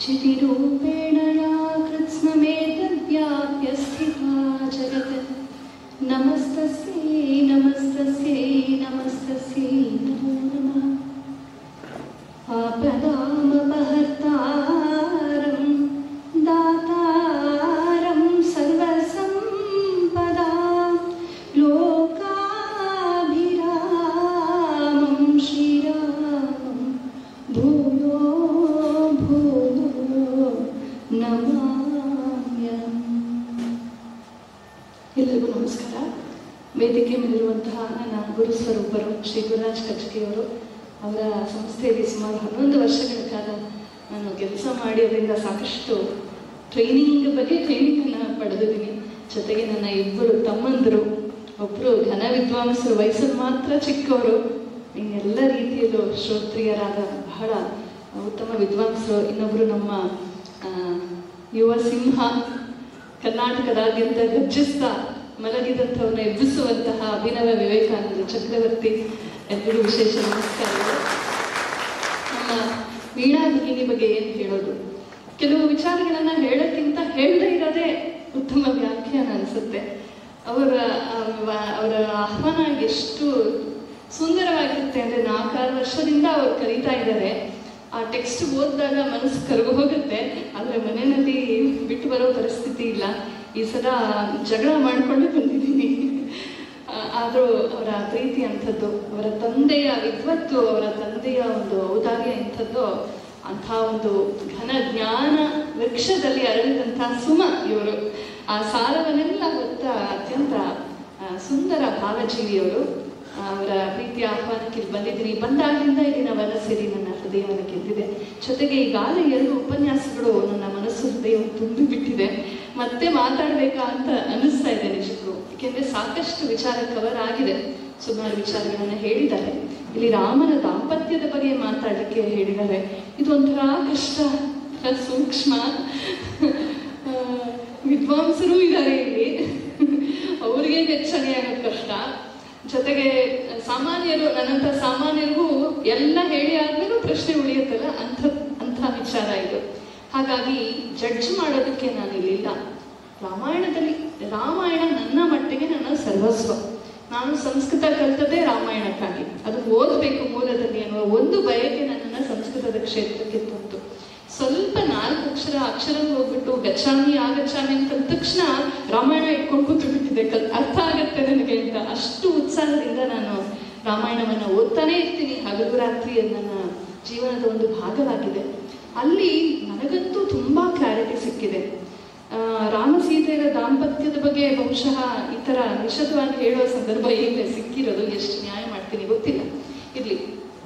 चितिरूपेण या कृत्स्नमेतद्व्याप्य स्थिता जगत् नमस्तस्यै नमस्तस्यै नमस्तस्यै नमो नमः आपदामपहर्तारं दातारं सर्वसम्पदां लोकाभिरामं श्रीरामं भूयो भूयो नमाम्यहम् ಎಲ್ಲರಿಗೂ ನಮಸ್ಕಾರ ವೇದಿಕೆ ಮೇಲಿರುವಂತಹ ನನ್ನ ಗುರು ಸ್ವರೂಪರು ಶ್ರೀ ಗುರುರಾಜ್ ಕಚ್ಕಿಯವರು ಅವರ ಸಂಸ್ಥೆಯಲ್ಲಿ ಸುಮಾರು ಹನ್ನೊಂದು ವರ್ಷಗಳ ಕಾಲ ನಾನು ಕೆಲಸ ಮಾಡಿ ಅದರಿಂದ ಸಾಕಷ್ಟು ಟ್ರೈನಿಂಗ್ ಬಗ್ಗೆ ಟ್ರೈನಿಂಗನ್ನು ಪಡೆದಿದ್ದೀನಿ ಜೊತೆಗೆ ನನ್ನ ಇಬ್ಬರು ತಮ್ಮಂದರು ಒಬ್ಬರು ಘನ ವಿದ್ವಾಂಸರು ವಯಸ್ಸಲ್ಲಿ ಮಾತ್ರ ಚಿಕ್ಕವರು ಇನ್ನೆಲ್ಲ ರೀತಿಯಲ್ಲೂ ಶ್ರೋತ್ರಿಯರಾದ ಬಹಳ ಉತ್ತಮ ವಿದ್ವಾಂಸರು ಇನ್ನೊಬ್ಬರು ನಮ್ಮ ಆ, ಯುವ ಸಿಂಹ ಕರ್ನಾಟಕದಾದ್ಯಂತ ಗರ್ಜಿಸ್ತಾ ಮಲಗಿದಂಥವನ್ನ ಎಬ್ಬಿಸುವಂತಹ ಅಭಿನವ ವಿವೇಕಾನಂದ ಚಕ್ರವರ್ತಿ ಎಲ್ಲರಿಗೂ ವಿಶೇಷ ನಮಸ್ಕಾರಗಳು ನಮ್ಮ ವೀಣಾ ಭಗಿನಿ ಬಗ್ಗೆ ಏನು ಹೇಳೋದು ಕೆಲವು ವಿಚಾರಗಳನ್ನ ಹೇಳೋಕ್ಕಿಂತ ಹೇಳದೇ ಇರೋದೇ ಉತ್ತಮ ವ್ಯಾಖ್ಯಾನ ಅನಿಸುತ್ತೆ ಅವರ ಆ, ವ- ಅವರ ಆಹ್ವಾನ ಎಷ್ಟು ಸುಂದರವಾಗಿರುತ್ತೆ ಅಂದ್ರೆ ನಾಲ್ಕಾರು ವರ್ಷದಿಂದ ಅವರು ಕರೀತಾ ಇದ್ದಾರೆ ಆ ಟೆಕ್ಸ್ಟ್ ಓದಿದಾಗ ಮನಸ್ಸು ಕರಗು ಹೋಗುತ್ತೆ ಆದರೆ ಮನೆಯಲ್ಲಿ ಬಿಟ್ಟು ಬರೋ ಪರಿಸ್ಥಿತಿ ಇಲ್ಲ ಈ ಸಲ ಜಗಳ ಮಾಡ್ಕೊಂಡು ಬಂದಿದ್ದೀನಿ ಆದರೂ ಅವರ ಪ್ರೀತಿ ಅಂಥದ್ದು ಅವರ ತಂದೆಯ ವಿದ್ವತ್ತು ಅವರ ತಂದೆಯ ಒಂದು ಔದಾರ್ಯ ಇಂಥದ್ದು ಅಂಥ ಒಂದು ಘನ ಜ್ಞಾನ ವೃಕ್ಷದಲ್ಲಿ ಅರಳಿದಂತಹ ಸುಮ ಇವರು ಆ ಸಾರವನ್ನೆಲ್ಲ ಹೊತ್ತ ಅತ್ಯಂತ ಆ, ಸುಂದರ ಭಾವಜೀವಿಯವರು ಆ, ಅವರ ಪ್ರೀತಿಯ ಆಹ್ವಾನಕ್ಕೆ ಇಲ್ಲಿ ಬಂದಿದ್ದೀನಿ ಬಂದಾಗಿಂದ ಇಲ್ಲಿನ ವನಸೇರಿ ನನ್ನ ಹೃದಯವನ್ನು ಗೆದ್ದಿದೆ ಜೊತೆಗೆ ಈಗಾಗಲೇ ಎರಡು ಉಪನ್ಯಾಸಗಳು ನನ್ನ ಮನಸ್ಸು ಹೃದಯವನ್ನು ತುಂಬಿ ಬಿಟ್ಟಿದೆ ಮತ್ತೆ ಮಾತಾಡ್ಬೇಕಾ ಅಂತ ಅನಿಸ್ತಾ ಇದೆ ನಿಜಕ್ಕೂ ಏಕೆಂದ್ರೆ ಸಾಕಷ್ಟು ವಿಚಾರ ಕವರ್ ಆಗಿದೆ ಸುಮಾರು ವಿಚಾರಗಳನ್ನ ಹೇಳಿದ್ದಾರೆ ಇಲ್ಲಿ ರಾಮನ ದಾಂಪತ್ಯದ ಬಗ್ಗೆ ಮಾತಾಡಲಿಕ್ಕೆ ಹೇಳಿದ್ದಾರೆ ಇದೊಂಥರ ಕಷ್ಟ ಒಂಥರ ಸೂಕ್ಷ್ಮ ಆ, ವಿದ್ವಾಂಸರು ಇದ್ದಾರೆ ಇಲ್ಲಿ ಅವರಿಗೆ ವೆಚ್ಚಣೆ ಆಗೋದು ಕಷ್ಟ ಜೊತೆಗೆ ಸಾಮಾನ್ಯರು ನನ್ನಂಥ ಸಾಮಾನ್ಯರಿಗೂ ಎಲ್ಲ ಹೇಳಿ ಆದ್ಮೇಲೂ ಪ್ರಶ್ನೆ ಉಳಿಯುತ್ತಲ್ಲ ಅಂಥ ಅಂಥ ವಿಚಾರ ಇದು ಹಾಗಾಗಿ ಜಡ್ಜ್ ಮಾಡೋದಕ್ಕೆ ನಾನು ಇಲ್ಲಿಲ್ಲ ರಾಮಾಯಣದಲ್ಲಿ ರಾಮಾಯಣ ನನ್ನ ಮಟ್ಟಿಗೆ ನನ್ನ ಸರ್ವಸ್ವ ನಾನು ಸಂಸ್ಕೃತ ಕಲ್ತದ್ದೇ ರಾಮಾಯಣಕ್ಕಾಗಿ ಅದು ಓದಬೇಕು ಮೂಲದಲ್ಲಿ ಅನ್ನುವ ಒಂದು ಬಯಕೆ ನನ್ನನ್ನು ಸಂಸ್ಕೃತದ ಕ್ಷೇತ್ರಕ್ಕೆ ತಂತು ಸ್ವಲ್ಪ ನಾಲ್ಕು ಅಕ್ಷರ ಅಕ್ಷರ ಹೋಗ್ಬಿಟ್ಟು ಗಚ್ಚಾಮಿ ಆ ಗಚ್ಚಾಮಿ ಅಂತ ಅಂದ ತಕ್ಷಣ ರಾಮಾಯಣ ಇಟ್ಕೊಂಡು ಕೂತು ಬಿಟ್ಟಿದೆ ಕಲ್ ಅರ್ಥ ಆಗತ್ತೆ ನನಗೆ ಅಂತ ಅಷ್ಟು ಉತ್ಸಾಹದಿಂದ ನಾನು ರಾಮಾಯಣವನ್ನ ಓದ್ತಾನೆ ಇರ್ತೀನಿ ಹಗಲು ರಾತ್ರಿ ಅದು ನನ್ನ ಜೀವನದ ಒಂದು ಭಾಗವಾಗಿದೆ ಅಲ್ಲಿ ನನಗಂತೂ ತುಂಬಾ ಕ್ಲಾರಿಟಿ ಸಿಕ್ಕಿದೆ ಆ, ರಾಮ ಸೀತೆಯರ ದಾಂಪತ್ಯದ ಬಗ್ಗೆ ಬಹುಶಃ ಈ ತರ ನಿಷದವಾಗಿ ಹೇಳೋ ಸಂದರ್ಭ ಈಗಲೇ ಸಿಕ್ಕಿರೋದು ಎಷ್ಟು ನ್ಯಾಯ ಮಾಡ್ತೀನಿ ಗೊತ್ತಿಲ್ಲ ಇರ್ಲಿ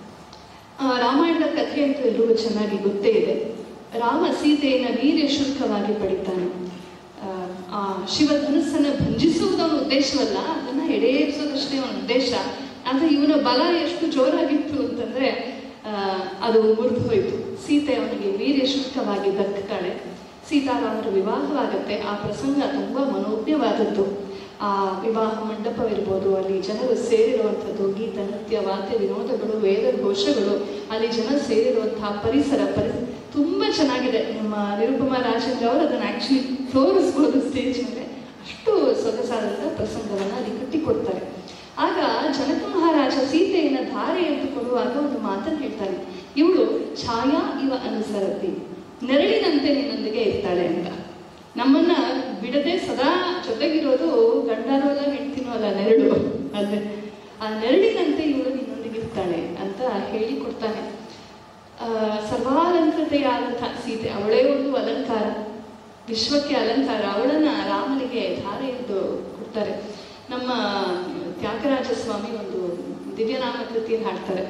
ಆ, ರಾಮಾಯಣದ ಕಥೆ ಅಂತೂ ಎಲ್ರಿಗೂ ಚೆನ್ನಾಗಿ ಗೊತ್ತೇ ಇದೆ ರಾಮ ಸೀತೆಯನ್ನ ವೀರ್ಯ ಶುಲ್ಕವಾಗಿ ಪಡಿತಾನೆ ಆ, ಆ ಶಿವಧನುಸ್ಸನ್ನ ಭಂಜಿಸುವುದವನ ಉದ್ದೇಶವಲ್ಲ ಅದನ್ನ ಎಡೇರಿಸೋದಷ್ಟೇ ಅವನ ಉದ್ದೇಶ ಆದ್ರೆ ಇವನ ಬಲ ಎಷ್ಟು ಜೋರಾಗಿತ್ತು ಅಂತಂದ್ರೆ ಆ, ಅದು ಮುರಿದು ಹೋಯಿತು ಸೀತೆ ಅವನಿಗೆ ವೀರ್ಯ ಶುಲ್ಕವಾಗಿ ದಕ್ಕತಾಳೆ ಸೀತಾರಾಮರ ವಿವಾಹವಾಗುತ್ತೆ ಆ ಪ್ರಸಂಗ ತುಂಬಾ ಮನೋಜ್ಞವಾದದ್ದು ಆ ವಿವಾಹ ಮಂಟಪವಿರ್ಬೋದು ಅಲ್ಲಿ ಜನರು ಸೇರಿರುವಂಥದ್ದು ಗೀತ ನೃತ್ಯ ವಾದ್ಯ ವಿನೋದಗಳು ವೇದ ಘೋಷಗಳು ಅಲ್ಲಿ ಜನ ಸೇರಿರುವಂತಹ ಪರಿಸರ ಪರಿ ತುಂಬಾ ಚೆನ್ನಾಗಿದೆ ನಮ್ಮ ನಿರುಪಮಾ ರಾಜೇಂದ್ರ ಅವರು ಅದನ್ನು ಆಕ್ಚುಲಿ ತೋರಿಸ್ಬೋದು ಸ್ಟೇಜ್ ಮೇಲೆ ಅಷ್ಟು ಸೊಗಸಾದಂಥ ಪ್ರಸಂಗವನ್ನ ಅಲ್ಲಿ ಕಟ್ಟಿಕೊಡ್ತಾರೆ ಆಗ ಜನಕ ಮಹಾರಾಜ ಸೀತೆಯನ್ನ ಧಾರೆ ಎಂದು ಕೊಡುವಾಗ ಒಂದು ಮಾತನ್ನು ಹೇಳ್ತಾರೆ ಇವಳು ಛಾಯಾ ಇವ ಅನುಸರತಿ ನೆರಳಿನಂತೆ ನಿನ್ನೊಂದಿಗೆ ಇರ್ತಾಳೆ ಅಂತ ನಮ್ಮನ್ನ ಬಿಡದೆ ಸದಾ ಜೊತೆಗಿರೋದು ಗಂಡನೂ ಅಲ್ಲ ಹೆಂಡ್ತಿನೂ ಅಲ್ಲ ನೆರಳು ಅದೇ ಆ ನೆರಳಿನಂತೆ ಇವಳು ನಿನ್ನೊಂದಿಗೆ ಇರ್ತಾಳೆ ಅಂತ ಹೇಳಿ ಕೊಡ್ತಾನೆ ಆ, ಸರ್ವಾಲಂಕೃತೆಯಾದಂತಹ ಸೀತೆ ಅವಳೇ ಒಂದು ಅಲಂಕಾರ ವಿಶ್ವಕ್ಕೆ ಅಲಂಕಾರ ಅವಳನ್ನ ರಾಮನಿಗೆ ಧಾರೆ ಎಂದು ಕೊಡ್ತಾರೆ ನಮ್ಮ ತ್ಯಾಗರಾಜ ಸ್ವಾಮಿ ಒಂದು ದಿವ್ಯನಾಮ ಕೃತಿಯನ್ನು ಹಾಡ್ತಾರೆ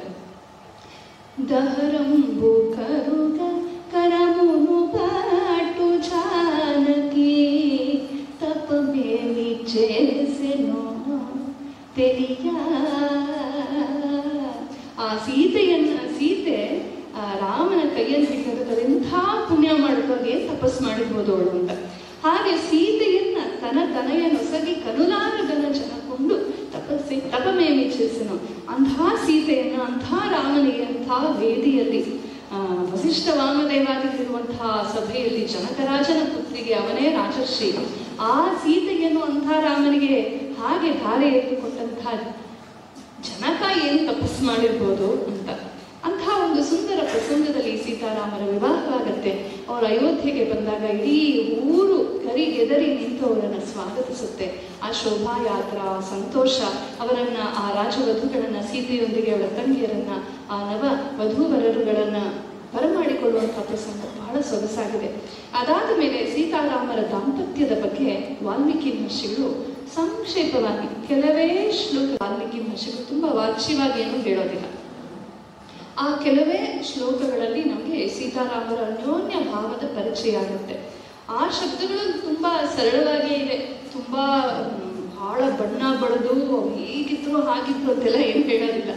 ದಹರಂಬು ಕರುಗ ಕರಮುನು ಪಾಟು ಜಾನಕಿ ತಪ ಮೇಲಿ ಚೇಸೆನೋ ತೆಲಿಯ ಆ ಸೀತೆಯನ್ನ ಸೀತೆ ಆ ರಾಮನ ಕೈಯಲ್ಲಿ ಹಿಡಿಯೋದಕ್ಕೆ ಅದೆಂಥ ಪುಣ್ಯ ಮಾಡಿದಾಗ ಏನ್ ತಪಸ್ ಮಾಡಿರ್ಬೋದು ಅವಳು ಅಂತ ಹಾಗೆ ಸೀತೆಯನ್ನ ತನ ತನಯ ನೊಸಗಿ ಕನುಲಾರ ಗನ ಜನಕೊಂಡು ತಪಸ್ಸಿ ತಪಮೇಮಿ ಚೇಸನು ಅಂಥ ಸೀತೆಯನ್ನ ಅಂಥ ರಾಮನಿಗೆ ಅಂಥ ವೇದಿಯಲ್ಲಿ ಆ, ವಸಿಷ್ಠ ವಾಮದೇವಾದಿಗಳಿರುವಂತಹ ಸಭೆಯಲ್ಲಿ ಜನಕರಾಜನ ಪುತ್ರಿಗೆ ಅವನೇ ರಾಜರ್ಷಿ ಆ ಸೀತೆಯನ್ನು ಅಂಥ ರಾಮನಿಗೆ ಹಾಗೆ ಧಾರೆ ಎರೆದುಕೊಟ್ಟಂತಹ ಜನಕ ಏನು ತಪಸ್ ಮಾಡಿರ್ಬೋದು ಅಂತ ಅಂತಹ ಒಂದು ಸುಂದರ ಪ್ರಸಂಗದಲ್ಲಿ ಸೀತಾರಾಮರ ವಿವಾಹವಾಗತ್ತೆ ಅವರು ಅಯೋಧ್ಯೆಗೆ ಬಂದಾಗ ಇಡೀ ಊರು ಕರಿಗೆದರಿ ನಿಂತು ಅವರನ್ನ ಸ್ವಾಗತಿಸುತ್ತೆ ಆ ಶೋಭಾಯಾತ್ರ ಆ ಸಂತೋಷ ಅವರನ್ನ ಆ ರಾಜವಧುಗಳನ್ನ ಸೀತೆಯೊಂದಿಗೆ ಅವಳ ತಂಗಿಯರನ್ನ ಆ ನವ ವಧೂವರರುಗಳನ್ನ ಬರಮಾಡಿಕೊಳ್ಳುವಂತಹ ಪ್ರಸಂಗ ಬಹಳ ಸೊಗಸಾಗಿದೆ ಅದಾದ ಮೇಲೆ ಸೀತಾರಾಮರ ದಾಂಪತ್ಯದ ಬಗ್ಗೆ ವಾಲ್ಮೀಕಿ ಮಹರ್ಷಿಗಳು ಸಂಕ್ಷೇಪವಾಗಿ ಕೆಲವೇ ಶ್ಲೋಕ ವಾಲ್ಮೀಕಿ ಮಹರ್ಷಿಗಳು ತುಂಬಾ ವಾಚ್ಯವಾಗಿ ಏನು ಹೇಳೋದಿಲ್ಲ ಆ ಕೆಲವೇ ಶ್ಲೋಕಗಳಲ್ಲಿ ನಮಗೆ ಸೀತಾರಾಮರ ಅನ್ಯೋನ್ಯ ಭಾವದ ಪರಿಚಯ ಆಗುತ್ತೆ ಆ ಶಬ್ದಗಳು ತುಂಬಾ ಸರಳವಾಗೇ ಇದೆ ತುಂಬಾ ಮ್, ಬಹಳ ಬಣ್ಣ ಬಳೆದು ಹೀಗಿದ್ರು ಹಾಗಿದ್ರು ಅಂತೆಲ್ಲ ಏನು ಹೇಳೋದಿಲ್ಲ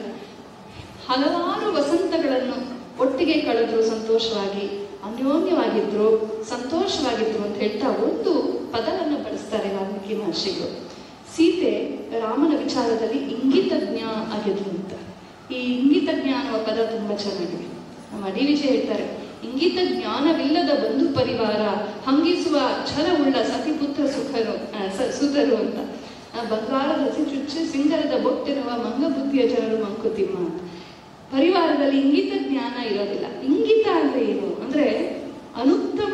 ಹಲವಾರು ವಸಂತಗಳನ್ನು ಒಟ್ಟಿಗೆ ಕಳೆದ್ರು ಸಂತೋಷವಾಗಿ ಅನ್ಯೋನ್ಯವಾಗಿದ್ರು ಸಂತೋಷವಾಗಿದ್ರು ಅಂತ ಹೇಳ್ತಾ ಒಂದು ಪದವನ್ನು ಬಳಸ್ತಾರೆ ವಾಲ್ಮೀಕಿ ಮಹರ್ಷಿಗಳು ಸೀತೆ ರಾಮನ ವಿಚಾರದಲ್ಲಿ ಇಂಗಿತಜ್ಞ ಆಗಿದ್ರು ಅಂತ ಈ ಇಂಗಿತಜ್ಞ ಅನ್ನುವ ಪದ ತುಂಬಾ ಚೆನ್ನಾಗಿದೆ ನಮ್ಮ ಡಿ ವಿಜಯ ಹೇಳ್ತಾರೆ ಇಂಗಿತ ಜ್ಞಾನವಿಲ್ಲದ ಬಂಧು ಪರಿವಾರ ಹಂಗಿಸುವ ಛಲವುಳ್ಳ ಸತಿಪುತ್ರ ಸುಖರು ಆ, ಸ- ಸುಧರು ಅಂತ ಆ, ಬಂಗಾರದ ಹಸಿ ಚುಚ್ಚಿ ಸಿಂಗರದ ಬೊಟ್ಟಿರುವ ಮಂಗಬುದ್ಧಿಯ ಜನರು ಮಂಕುತಿಮ್ಮ ಅಂತ ಪರಿವಾರದಲ್ಲಿ ಇಂಗಿತ ಜ್ಞಾನ ಇರೋದಿಲ್ಲ ಇಂಗಿತ ಅಂದ್ರೆ ಏನು ಅಂದ್ರೆ ಅನುತ್ತಮ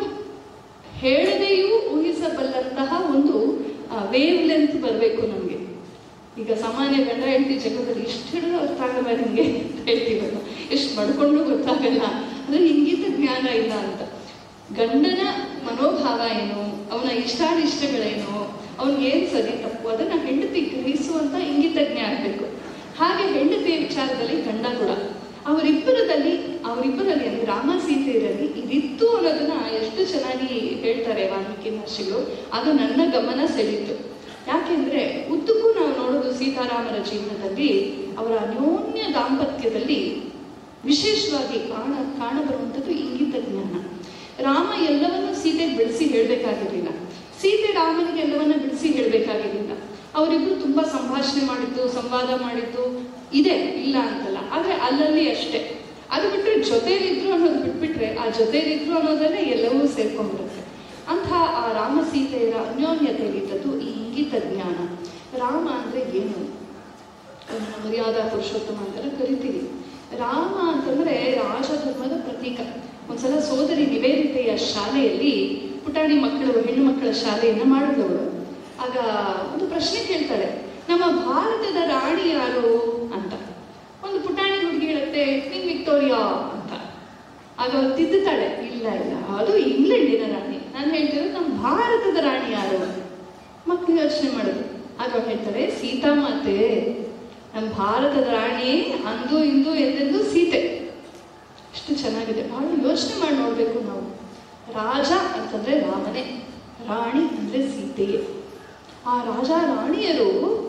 ಹೇಳದೆಯೂ ಊಹಿಸಬಲ್ಲಂತಹ ಒಂದು ವೇವ್ ಲೆಂತ್ ಬರಬೇಕು ನಮಗೆ ಈಗ ಸಾಮಾನ್ಯ ಗಂಡ ಹೆಂಡತಿ ಜಗದಲ್ಲಿ ಇಷ್ಟು ಹಿಡಿದು ಅರ್ಥ ಆಗಲ್ಲ ನಿಮಗೆ ಅಂತ ಹೇಳ್ತೀವಲ್ಲ ಎಷ್ಟು ಬಡ್ಕೊಂಡು ಗೊತ್ತಾಗಲ್ಲ ಅಂದ್ರೆ ಇಂಗಿತ ಜ್ಞಾನ ಇಲ್ಲ ಅಂತ ಗಂಡನ ಮನೋಭಾವ ಏನು ಅವನ ಇಷ್ಟಾನಿಷ್ಟಗಳೇನು ಅವನಿಗೆ ಏನ್ ಸರಿ ತಪ್ಪು ಅದನ್ನ ಹೆಂಡತಿ ಗ್ರಹಿಸುವಂತ ಇಂಗಿತ ಜ್ಞಾನ ಬೇಕು ಹಾಗೆ ಹೆಂಡತಿಯ ವಿಚಾರದಲ್ಲಿ ಗಂಡ ಕೂಡ ಅವರಿಬ್ಬರದಲ್ಲಿ ಅವರಿಬ್ಬರಲ್ಲಿ ಅಂದ್ರೆ ರಾಮ ಸೀತೆಯರಲ್ಲಿ ಇದಿತ್ತು ಅನ್ನೋದನ್ನ ಎಷ್ಟು ಚೆನ್ನಾಗಿ ಹೇಳ್ತಾರೆ ವಾಲ್ಮೀಕಿ ಮಹರ್ಷಿಗಳು ಅದು ನನ್ನ ಗಮನ ಸೆಳೀತು ಯಾಕೆಂದ್ರೆ ಉದ್ದಕ್ಕೂ ನಾವು ನೋಡೋದು ಸೀತಾರಾಮರ ಜೀವನದಲ್ಲಿ ಅವರ ಅನ್ಯೋನ್ಯ ದಾಂಪತ್ಯದಲ್ಲಿ ವಿಶೇಷವಾಗಿ ಕಾಣ ಕಾಣಬರುವಂಥದ್ದು ಇಂಗಿತ ಜ್ಞಾನ ರಾಮ ಎಲ್ಲವನ್ನೂ ಸೀತೆಗೆ ಬಿಡಿಸಿ ಹೇಳ್ಬೇಕಾಗಿರ್ಲಿಲ್ಲ ಸೀತೆ ರಾಮನಿಗೆ ಎಲ್ಲವನ್ನ ಬಿಡಿಸಿ ಹೇಳ್ಬೇಕಾಗಿರ್ಲಿಲ್ಲ ಅವರಿಬ್ರು ತುಂಬಾ ಸಂಭಾಷಣೆ ಮಾಡಿದ್ದು ಸಂವಾದ ಮಾಡಿದ್ದು ಇದೆ ಇಲ್ಲ ಅಂತಲ್ಲ ಆದ್ರೆ ಅಲ್ಲಲ್ಲಿ ಅಷ್ಟೇ ಅದು ಬಿಟ್ರೆ ಜೊತೆಲಿದ್ರು ಅನ್ನೋದು ಬಿಟ್ಬಿಟ್ರೆ ಆ ಜೊತೆಲಿದ್ರು ಅನ್ನೋದನ್ನೇ ಎಲ್ಲವೂ ಸೇರ್ಕೊಂಡ್ಬಿಡುತ್ತೆ ಅಂಥ ಆ ರಾಮ ಸೀತೆಯರ ಅನ್ಯೋನ್ಯತೆಯಲ್ಲಿದ್ದದ್ದು ಈ ಇಂಗಿತ ಜ್ಞಾನ ರಾಮ ಅಂದ್ರೆ ಏನು ಅವನನ್ನ ಮರ್ಯಾದಾ ಪುರುಷೋತ್ತಮ ಅಂತೆಲ್ಲ ಕರಿತೀವಿ ರಾಮ ಅಂತಂದ್ರೆ ರಾಜಧರ್ಮದ ಪ್ರತೀಕ ಒಂದ್ಸಲ ಸೋದರಿ ನಿವೇದಿತೆಯ ಶಾಲೆಯಲ್ಲಿ ಪುಟಾಣಿ ಮಕ್ಕಳು ಹೆಣ್ಣು ಮಕ್ಕಳ ಶಾಲೆಯನ್ನ ಮಾಡಿದವಳು ಆಗ ಒಂದು ಪ್ರಶ್ನೆ ಕೇಳ್ತಾಳೆ ನಮ್ಮ ಭಾರತದ ರಾಣಿ ಯಾರು ಅಂತ ಒಂದು ಪುಟಾಣಿ ಹುಡುಗಿ ಹೇಳುತ್ತೆ ಕ್ವೀನ್ ವಿಕ್ಟೋರಿಯಾ ಅಂತ ಆಗ ಅವಳು ತಿದ್ದುತ್ತಾಳೆ ಇಲ್ಲ ಇಲ್ಲ ಅದು ಇಂಗ್ಲೆಂಡಿನ ರಾಣಿ ನಾನು ಹೇಳ್ತಿರೋದು ನಮ್ಮ ಭಾರತದ ರಾಣಿ ಯಾರು ಮಕ್ಕಳು ಯೋಚನೆ ಮಾಡೋದು ಆಗ ಅವ್ರು ಹೇಳ್ತಾರೆ ಸೀತಾಮಾತೆ ನಮ್ಮ ಭಾರತದ ರಾಣಿ ಅಂದು ಇಂದು ಎಂದೆಂದು ಸೀತೆ ಎಷ್ಟು ಚೆನ್ನಾಗಿದೆ ಬಹಳ ಯೋಚನೆ ಮಾಡಿ ನೋಡ್ಬೇಕು ನಾವು ರಾಜ ಅಂತಂದ್ರೆ ರಾಮನೇ ರಾಣಿ ಅಂದ್ರೆ ಸೀತೆಯೇ ಆ ರಾಜ ರಾಣಿಯರು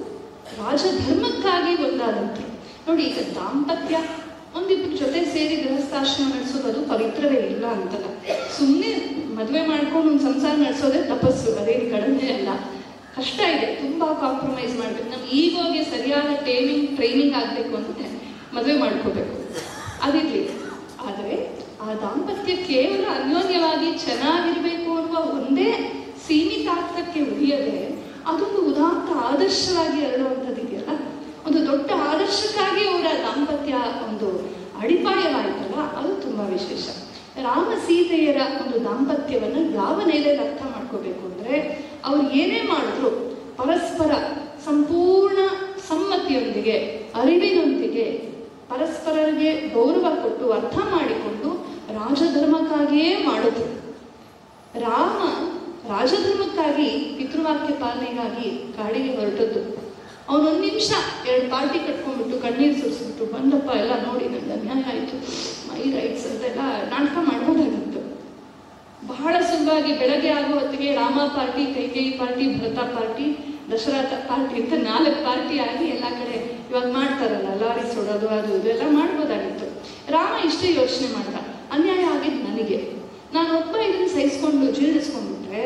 ರಾಜಧರ್ಮಕ್ಕಾಗಿ ಒಂದಾದಂತೆ ನೋಡಿ ಈಗ ದಾಂಪತ್ಯ ಒಂದಿಬ್ಬರ ಜೊತೆ ಸೇರಿ ಗೃಹಸ್ಥಾಶ್ರಮ ನಡೆಸೋದು ಅದು ಪವಿತ್ರವೇ ಇಲ್ಲ ಅಂತಲ್ಲ ಸುಮ್ಮನೆ ಮದುವೆ ಮಾಡ್ಕೊಂಡು ಒಂದು ಸಂಸಾರ ನಡೆಸೋದೇ ತಪಸ್ಸು ಅದೇನು ಕಡಿಮೆ ಅಲ್ಲ ಕಷ್ಟ ಇದೆ ತುಂಬಾ ಕಾಂಪ್ರಮೈಸ್ ಮಾಡ್ಬೇಕು ನಮ್ಗೆ ಈಗೋಗೆ ಸರಿಯಾದ ಟೈಮಿಂಗ್ ಟ್ರೈನಿಂಗ್ ಆಗಬೇಕು ಅಂದ್ರೆ ಮದುವೆ ಮಾಡ್ಕೋಬೇಕು ಅದಿರ್ಲಿ ಆದರೆ ಆ ದಾಂಪತ್ಯ ಕೇವಲ ಅನ್ಯೋನ್ಯವಾಗಿ ಚೆನ್ನಾಗಿರ್ಬೇಕು ಅನ್ನುವ ಒಂದೇ ಸೀಮಿತಾರ್ಥಕ್ಕೆ ಉಳಿಯದೆ ಅದೊಂದು ಉದಾತ್ತ ಆದರ್ಶವಾಗಿ ಹರಡುವಂಥದ್ದಿದೆಯಲ್ಲ ಒಂದು ದೊಡ್ಡ ಆದರ್ಶಕ್ಕಾಗಿ ಅವರ ದಾಂಪತ್ಯ ಒಂದು ಅಡಿಪಾಯವಾಯಿತಲ್ಲ ಅದು ತುಂಬಾ ವಿಶೇಷ ರಾಮ ಸೀತೆಯರ ಒಂದು ದಾಂಪತ್ಯವನ್ನು ಯಾವ ನೆಲೆಯಲ್ಲಿ ಅರ್ಥ ಮಾಡ್ಕೋಬೇಕು ಅಂದ್ರೆ ಅವ್ರು ಏನೇ ಮಾಡಿದ್ರು ಪರಸ್ಪರ ಸಂಪೂರ್ಣ ಸಮ್ಮತಿಯೊಂದಿಗೆ ಅರಿವಿನೊಂದಿಗೆ ಪರಸ್ಪರರಿಗೆ ಗೌರವ ಕೊಟ್ಟು ಅರ್ಥ ಮಾಡಿಕೊಂಡು ರಾಜಧರ್ಮಕ್ಕಾಗಿಯೇ ಮಾಡಿದ್ರು ರಾಮ ರಾಜಧರ್ಮಕ್ಕಾಗಿ ಪಿತೃವಾಕ್ಯ ಪಾಲನೆಗಾಗಿ ಕಾಡಿಗೆ ಹೊರಟದ್ದು ಅವನೊಂದು ನಿಮಿಷ ಎರಡು ಪಾರ್ಟಿ ಕಟ್ಕೊಂಡ್ಬಿಟ್ಟು ಕಣ್ಣೀರು ಸುರಿಸ್ಬಿಟ್ಟು ಬಂದಪ್ಪ ಎಲ್ಲ ನೋಡಿ ನಂಗೆ ಅನ್ಯಾಯ ಆಯಿತು ಮೈ ರೈಟ್ಸ್ ಅಂತೆಲ್ಲ ನಾಟಕ ಮಾಡ್ಬೋದಾಗಿತ್ತು ಬಹಳ ಸುಲಭವಾಗಿ ಬೆಳಗ್ಗೆ ಆಗೋ ಹೊತ್ತಿಗೆ Rama party Kaikeyi party Bharata party Dasharatha party ಅಂತ ನಾಲ್ಕು ಪಾರ್ಟಿ ಆಗಿ ಎಲ್ಲ ಕಡೆ ಇವಾಗ ಮಾಡ್ತಾರಲ್ಲ ಲಾರಿ ಸುಡೋದು ಅದು ಇದೆಲ್ಲ ಮಾಡ್ಬೋದಾಗಿತ್ತು ರಾಮ ಇಷ್ಟೇ ಯೋಚನೆ ಮಾಡ್ದ ಅನ್ಯಾಯ ಆಗಿದ್ದು ನನಗೆ ನಾನು ಒಬ್ಬ ಇದನ್ನು ಸಹಿಸ್ಕೊಂಡು ಜೀರ್ಣಿಸ್ಕೊಂಡ್ಬಿಟ್ರೆ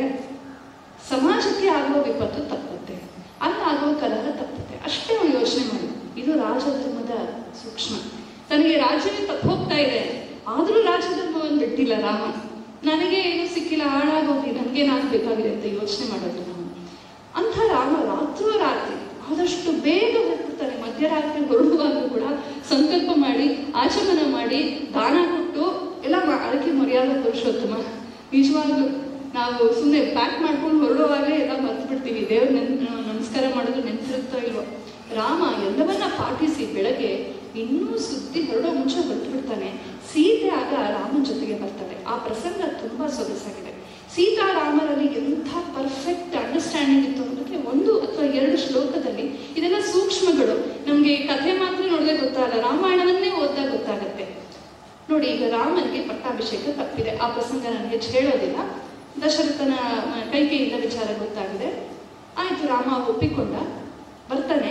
ಸಮಾಜಕ್ಕೆ ಆಗುವ ವಿಪತ್ತು ತಪ್ಪುತ್ತೆ ಅಲ್ಲಿ ಆಗುವ ಕಲಹ ತಪ್ಪುತ್ತೆ ಅಷ್ಟೇ ಅವನು ಯೋಚನೆ ಮಾಡಿ ಇದು ರಾಜಧರ್ಮದ ಸೂಕ್ಷ್ಮ ತನಗೆ ರಾಜ್ಯವೇ ತಪ್ಪು ಹೋಗ್ತಾ ಇದೆ ಆದ್ರೂ ರಾಜಧರ್ಮವನ್ನು ಬಿಟ್ಟಿಲ್ಲ ರಾಮ ನನಗೆ ಏನು ಸಿಕ್ಕಿಲ್ಲ ಹಾಳಾಗೋಗಿ ನನ್ಗೇನಾಗ್ಬೇಕಾಗಿದೆ ಅಂತ ಯೋಚನೆ ಮಾಡೋದು ರಾಮ ಅಂಥ ರಾಮ ರಾತ್ರೋರಾತ್ರಿ ಆದಷ್ಟು ಬೇಗ ಹೊರಡ್ತಾರೆ ಮಧ್ಯರಾತ್ರಿ ಹೊರಡುವಾಗಲೂ ಕೂಡ ಸಂಕಲ್ಪ ಮಾಡಿ ಆಚಮನ ಮಾಡಿ ದಾನ ಕೊಟ್ಟು ಎಲ್ಲ ಮಾ- ಅದಕ್ಕೆ ಮರ್ಯಾದ ಪುರುಷೋತ್ತಮ ನಿಜವಾಗ್ಲೂ ನಾವು ಸುಮ್ಮನೆ ಪ್ಯಾಕ್ ಮಾಡ್ಕೊಂಡು ಹೊರಡುವಾಗಲೇ ಎಲ್ಲ ಮರ್ತು ಬಿಡ್ತೀವಿ ದೇವ್ರ ನೆನ್ ನಮಸ್ಕಾರ ಮಾಡೋದು ನೆನ್ಸಿರುತ್ತೋ ಇಲ್ವೋ ರಾಮ ಎಲ್ಲವನ್ನ ಪಾಟಿಸಿ ಬೆಳಗ್ಗೆ ಇನ್ನೂ ಸುದ್ದಿ ಹೊರಡೋ ಮುಂಚೆ ಹೊರಟು ಬಿಡ್ತಾನೆ ಸೀತೆ ಆಗ ರಾಮನ ಜೊತೆಗೆ ಬರ್ತಾಳೆ ಆ ಪ್ರಸಂಗ ತುಂಬಾ ಸೊಗಸಾಗಿದೆ ಸೀತಾರಾಮರಲ್ಲಿ ಎಂಥ ಪರ್ಫೆಕ್ಟ್ ಅಂಡರ್ಸ್ಟ್ಯಾಂಡಿಂಗ್ ಇತ್ತು ಅಂದ್ರೆ ಒಂದು ಅಥವಾ ಎರಡು ಶ್ಲೋಕದಲ್ಲಿ ಇದೆಲ್ಲ ಸೂಕ್ಷ್ಮಗಳು ನಮ್ಗೆ ಕಥೆ ಮಾತ್ರ ನೋಡಿದ್ರೆ ಗೊತ್ತಾಗಲ್ಲ ರಾಮಾಯಣವನ್ನೇ ಓದಿದಾಗ ಗೊತ್ತಾಗತ್ತೆ ನೋಡಿ ಈಗ ರಾಮನಿಗೆ ಪಟ್ಟಾಭಿಷೇಕ ತಪ್ಪಿದೆ ಆ ಪ್ರಸಂಗ ನಾನು ಹೆಚ್ಚು ಹೇಳೋದಿಲ್ಲ ದಶರಥನ ಮ- ಕೈಕೆಯಿಂದ ವಿಚಾರ ಗೊತ್ತಾಗಿದೆ ಆಯ್ತು ರಾಮ ಒಪ್ಪಿಕೊಂಡ ಬರ್ತಾನೆ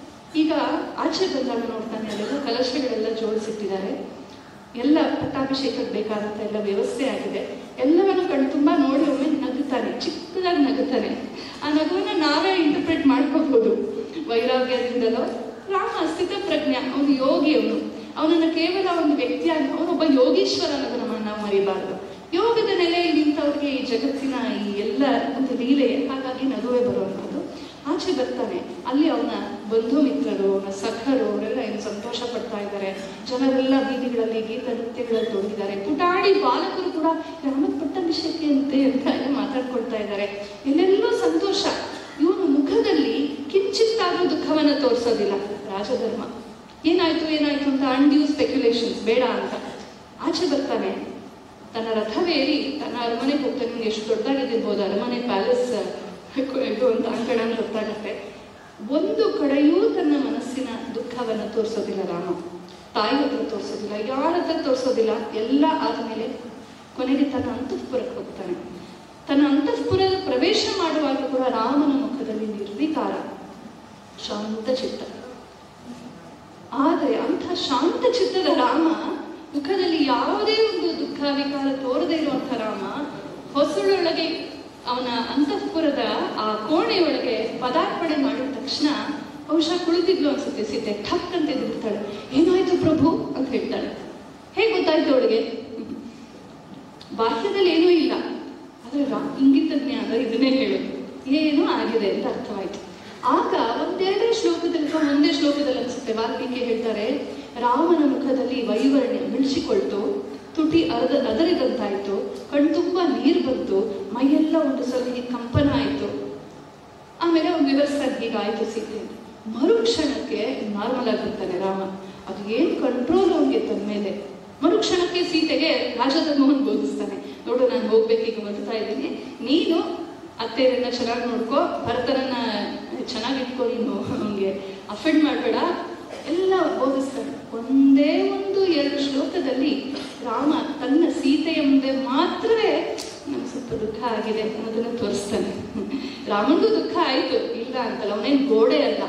ಈಗ ಆಚೆ ಬಂದಾಗ ನೋಡ್ತಾನೆ ಅಲ್ಲೆಲ್ಲ ಕಲಶಗಳೆಲ್ಲ ಜೋಡಿಸಿಟ್ಟಿದ್ದಾರೆ ಎಲ್ಲ ಪಟ್ಟಾಭಿಷೇಕಕ್ಕೆ ಬೇಕಾದಂತ ಎಲ್ಲ ವ್ಯವಸ್ಥೆ ಆಗಿದೆ ಎಲ್ಲವನ್ನು ಕಣ್ ತುಂಬಾ ನೋಡಿ ಒಮ್ಮೆ ನಗುತ್ತಾನೆ ಚಿಕ್ಕದಾಗಿ ನಗುತ್ತಾನೆ ಆ ನಗುವನ್ನ ನಾವೇ ಇಂಟರ್ಪ್ರಿಟ್ ಮಾಡ್ಕೋಬಹುದು ವೈರಾಗ್ಯದಿಂದಲೋ ರಾಮ ಸ್ಥಿತ ಪ್ರಜ್ಞ ಅವನು ಯೋಗಿ ಅವನು ಅವನನ್ನ ಕೇವಲ ಒಂದು ವ್ಯಕ್ತಿಯಾಗಿ ಅವನೊಬ್ಬ ಯೋಗೀಶ್ವರ ಅನ್ನೋದನ್ನ ನಾವು ಮರಿಬಾರ್ದು ಯೋಗದ ನೆಲೆಯಲ್ಲಿ ನಿಂತವ್ರಿಗೆ ಈ ಜಗತ್ತಿನ ಈ ಎಲ್ಲ ಒಂದು ಲೀಲೆ ಹಾಗಾಗಿ ನಗುವೆ ಬರುವಂಥದ್ದು ಆಚೆ ಬರ್ತಾನೆ ಅಲ್ಲಿ ಅವನ ಬಂಧು ಮಿತ್ರರು ಅವನ ಸಖರು ಅವರೆಲ್ಲ ಏನು ಸಂತೋಷ ಪಡ್ತಾ ಇದ್ದಾರೆ ಜನರೆಲ್ಲ ಬೀದಿಗಳಲ್ಲಿ ಗೀತ ನೃತ್ಯಗಳಲ್ಲಿ ತೊಡಗಿದ್ದಾರೆ ಪುಟಾಣಿ ಬಾಲಕರು ಕೂಡ ರಾಮದ ಪಟ್ಟಾಭಿಷೇಕ ಅಂತೆ ಅಂತ ಎಲ್ಲ ಮಾತಾಡ್ಕೊಳ್ತಾ ಇದ್ದಾರೆ ಎಲ್ಲೆಲ್ಲೋ ಸಂತೋಷ ಇವನು ಮುಖದಲ್ಲಿ ಕಿಂಚಿತ್ತಾದ್ರೂ ದುಃಖವನ್ನ ತೋರಿಸೋದಿಲ್ಲ ರಾಜಧರ್ಮ ಏನಾಯ್ತು ಏನಾಯ್ತು ಅಂತ ಅನ್ಡ್ಯೂ ಸ್ಪೆಕ್ಯುಲೇಷನ್ಸ್ ಬೇಡ ಅಂತ ಆಚೆ ಬರ್ತಾನೆ ತನ್ನ ರಥವೇರಿ ತನ್ನ ಅರಮನೆಗೆ ಹೋಗ್ತಾನೆ ನಿಮ್ಗೆ ಎಷ್ಟು ದೊಡ್ಡದಾಗಿದ್ದಿರ್ಬೋದು ಅರಮನೆ ಪ್ಯಾಲೇಸ್ ಇದು ಅಂತ ಅಂಕಣ ಅಂತ ಗೊತ್ತಾಗತ್ತೆ ಒಂದು ಕಡೆಯೂ ತನ್ನ ಮನಸ್ಸಿನ ದುಃಖವನ್ನ ತೋರಿಸೋದಿಲ್ಲ ರಾಮ ತಾಯಿ ಹತ್ರ ತೋರಿಸೋದಿಲ್ಲ ಯಾರ ಹತ್ರ ತೋರಿಸೋದಿಲ್ಲ ಎಲ್ಲ ಆದ್ಮೇಲೆ ಕೊನೆಗೆ ತನ್ನ ಅಂತಃಪುರಕ್ಕೆ ಹೋಗ್ತಾನೆ ತನ್ನ ಅಂತಃಪುರದ ಪ್ರವೇಶ ಮಾಡುವಾಗ ಕೂಡ ರಾಮನ ಮುಖದಲ್ಲಿ ನಿರ್ವಿಕಾರ ಶಾಂತ ಚಿತ್ತ ಆದರೆ ಅಂಥ ಶಾಂತ ಚಿತ್ತದ ರಾಮ ಮುಖದಲ್ಲಿ ಯಾವುದೇ ಒಂದು ದುಃಖ ವಿಕಾರ ತೋರದೇ ಇರುವಂಥ ರಾಮ ಹೊಸಳೊಳಗೆ ಅವನ ಅಂತಃಪುರದ ಆ ಕೋಣೆಯೊಳಗೆ ಪದಾರ್ಪಣೆ ಮಾಡಿದ ತಕ್ಷಣ ಬಹುಶಃ ಕುಳಿತಿದ್ಲು ಅನ್ಸುತ್ತೆ ಸೀತೆ ಠಕ್ ಅಂತ ಎದ್ಬಿಡ್ತಾಳೆ ಏನಾಯ್ತು ಪ್ರಭು ಅಂತ ಹೇಳ್ತಾಳೆ ಹೇಗೆ ಗೊತ್ತಾಯ್ತು ಅವಳಿಗೆ ಬಾಹ್ಯದಲ್ಲಿ ಏನೂ ಇಲ್ಲ ಆದ್ರೆ ರಾ ಇಂಗಿತ ಜ್ಞಾನ ಇದನ್ನೇ ಹೇಳೋದು ಏನೋ ಆಗಿದೆ ಅಂತ ಅರ್ಥವಾಯ್ತು ಆಗ ಒಂದೆರಡೇ ಶ್ಲೋಕದಲ್ಲಿ ಅಥವಾ ಒಂದೇ ಶ್ಲೋಕದಲ್ಲಿ ಅನ್ಸುತ್ತೆ ವಾಲ್ಮೀಕಿ ಹೇಳ್ತಾರೆ ರಾಮನ ಮುಖದಲ್ಲಿ ವೈವರ್ಣ್ಯ ಮಿಳಿಸಿಕೊಳ್ತು ತುಟಿ ಅರದ ಅದರಿದಂತಾಯ್ತು ಕಣ್ತುಂಬ ನೀರು ಬಂತು ಮೈಯೆಲ್ಲ ಒಂದು ಸಲ ಹೀಗೆ ಕಂಪನ ಆಯ್ತು ಆಮೇಲೆ ಒಂದು ವಿವರಿಸ್ತಾರೆ ಹೀಗಾಯ್ತು ಸೀತೆ ಮರುಕ್ಷಣಕ್ಕೆ ನಾರ್ಮಲ್ ಆಗಿರ್ತಾನೆ ರಾಮ ಅದು ಏನು ಕಂಟ್ರೋಲ್ ಅವನಿಗೆ ತನ್ನ ಮೇಲೆ ಮರುಕ್ಷಣಕ್ಕೆ ಸೀತೆಗೆ ರಾಜಧರ್ಮವನ್ನು ಬೋಧಿಸ್ತಾನೆ ನೋಡು ನಾನು ಹೋಗ್ಬೇಕು ಈಗ ಬರ್ತಾ ಇದ್ದೀನಿ ನೀನು ಅತ್ತೆಯರನ್ನ ಚೆನ್ನಾಗಿ ನೋಡ್ಕೋ ಭರತರನ್ನ ಚೆನ್ನಾಗಿ ಇಟ್ಕೋ ನೀನು ಅವನಿಗೆ ಅಫೆಂಡ್ ಮಾಡಬೇಡ ಎಲ್ಲ ಬೋಧಿಸ್ತಾನೆ ಒಂದೇ ಒಂದು ಎರಡು ಶ್ಲೋಕದಲ್ಲಿ ರಾಮ ತನ್ನ ಸೀತೆಯ ಮುಂದೆ ಮಾತ್ರವೇ ನಂಗೆ ಸ್ವಲ್ಪ ದುಃಖ ಆಗಿದೆ ಅನ್ನೋದನ್ನ ತೋರಿಸ್ತಾನೆ ರಾಮನಿಗೂ ದುಃಖ ಆಯ್ತು ಇಲ್ಲ ಅಂತಲ್ಲ ಅವನೇನು ಗೋಡೆ ಅಲ್ಲ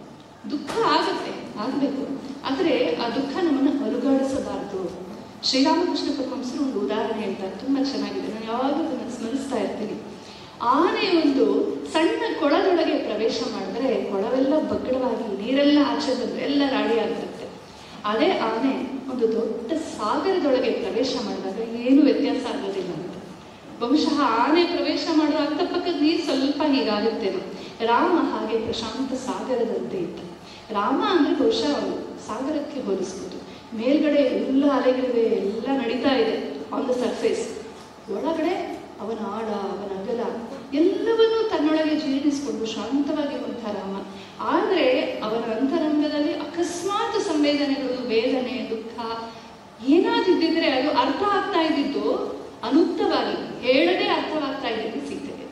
ದುಃಖ ಆಗತ್ತೆ ಆಗ್ಬೇಕು ಆದ್ರೆ ಆ ದುಃಖ ನಮ್ಮನ್ನ ಅಲುಗಾಡಿಸಬಾರದು ಶ್ರೀರಾಮಕೃಷ್ಣ ಪರಮಹಂಸರು ಒಂದು ಉದಾಹರಣೆ ಹೇಳ್ತಾರೆ ತುಂಬಾ ಚೆನ್ನಾಗಿದೆ ನಾನು ಯಾವಾಗಲೂ ಅದನ್ನ ಸ್ಮರಿಸ್ತಾ ಇರ್ತೀನಿ ಆನೆ ಒಂದು ಸಣ್ಣ ಕೊಳದೊಳಗೆ ಪ್ರವೇಶ ಮಾಡಿದ್ರೆ ಕೊಳವೆಲ್ಲ ಬಗ್ಗಡವಾಗಿ ನೀರೆಲ್ಲ ಆಚೆ ಬಂದ್ರೆ ಎಲ್ಲ ರಾಡಿ ಆಗಿರುತ್ತೆ ಅದೇ ಆನೆ ಒಂದು ದೊಡ್ಡ ಸಾಗರದೊಳಗೆ ಪ್ರವೇಶ ಮಾಡಿದಾಗ ಏನು ವ್ಯತ್ಯಾಸ ಆಗೋದಿಲ್ಲ ಅಂತ ಬಹುಶಃ ಆನೆ ಪ್ರವೇಶ ಮಾಡುವ ಅಕ್ಕಪಕ್ಕದ ನೀರು ಸ್ವಲ್ಪ ಹೀಗಾಗುತ್ತೇನೋ ರಾಮ ಹಾಗೆ ಪ್ರಶಾಂತ ಸಾಗರದಂತೆ ಇದ್ದ ರಾಮ ಅಂದ್ರೆ ಬಹುಶಃ ಅವನು ಸಾಗರಕ್ಕೆ ಹೋಲಿಸ್ಬೋದು ಮೇಲ್ಗಡೆ ಎಲ್ಲ ಅಲೆಗಳಿವೆ ಎಲ್ಲ ನಡೀತಾ ಇದೆ ಆನ್ ದ ಸರ್ಫೇಸ್ ಒಳಗಡೆ ಅವನ ಆಡ ಅವನ ಅಗಲ ಎಲ್ಲವನ್ನೂ ತನ್ನೊಳಗೆ ಜೀರ್ಣಿಸಿಕೊಂಡು ಶಾಂತವಾಗಿರುವಂಥ ರಾಮ ಆದರೆ ಅವನ ಅಂತರಂಗದಲ್ಲಿ ಅಕಸ್ಮಾತ್ ಸಂವೇದನೆಗಳು ವೇದನೆ ದುಃಖ ಏನಾದಿದ್ದಿದ್ರೆ ಅದು ಅರ್ಥ ಆಗ್ತಾ ಇದ್ದಿದ್ದು ಅನುಕ್ತವಾಗಿ ಹೇಳದೆ ಅರ್ಥವಾಗ್ತಾ ಇದ್ದಿದ್ದು ಸೀತೆಗೆ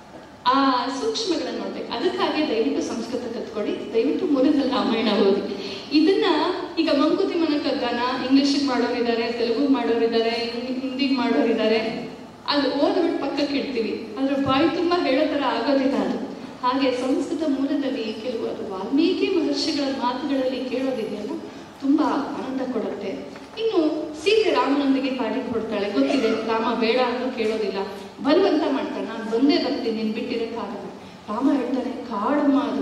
ಆ ಸೂಕ್ಷ್ಮಗಳನ್ನ ನೋಡ್ಬೇಕು ಅದಕ್ಕಾಗಿ ದಯವಿಟ್ಟು ಸಂಸ್ಕೃತ ಕತ್ಕೊಳ್ಳಿ ದಯವಿಟ್ಟು ಮೂಲದ ರಾಮಾಯಣ ಓದಿ ಇದನ್ನ ಈಗ ಮಂಕುತಿಮ್ಮನ ಕಗ್ಗನ ಇಂಗ್ಲಿಷಿಗೆ ಮಾಡೋರಿದ್ದಾರೆ ತೆಲುಗು ಮಾಡೋರಿದ್ದಾರೆ ಹಿಂದಿಗೆ ಮಾಡೋರಿದ್ದಾರೆ ಅದು ಓದ್ಬಿಟ್ಟು ಪಕ್ಕಕ್ಕೆ ಇಡ್ತೀವಿ ಅದ್ರ ಬಾಯಿ ತುಂಬಾ ಹೇಳೋ ಥರ ಆಗೋದಿಲ್ಲ ಅದು ಹಾಗೆ ಸಂಸ್ಕೃತ ಮೂಲದಲ್ಲಿ ಕೆಲವು ಅದು ವಾಲ್ಮೀಕಿ ಮಹರ್ಷಿಗಳ ಮಾತುಗಳಲ್ಲಿ ಕೇಳೋದಿದೆಯಲ್ಲ ತುಂಬಾ ಆನಂದ ಕೊಡುತ್ತೆ ಇನ್ನು ಸೀತೆ ರಾಮನೊಂದಿಗೆ ಕಾಡಿಗೆ ಹೊಡ್ತಾಳೆ ಗೊತ್ತಿದೆ ರಾಮ ಬೇಡ ಅಂದ್ರೂ ಕೇಳೋದಿಲ್ಲ ಬರುವಂತ ಮಾಡ್ತಾಳೆ ನಾನು ಬಂದೇ ಬರ್ತೀನಿ ನೀನು ಬಿಟ್ಟಿರಕ್ಕಾಗಲ್ಲ ರಾಮ ಹೇಳ್ತಾನೆ ಕಾಡಮ್ಮ ಅದು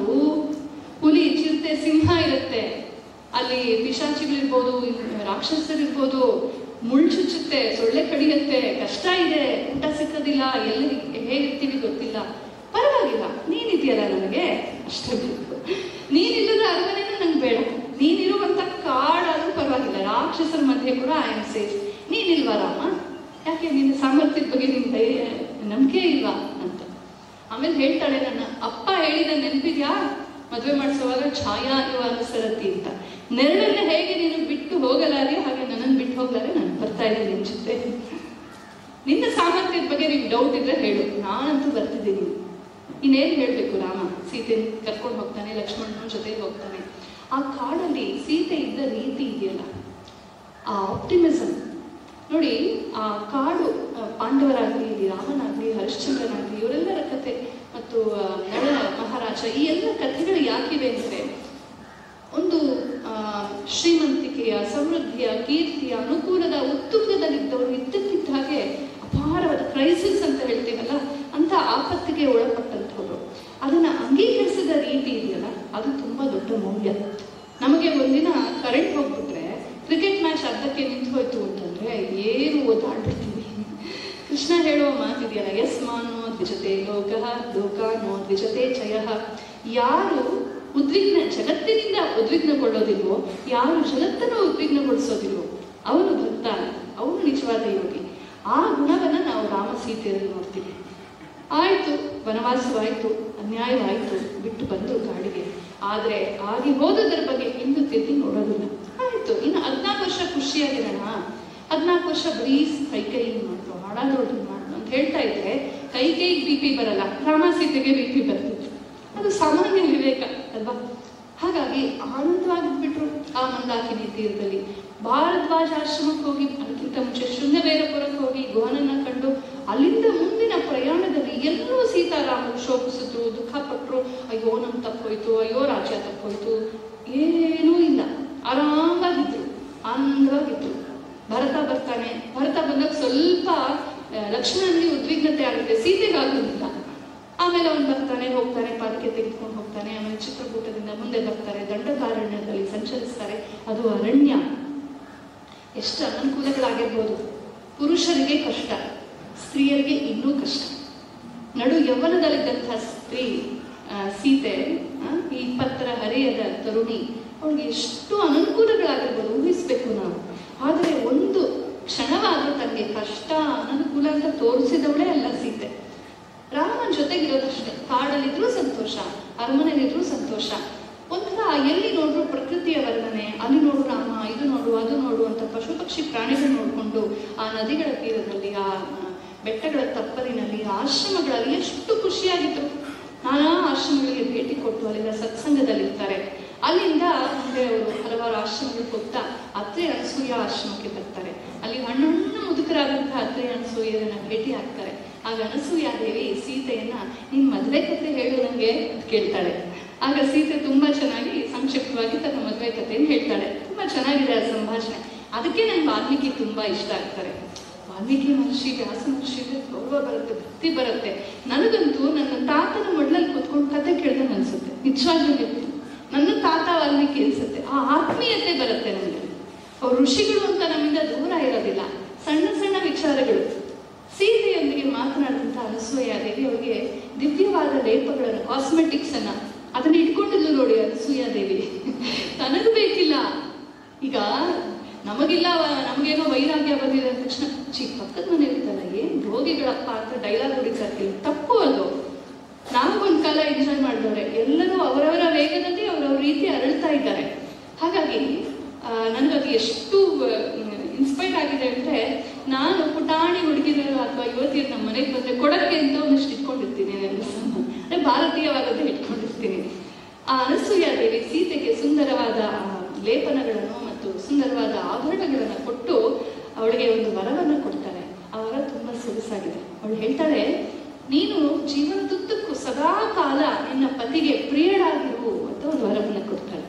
ಹುಲಿ ಚಿರತೆ ಸಿಂಹ ಇರುತ್ತೆ ಅಲ್ಲಿ ಪಿಶಾಚಿಗಳಿರ್ಬೋದು ರಾಕ್ಷಸರಿರ್ಬೋದು ಮುಳ್ಳು ಚುಚ್ಚುತ್ತೆ ಸೊಳ್ಳೆ ಕಡಿಯುತ್ತೆ ಕಷ್ಟ ಇದೆ ಊಟ ಸಿಕ್ಕೋದಿಲ್ಲ ಎಲ್ಲಿ ಹೇಗಿರ್ತೀವಿ ಗೊತ್ತಿಲ್ಲ ಪರವಾಗಿಲ್ಲ ನೀನಿದೆಯಲ್ಲ ನನಗೆ ಅಷ್ಟೇ ಬೇಕು ನೀನಿಲ್ಲದ ಅರಮನೆನೂ ನಂಗೆ ಬೇಡ ನೀನಿರುವಂತ ಕಾಡಾದ್ರೂ ಪರವಾಗಿಲ್ಲ ರಾಕ್ಷಸರ ಮಧ್ಯೆ ಕೂಡ ಐ ಆಮ್ ಸೇಫ್ ನೀನಿಲ್ವಾ ರಾಮ ಯಾಕೆ ನಿನ್ನ ಸಾಮರ್ಥ್ಯದ ಬಗ್ಗೆ ನಿನ್ ಧೈರ್ಯ ನಂಬಿಕೆ ಇಲ್ವಾ ಅಂತ ಆಮೇಲೆ ಹೇಳ್ತಾಳೆ ನನ್ನ ಅಪ್ಪ ಹೇಳಿದ ನೆನಪಿದ್ಯಾ ಮದುವೆ ಮಾಡಿಸುವಾಗ ಛಾಯಾ ನಿವಾರ ಸರತಿ ಅಂತ ನೆರಳನ್ನ ಹೇಗೆ ನೀನು ಬಿಟ್ಟು ಹೋಗಲಾರೆ ಹಾಗೆ ನನ್ನನ್ನು ಬಿಟ್ಟು ಹೋಗಲಾರೆ ನಾನು ಬರ್ತಾ ಇದ್ದೀನಿ ನಿನ್ ಜೊತೆ ನಿನ್ನ ಸಾಮರ್ಥ್ಯದ ಬಗ್ಗೆ ನಿಮ್ಗೆ ಡೌಟ್ ಇದ್ರೆ ಹೇಳು ನಾನಂತೂ ಬರ್ತಿದ್ದೀನಿ ಇನ್ನೇನು ಹೇಳ್ಬೇಕು ರಾಮ ಸೀತೆ ಕರ್ಕೊಂಡು ಹೋಗ್ತಾನೆ ಲಕ್ಷ್ಮಣನ ಜೊತೆ ಹೋಗ್ತಾನೆ ಆ ಕಾಡಲ್ಲಿ ಸೀತೆ ಇದ್ದ ರೀತಿ ಇದೆಯಲ್ಲ ಆ ಆಪ್ಟಿಮಿಸಮ್ ನೋಡಿ ಆ ಕಾಡು ಆ, ಪಾಂಡವರಾಗ್ಲಿ ಇಲ್ಲಿ ರಾಮನಾಗ್ಲಿ ಹರಿಶ್ಚಂದ್ರನಾಗ್ಲಿ ಇವರೆಲ್ಲರ ಕಥೆ ಮತ್ತು ಆ, ನಳ ಮಹಾರಾಜ ಈ ಎಲ್ಲ ಕಥೆಗಳು ಯಾಕಿವೆ ಅಂದ್ರೆ ಒಂದು ಆ, ಶ್ರೀಮಂತಿಕೆಯ ಸಮೃದ್ಧಿಯ ಕೀರ್ತಿಯ ಅನುಕೂಲದ ಉತ್ತುಂಗದಲ್ಲಿದ್ದವರು ಇದ್ದಕ್ಕಿದ್ದ ಹಾಗೆ ಅಪಾರವಾದ ಕ್ರೈಸಿಸ್ ಅಂತ ಹೇಳ್ತೀವಲ್ಲ ಅಂತ ಆಪತ್ತಿಗೆ ಒಳಪಟ್ಟಂಥವ್ರು ಅದನ್ನ ಅಂಗೀಕರಿಸಿದ ರೀತಿ ಇದೆಯಲ್ಲ ಅದು ತುಂಬಾ ದೊಡ್ಡ ಮೌಲ್ಯ ನಮಗೆ ಒಂದಿನ ಕರೆಂಟ್ ಹೋಗ್ಬಿಟ್ರೆ ಕ್ರಿಕೆಟ್ ಮ್ಯಾಚ್ ಅರ್ಧಕ್ಕೆ ನಿಂತು ಹೋಯ್ತು ಅಂತಂದ್ರೆ ಏನು ಓದಾಡ್ಬಿಡ್ತೀವಿ ಕೃಷ್ಣ ಹೇಳುವ ಮಾತಿದೆಯಲ್ಲ ಯಸ್ ಮಾನೋ ದ್ವಿಜತೆ ಲೋಕ ಲೋಕ ನೋ ದ್ವಿಜತೆ ಚಯ ಯಾರು ಉದ್ವಿಗ್ನ ಜಗತ್ತಿನಿಂದ ಉದ್ವಿಗ್ನಗೊಳ್ಳೋದಿಲ್ವೋ ಯಾರು ಜಗತ್ತನ್ನು ಉದ್ವಿಗ್ನಗೊಳಿಸೋದಿಲ್ವೋ ಅವನು ಭಕ್ತ ಅವನು ನಿಜವಾದ ಯೋಗಿ ಆ ಗುಣವನ್ನ ನಾವು ರಾಮ ಸೀತೆಯರಲ್ಲಿ ನೋಡ್ತೀವಿ ಆಯ್ತು ವನವಾಸವಾಯ್ತು ಅನ್ಯಾಯವಾಯ್ತು ಬಿಟ್ಟು ಬಂದು ಕಾಡಿಗೆ ಆದ್ರೆ ಆಗಿ ಹೋದದರ ಬಗ್ಗೆ ಹಿಂದೆ ತಿರುಗಿ ನೋಡೋದಿಲ್ಲ ಆಯ್ತು ಇನ್ನು ಹದ್ನಾಲ್ಕು ವರ್ಷ ಖುಷಿಯಾಗಿರೋಣ ಹದ್ನಾಲ್ಕು ವರ್ಷ ಬರೀ ಕೈ ಕೈ ಮಾಡ್ತು ಹಾಳಾದೋಡ್ರಿ ಮಾಡ್ತು ಅಂತ ಹೇಳ್ತಾ ಇದ್ರೆ ಕೈ ಕೈಗೆ ಬಿ ಪಿ ಬರಲ್ಲ ರಾಮ ಸೀತೆಗೆ ಬಿ ಪಿ ಬರ್ತಿತ್ತು ಅದು ಸಾಮಾನ್ಯ ವಿವೇಕ ಅಲ್ವಾ ಹಾಗಾಗಿ ಆನಂದವಾಗಿದ್ಬಿಟ್ರು ಆ ಮಂದಾಕಿನಿ ತೀರದಲ್ಲಿ ಭಾರದ್ವಾಜ ಆಶ್ರಮಕ್ಕೆ ಹೋಗಿ ಅದಕ್ಕಿಂತ ಮುಂಚೆ ಶೃಂಗವೇರಪುರಕ್ಕೆ ಹೋಗಿ ಗುಹನನ್ನ ಕಂಡು ಅಲ್ಲಿಂದ ಮುಂದಿನ ಪ್ರಯಾಣದಲ್ಲಿ ಎಲ್ಲರೂ ಸೀತಾರಾಮರು ಶೋಕಿಸಿದ್ರು ದುಃಖ ಪಟ್ರು ಅಯ್ಯೋ ನಮ್ ತಪ್ಪೋಯ್ತು ಅಯ್ಯೋ ರಾಜ್ಯ ತಪ್ಪೋಯ್ತು ಏನೂ ಇಲ್ಲ ಆರಾಮಾಗಿದ್ರು ಆನಂದವಾಗಿದ್ರು ಭರತ ಬರ್ತಾನೆ ಭರತ ಬಂದಾಗ ಸ್ವಲ್ಪ ಆ, ಲಕ್ಷ್ಮಣನಿಗೆ ಉದ್ವಿಗ್ನತೆ ಆಗುತ್ತೆ ಸೀತೆಗಾಗೋದಿಲ್ಲ ಆಮೇಲೆ ಅವನು ಬರ್ತಾನೆ ಹೋಗ್ತಾನೆ ಪಾದಕ್ಕೆ ತೆಗೆದುಕೊಂಡು ಹೋಗ್ತಾನೆ ಆಮೇಲೆ ಚಿತ್ರಕೂಟದಿಂದ ಮುಂದೆ ಬರ್ತಾರೆ ದಂಡಕಾರಣ್ಯದಲ್ಲಿ ಸಂಚರಿಸ್ತಾರೆ ಅದು ಅರಣ್ಯ ಎಷ್ಟು ಅನನುಕೂಲಗಳಾಗಿರ್ಬೋದು ಪುರುಷರಿಗೆ ಕಷ್ಟ ಸ್ತ್ರೀಯರಿಗೆ ಇನ್ನೂ ಕಷ್ಟ ನಡು ಯೌವನದಲ್ಲಿದ್ದಂತಹ ಸ್ತ್ರೀ ಆ, ಸೀತೆ ಆ, ಈ ಇಪ್ಪತ್ತರ ಹರೆಯದ ತರುಣಿ ಅವಳಿಗೆ ಎಷ್ಟು ಅನನುಕೂಲಗಳಾಗಿರ್ಬೋದು ಊಹಿಸ್ಬೇಕು ನಾವು ಆದರೆ ಒಂದು ಕ್ಷಣವಾದ್ರೂ ತನಗೆ ಕಷ್ಟ ಅನನುಕೂಲ ಅಂತ ತೋರಿಸಿದವಳೇ ಅಲ್ಲ ಸೀತೆ ರಾಮನ ಜೊತೆಗಿರೋದಷ್ಟೇ ಕಾಡಲ್ಲಿದ್ರೂ ಸಂತೋಷ ಅರಮನೆಯಲ್ಲಿದ್ರೂ ಸಂತೋಷ ಒಂಥರ ಎಲ್ಲಿ ನೋಡ್ರು ಪ್ರಕೃತಿಯ ವರ್ಣನೆ ಅಲ್ಲಿ ನೋಡು ರಾಮ ಇದು ನೋಡು ಅದು ನೋಡು ಅಂತ ಪಶು ಪಕ್ಷಿ ಪ್ರಾಣಿಗಳು ನೋಡ್ಕೊಂಡು ಆ ನದಿಗಳ ತೀರದಲ್ಲಿ ಆ ಆ, ಬೆಟ್ಟಗಳ ತಪ್ಪಲಿನಲ್ಲಿ ಆ ಆಶ್ರಮಗಳಲ್ಲಿ ಎಷ್ಟು ಖುಷಿಯಾಗಿದ್ರು ನಾನಾ ಆಶ್ರಮಗಳಿಗೆ ಭೇಟಿ ಕೊಟ್ಟು ಅಲ್ಲಿಂದ ಸತ್ಸಂಗದಲ್ಲಿರ್ತಾರೆ ಅಲ್ಲಿಂದ ಮುಂದೆ ಅವರು ಹಲವಾರು ಆಶ್ರಮಗಳಿಗೆ ಹೋಗ್ತಾ ಅತ್ರೆ ಅನಸೂಯ ಆಶ್ರಮಕ್ಕೆ ಬರ್ತಾರೆ ಅಲ್ಲಿ ಹಣ್ಣಣ್ಣ ಮುದುಕರಾದಂತಹ ಅತ್ರೆ ಅನಸೂಯರನ್ನ ಭೇಟಿ ಆಗ್ತಾರೆ ಆಗ ಅನಸೂಯ ದೇವಿ ಸೀತೆಯನ್ನ ನಿನ್ ಮದುವೆ ಕತೆ ಹೇಳು ನಂಗೆ ಅಂತ ಕೇಳ್ತಾಳೆ ಆಗ ಸೀತೆ ತುಂಬಾ ಚೆನ್ನಾಗಿ ಸಂಕ್ಷಿಪ್ತವಾಗಿ ತನ್ನ ಮದುವೆ ಕಥೆಯನ್ನು ಹೇಳ್ತಾಳೆ ತುಂಬಾ ಚೆನ್ನಾಗಿದೆ ಆ ಸಂಭಾಷಣೆ ಅದಕ್ಕೆ ನನ್ಗೆ ವಾಲ್ಮೀಕಿ ತುಂಬಾ ಇಷ್ಟ ಆಗ್ತಾರೆ ವಾಲ್ಮೀಕಿ ಮಹರ್ಷಿ ವ್ಯಾಸ ಮಹರ್ಷಿಗೆ ಗೌರವ ಬರುತ್ತೆ ಭಕ್ತಿ ಬರುತ್ತೆ ನನಗಂತೂ ನನ್ನ ತಾತನ ಮೊಡ್ಲಲ್ಲಿ ಕೂತ್ಕೊಂಡು ಕತೆ ಕೇಳ್ದಂಗೆ ಅನ್ಸುತ್ತೆ ನಿಜವಾಗ್ಲೂ ಹೇಳ್ತೀನಿ ನನ್ನ ತಾತ ವಾಲ್ಮೀಕಿ ಅನ್ಸುತ್ತೆ ಆ ಆತ್ಮೀಯತೆ ಬರುತ್ತೆ ನನಗೆ ಅವ್ರು ಋಷಿಗಳು ಅಂತ ನಮ್ಮಿಂದ ದೂರ ಇರೋದಿಲ್ಲ ಸಣ್ಣ ಸಣ್ಣ ವಿಚಾರಗಳು ಸೀತೆಯೊಂದಿಗೆ ಮಾತನಾಡಿದಂಥ ಅನಸೂಯ ದೇವಿ ಅವರಿಗೆ ದಿವ್ಯವಾದ ಲೇಪಗಳನ್ನು ಕಾಸ್ಮೆಟಿಕ್ಸ್ ಅನ್ನ ಅದನ್ನ ಇಟ್ಕೊಂಡಿದ್ಲು ನೋಡಿ ಅನಸೂಯ ದೇವಿ ತನಗೂ ಬೇಕಿಲ್ಲ ಈಗ ನಮಗಿಲ್ಲ ವ- ನಮಗೇನೋ ವೈರಾಗ್ಯ ಬಂದಿದೆ ಅಂದ ತಕ್ಷಣ ಚಿ ಪಕ್ಕದ ಮನೆ ಇರ್ತಲ್ಲ ಏನ್ ರೋಗಿಗಳಪ್ಪ ಅಂತ ಡೈಲಾಗ್ ಹೊಡಿತಾರೆ ತಪ್ಪು ಅದು ನಾವು ಒಂದ್ ಕಾಲ ಎಂಜಾಯ್ ಮಾಡಿದವ್ರೆ ಎಲ್ಲರೂ ಅವರವರ ವೇಗದಲ್ಲಿ ಅವರವ್ರ ರೀತಿ ಅರಳ್ತಾ ಇದ್ದಾರೆ ಹಾಗಾಗಿ ಆ, ನನ್ಗದು ಎಷ್ಟು ಇನ್ಸ್ಪೈರ್ ಆಗಿದೆ ಅಂದ್ರೆ ನಾನು ಪುಟಾಣಿ ಹುಡುಗಿರು ಅಥವಾ ಯುವತಿಯರು ನಮ್ಮ ಮನೆಗೆ ಬಂದ್ರೆ ಕೊಡಕ್ಕೆ ಅಂತ ಒಂದಿಷ್ಟು ಇಟ್ಕೊಂಡಿರ್ತೀನಿ ನನ್ನ ಅಂದ್ರೆ ಭಾರತೀಯವಾದದ್ದು ಇಟ್ಕೊಂಡಿರ್ತೀನಿ ಆ ಅನಸೂಯ ದೇವಿ ಸೀತೆಗೆ ಸುಂದರವಾದ ಆ, ಲೇಪನಗಳನ್ನು ಮತ್ತು ಸುಂದರವಾದ ಆಭರಣಗಳನ್ನು ಕೊಟ್ಟು ಅವಳಿಗೆ ಒಂದು ವರವನ್ನು ಕೊಡ್ತಾಳೆ ಆ ವರ ತುಂಬಾ ಸೊಗಸಾಗಿದೆ ಅವಳು ಹೇಳ್ತಾಳೆ ನೀನು ಜೀವನದುದ್ದಕ್ಕೂ ಸದಾ ಕಾಲ ನಿನ್ನ ಪತಿಗೆ ಪ್ರಿಯಳಾಗಿರು ಅಂತ ಒಂದು ವರವನ್ನು ಕೊಡ್ತಾಳೆ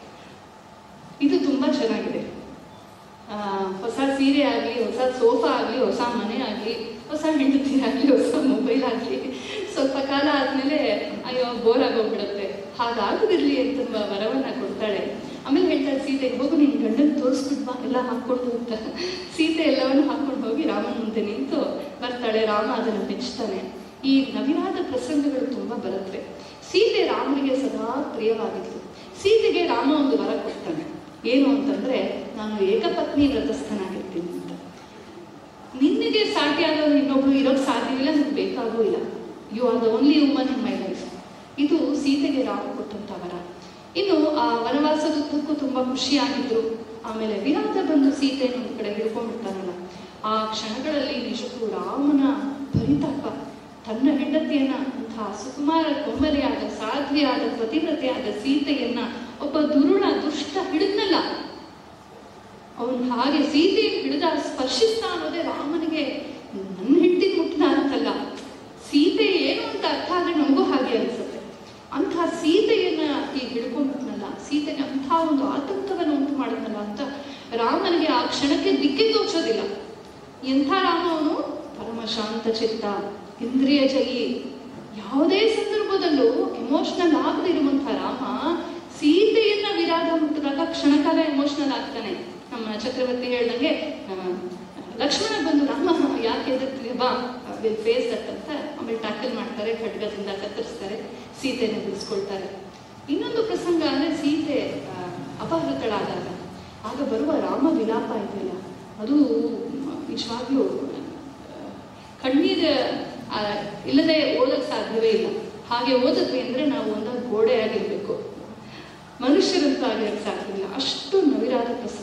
ಇದು ತುಂಬಾ ಚೆನ್ನಾಗಿದೆ ಆ, ಹೊಸ ಸೀರೆ ಆಗಲಿ ಹೊಸ ಸೋಫಾ ಆಗಲಿ ಹೊಸ ಮನೆ ಆಗಲಿ ಹೊಸ ಹೆಂಡತಿ ಆಗಲಿ ಹೊಸ ಮೊಬೈಲ್ ಆಗಲಿ ಸ್ವಲ್ಪ ಕಾಲ ಆದ್ಮೇಲೆ ಅಯ್ಯೋ ಬೋರ್ ಆಗೋಗ್ಬಿಡುತ್ತೆ ಹಾಗಾಗದಿರ್ಲಿ ಅಂತ ವರವನ್ನ ಕೊಡ್ತಾಳೆ ಆಮೇಲೆ ಹೇಳ್ತಾರೆ ಸೀತೆಗೆ ಹೋಗು ನಿನ್ ಗಂಡನ ತೋರಿಸ್ಬಿಡ್ವಾ ಎಲ್ಲ ಹಾಕೊಂಡು ಅಂತ ಸೀತೆ ಎಲ್ಲವನ್ನು ಹಾಕೊಂಡು ಹೋಗಿ ರಾಮನ ಮುಂದೆ ನಿಂತು ಬರ್ತಾಳೆ ರಾಮ ಅದನ್ನು ಮೆಚ್ತಾನೆ ಈ ನವಿರಾದ ಪ್ರಸಂಗಗಳು ತುಂಬಾ ಬರುತ್ತವೆ ಸೀತೆ ರಾಮನಿಗೆ ಸದಾ ಪ್ರಿಯವಾಗಿತ್ತು ಸೀತೆಗೆ ರಾಮ ಒಂದು ವರ ಕೊಡ್ತಾನೆ ಏನು ಅಂತಂದ್ರೆ ನಾನು ಏಕಪತ್ನಿ ವ್ರತಸ್ಥನಾಗಿರ್ತೀನಿ ಅಂತ ನಿನ್ನೆಗೆ ಸಾಟಿಯಾದವರು ಇನ್ನೊಬ್ರು ಇರೋಕ್ ಸಾಧ್ಯವಿಲ್ಲ ನಿಮ್ಗೆ ಬೇಕಾಗೂ ಇಲ್ಲ you are the only woman in my life ಇದು ಸೀತೆಗೆ ರಾಮ ಕೊಟ್ಟಂತ ವರ ಇನ್ನು ಆ ವನವಾಸದುದ್ದಕ್ಕೂ ತುಂಬಾ ಖುಷಿಯಾಗಿದ್ರು ಆಮೇಲೆ ವಿರಾಟ ಬಂದು ಸೀತೆಯನ್ನು ಒಂದು ಕಡೆ ಹಿಡ್ಕೊಂಡ್ಬಿಡ್ತಾನಲ್ಲ ಆ ಕ್ಷಣಗಳಲ್ಲಿ ನಿಜಕ್ಕೂ ರಾಮನ ಪರಿತಾಪ ತನ್ನ ಹೆಂಡತಿಯನ್ನ ಅಂತಹ ಸುಕುಮಾರ ಕೋಮಲಿಯಾದ ಸಾಧ್ವಿಯಾದ ಪತಿವ್ರತೆಯಾದ ಸೀತೆಯನ್ನ ಒಬ್ಬ ದುರುಳ ದುಷ್ಟ ಹಿಡಿದ್ನಲ್ಲ ಅವನು ಹಾಗೆ ಸೀತೆಯನ್ನು ಹಿಡಿದ ಸ್ಪರ್ಶಿಸ್ತಾ ಅನ್ನೋದೇ ರಾಮನಿಗೆ ನನ್ನ ಹೆಂಡತಿ ಮುಟ್ಟಿದ ಅಂತಲ್ಲ ಸೀತೆ ಏನು ಅಂತ ಅರ್ಥ ಆದ್ರೆ ನಮಗೂ ಹಾಗೆ ಅನ್ಸುತ್ತೆ ಅಂಥ ಸೀತೆಯನ್ನ ಈ ಹಿಡ್ಕೊಂಡ್ಬಿಟ್ನಲ್ಲ ಸೀತೆಗೆ ಅಂಥ ಒಂದು ಆತಂಕವನ್ನು ಉಂಟು ಮಾಡಿದ್ನಲ್ಲ ಅಂತ ರಾಮನಿಗೆ ಆ ಕ್ಷಣಕ್ಕೆ ದಿಕ್ಕೇ ತೋಚೋದಿಲ್ಲ ಎಂಥ ರಾಮ ಅವನು ಪರಮ ಶಾಂತ ಚಿತ್ತ ಇಂದ್ರಿಯ ಜಯಿ ಯಾವುದೇ ಸಂದರ್ಭದಲ್ಲೂ ಎಮೋಷನಲ್ ಆಗದೆ ಇರುವಂಥ ರಾಮ ಸೀತೆಯನ್ನ ವಿರಾಧ ಮುಟ್ಟಿದಾಗ ಕ್ಷಣಕಾಲ ಎಮೋಷನಲ್ ಆಗ್ತಾನೆ ನಮ್ಮ ಚಕ್ರವರ್ತಿ ಹೇಳ್ದಂಗೆ ಆ, ಲಕ್ಷ್ಮಣ ಬಂದು ರಾಮ ಯಾಕೆ ಎದುರ್ತೀವಿ ಬಾ ವಿಲ್ ಫೇಸ್ ದಟ್ ಅಂತ ಆಮೇಲೆ ಟ್ಯಾಕಲ್ ಮಾಡ್ತಾರೆ ಖಡ್ಗದಿಂದ ಕತ್ತರಿಸ್ತಾರೆ ಸೀತೆಯನ್ನು ಬಿಡಿಸ್ಕೊಳ್ತಾರೆ ಇನ್ನೊಂದು ಪ್ರಸಂಗ ಅಂದ್ರೆ ಸೀತೆ ಆ, ಅಪಹೃತಳಾದಾಗ ಆಗ ಬರುವ ರಾಮ ವಿಲಾಪ ಇದೆಯಲ್ಲ ಅದು ನಿಜವಾಗ್ಲೂ ಆ, ಕಣ್ಣೀರ ಆ, ಇಲ್ಲದೆ ಓದಕ್ ಸಾಧ್ಯವೇ ಇಲ್ಲ ಹಾಗೆ ಓದದ್ವಿ ಅಂದ್ರೆ ನಾವು ಒಂದು ಗೋಡೆಯಾಗಿರ್ಬೇಕು ಮನುಷ್ಯರಂತೂ ಆಗಿರಕ್ಕೆ ಸಾಧ್ಯವಿಲ್ಲ ಅಷ್ಟು ನವಿರಾದ ಪ್ರಸಂಗ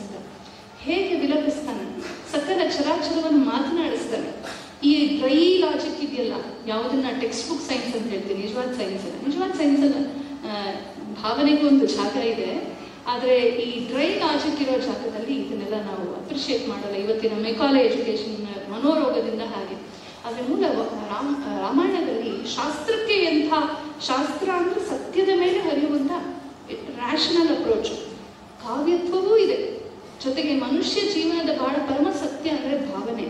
ಹೇಗೆ ವಿಲಪಿಸ್ತಾನೆ ಸಕಲ ಚರಾಚರವನ್ನು ಮಾತನಾಡಿಸ್ತಾನೆ ಈ ಡ್ರೈ ಲಾಜಿಕ್ ಇದೆಯಲ್ಲ ಯಾವುದನ್ನ ಟೆಕ್ಸ್ಟ್ ಬುಕ್ ಸೈನ್ಸ್ ಅಂತ ಹೇಳ್ತೀನಿ ನಿಜವಾದ ಸೈನ್ಸ್ ಅಲ್ಲ ನಿಜವಾದ ಸೈನ್ಸ್ ಅಲ್ಲ ಆ, ಭಾವನೆಗೂ ಒಂದು ಜಾಗ ಇದೆ ಆದ್ರೆ ಈ ಡ್ರೈ ಲಾಜಿಕ್ ಇರೋ ಜಾಗದಲ್ಲಿ ಇದನ್ನೆಲ್ಲ ನಾವು ಅಪ್ರಿಷಿಯೇಟ್ ಮಾಡಲ್ಲ ಇವತ್ತಿನ ಮೆಕಾಲೆ ಎಜುಕೇಶನ್ ಮನೋರೋಗದಿಂದ ಹಾಗೆ ಆದ್ರೆ ಮೂಲ ವ- ರಾಮ ರಾಮಾಯಣದಲ್ಲಿ ಶಾಸ್ತ್ರಕ್ಕೆ ಎಂಥ ಶಾಸ್ತ್ರ ಅಂದ್ರೆ ಸತ್ಯದ ಮೇಲೆ ಹರಿಯುವಂತ ರ್ಯಾಷನಲ್ ಅಪ್ರೋಚ್ ಕಾವ್ಯತ್ವವೂ ಇದೆ ಜೊತೆಗೆ ಮನುಷ್ಯ ಜೀವನದ ಬಹಳ ಪರಮ ಸತ್ಯ ಅಂದ್ರೆ ಭಾವನೆ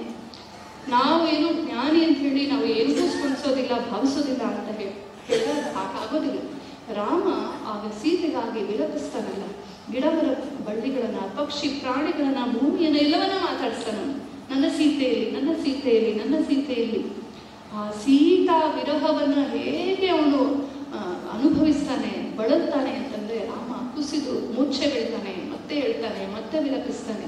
ನಾವು ಏನು ಜ್ಞಾನಿ ಅಂತ ಹೇಳಿ ನಾವು ಏನೂ ಸ್ಪಂದಿಸೋದಿಲ್ಲ ಭಾವಿಸೋದಿಲ್ಲ ಅಂತ ಹೇಳಿ ಹೇಳಿದ್ರೆ ಅದು ಹಾಗಾಗೋದಿಲ್ಲ ರಾಮ ಆಗ ಸೀತೆಗಾಗಿ ವಿಲಪಿಸ್ತಾನಲ್ಲ ಗಿಡಮರ ಬಳ್ಳಿಗಳನ್ನ ಪಕ್ಷಿ ಪ್ರಾಣಿಗಳನ್ನ ಭೂಮಿಯನ್ನ ಎಲ್ಲವನ್ನ ಮಾತಾಡಿಸ್ತಾನ ಅವ್ನು. ನನ್ನ ಸೀತೆಯಲ್ಲಿ ನನ್ನ ಸೀತೆಯಲ್ಲಿ ನನ್ನ ಸೀತೆಯಲ್ಲಿ ಆ ಸೀತಾ ವಿರಹವನ್ನ ಹೇಗೆ ಅವನು ಆ, ಅನುಭವಿಸ್ತಾನೆ ಬಳಲ್ತಾನೆ ಅಂತಂದ್ರೆ ರಾಮ ಕುಸಿದು ಮುಚ್ಚೆ ಬೀಳ್ತಾನೆ ಮತ್ತೆ ಹೇಳ್ತಾನೆ ಮತ್ತೆ ವಿಲಪಿಸ್ತಾನೆ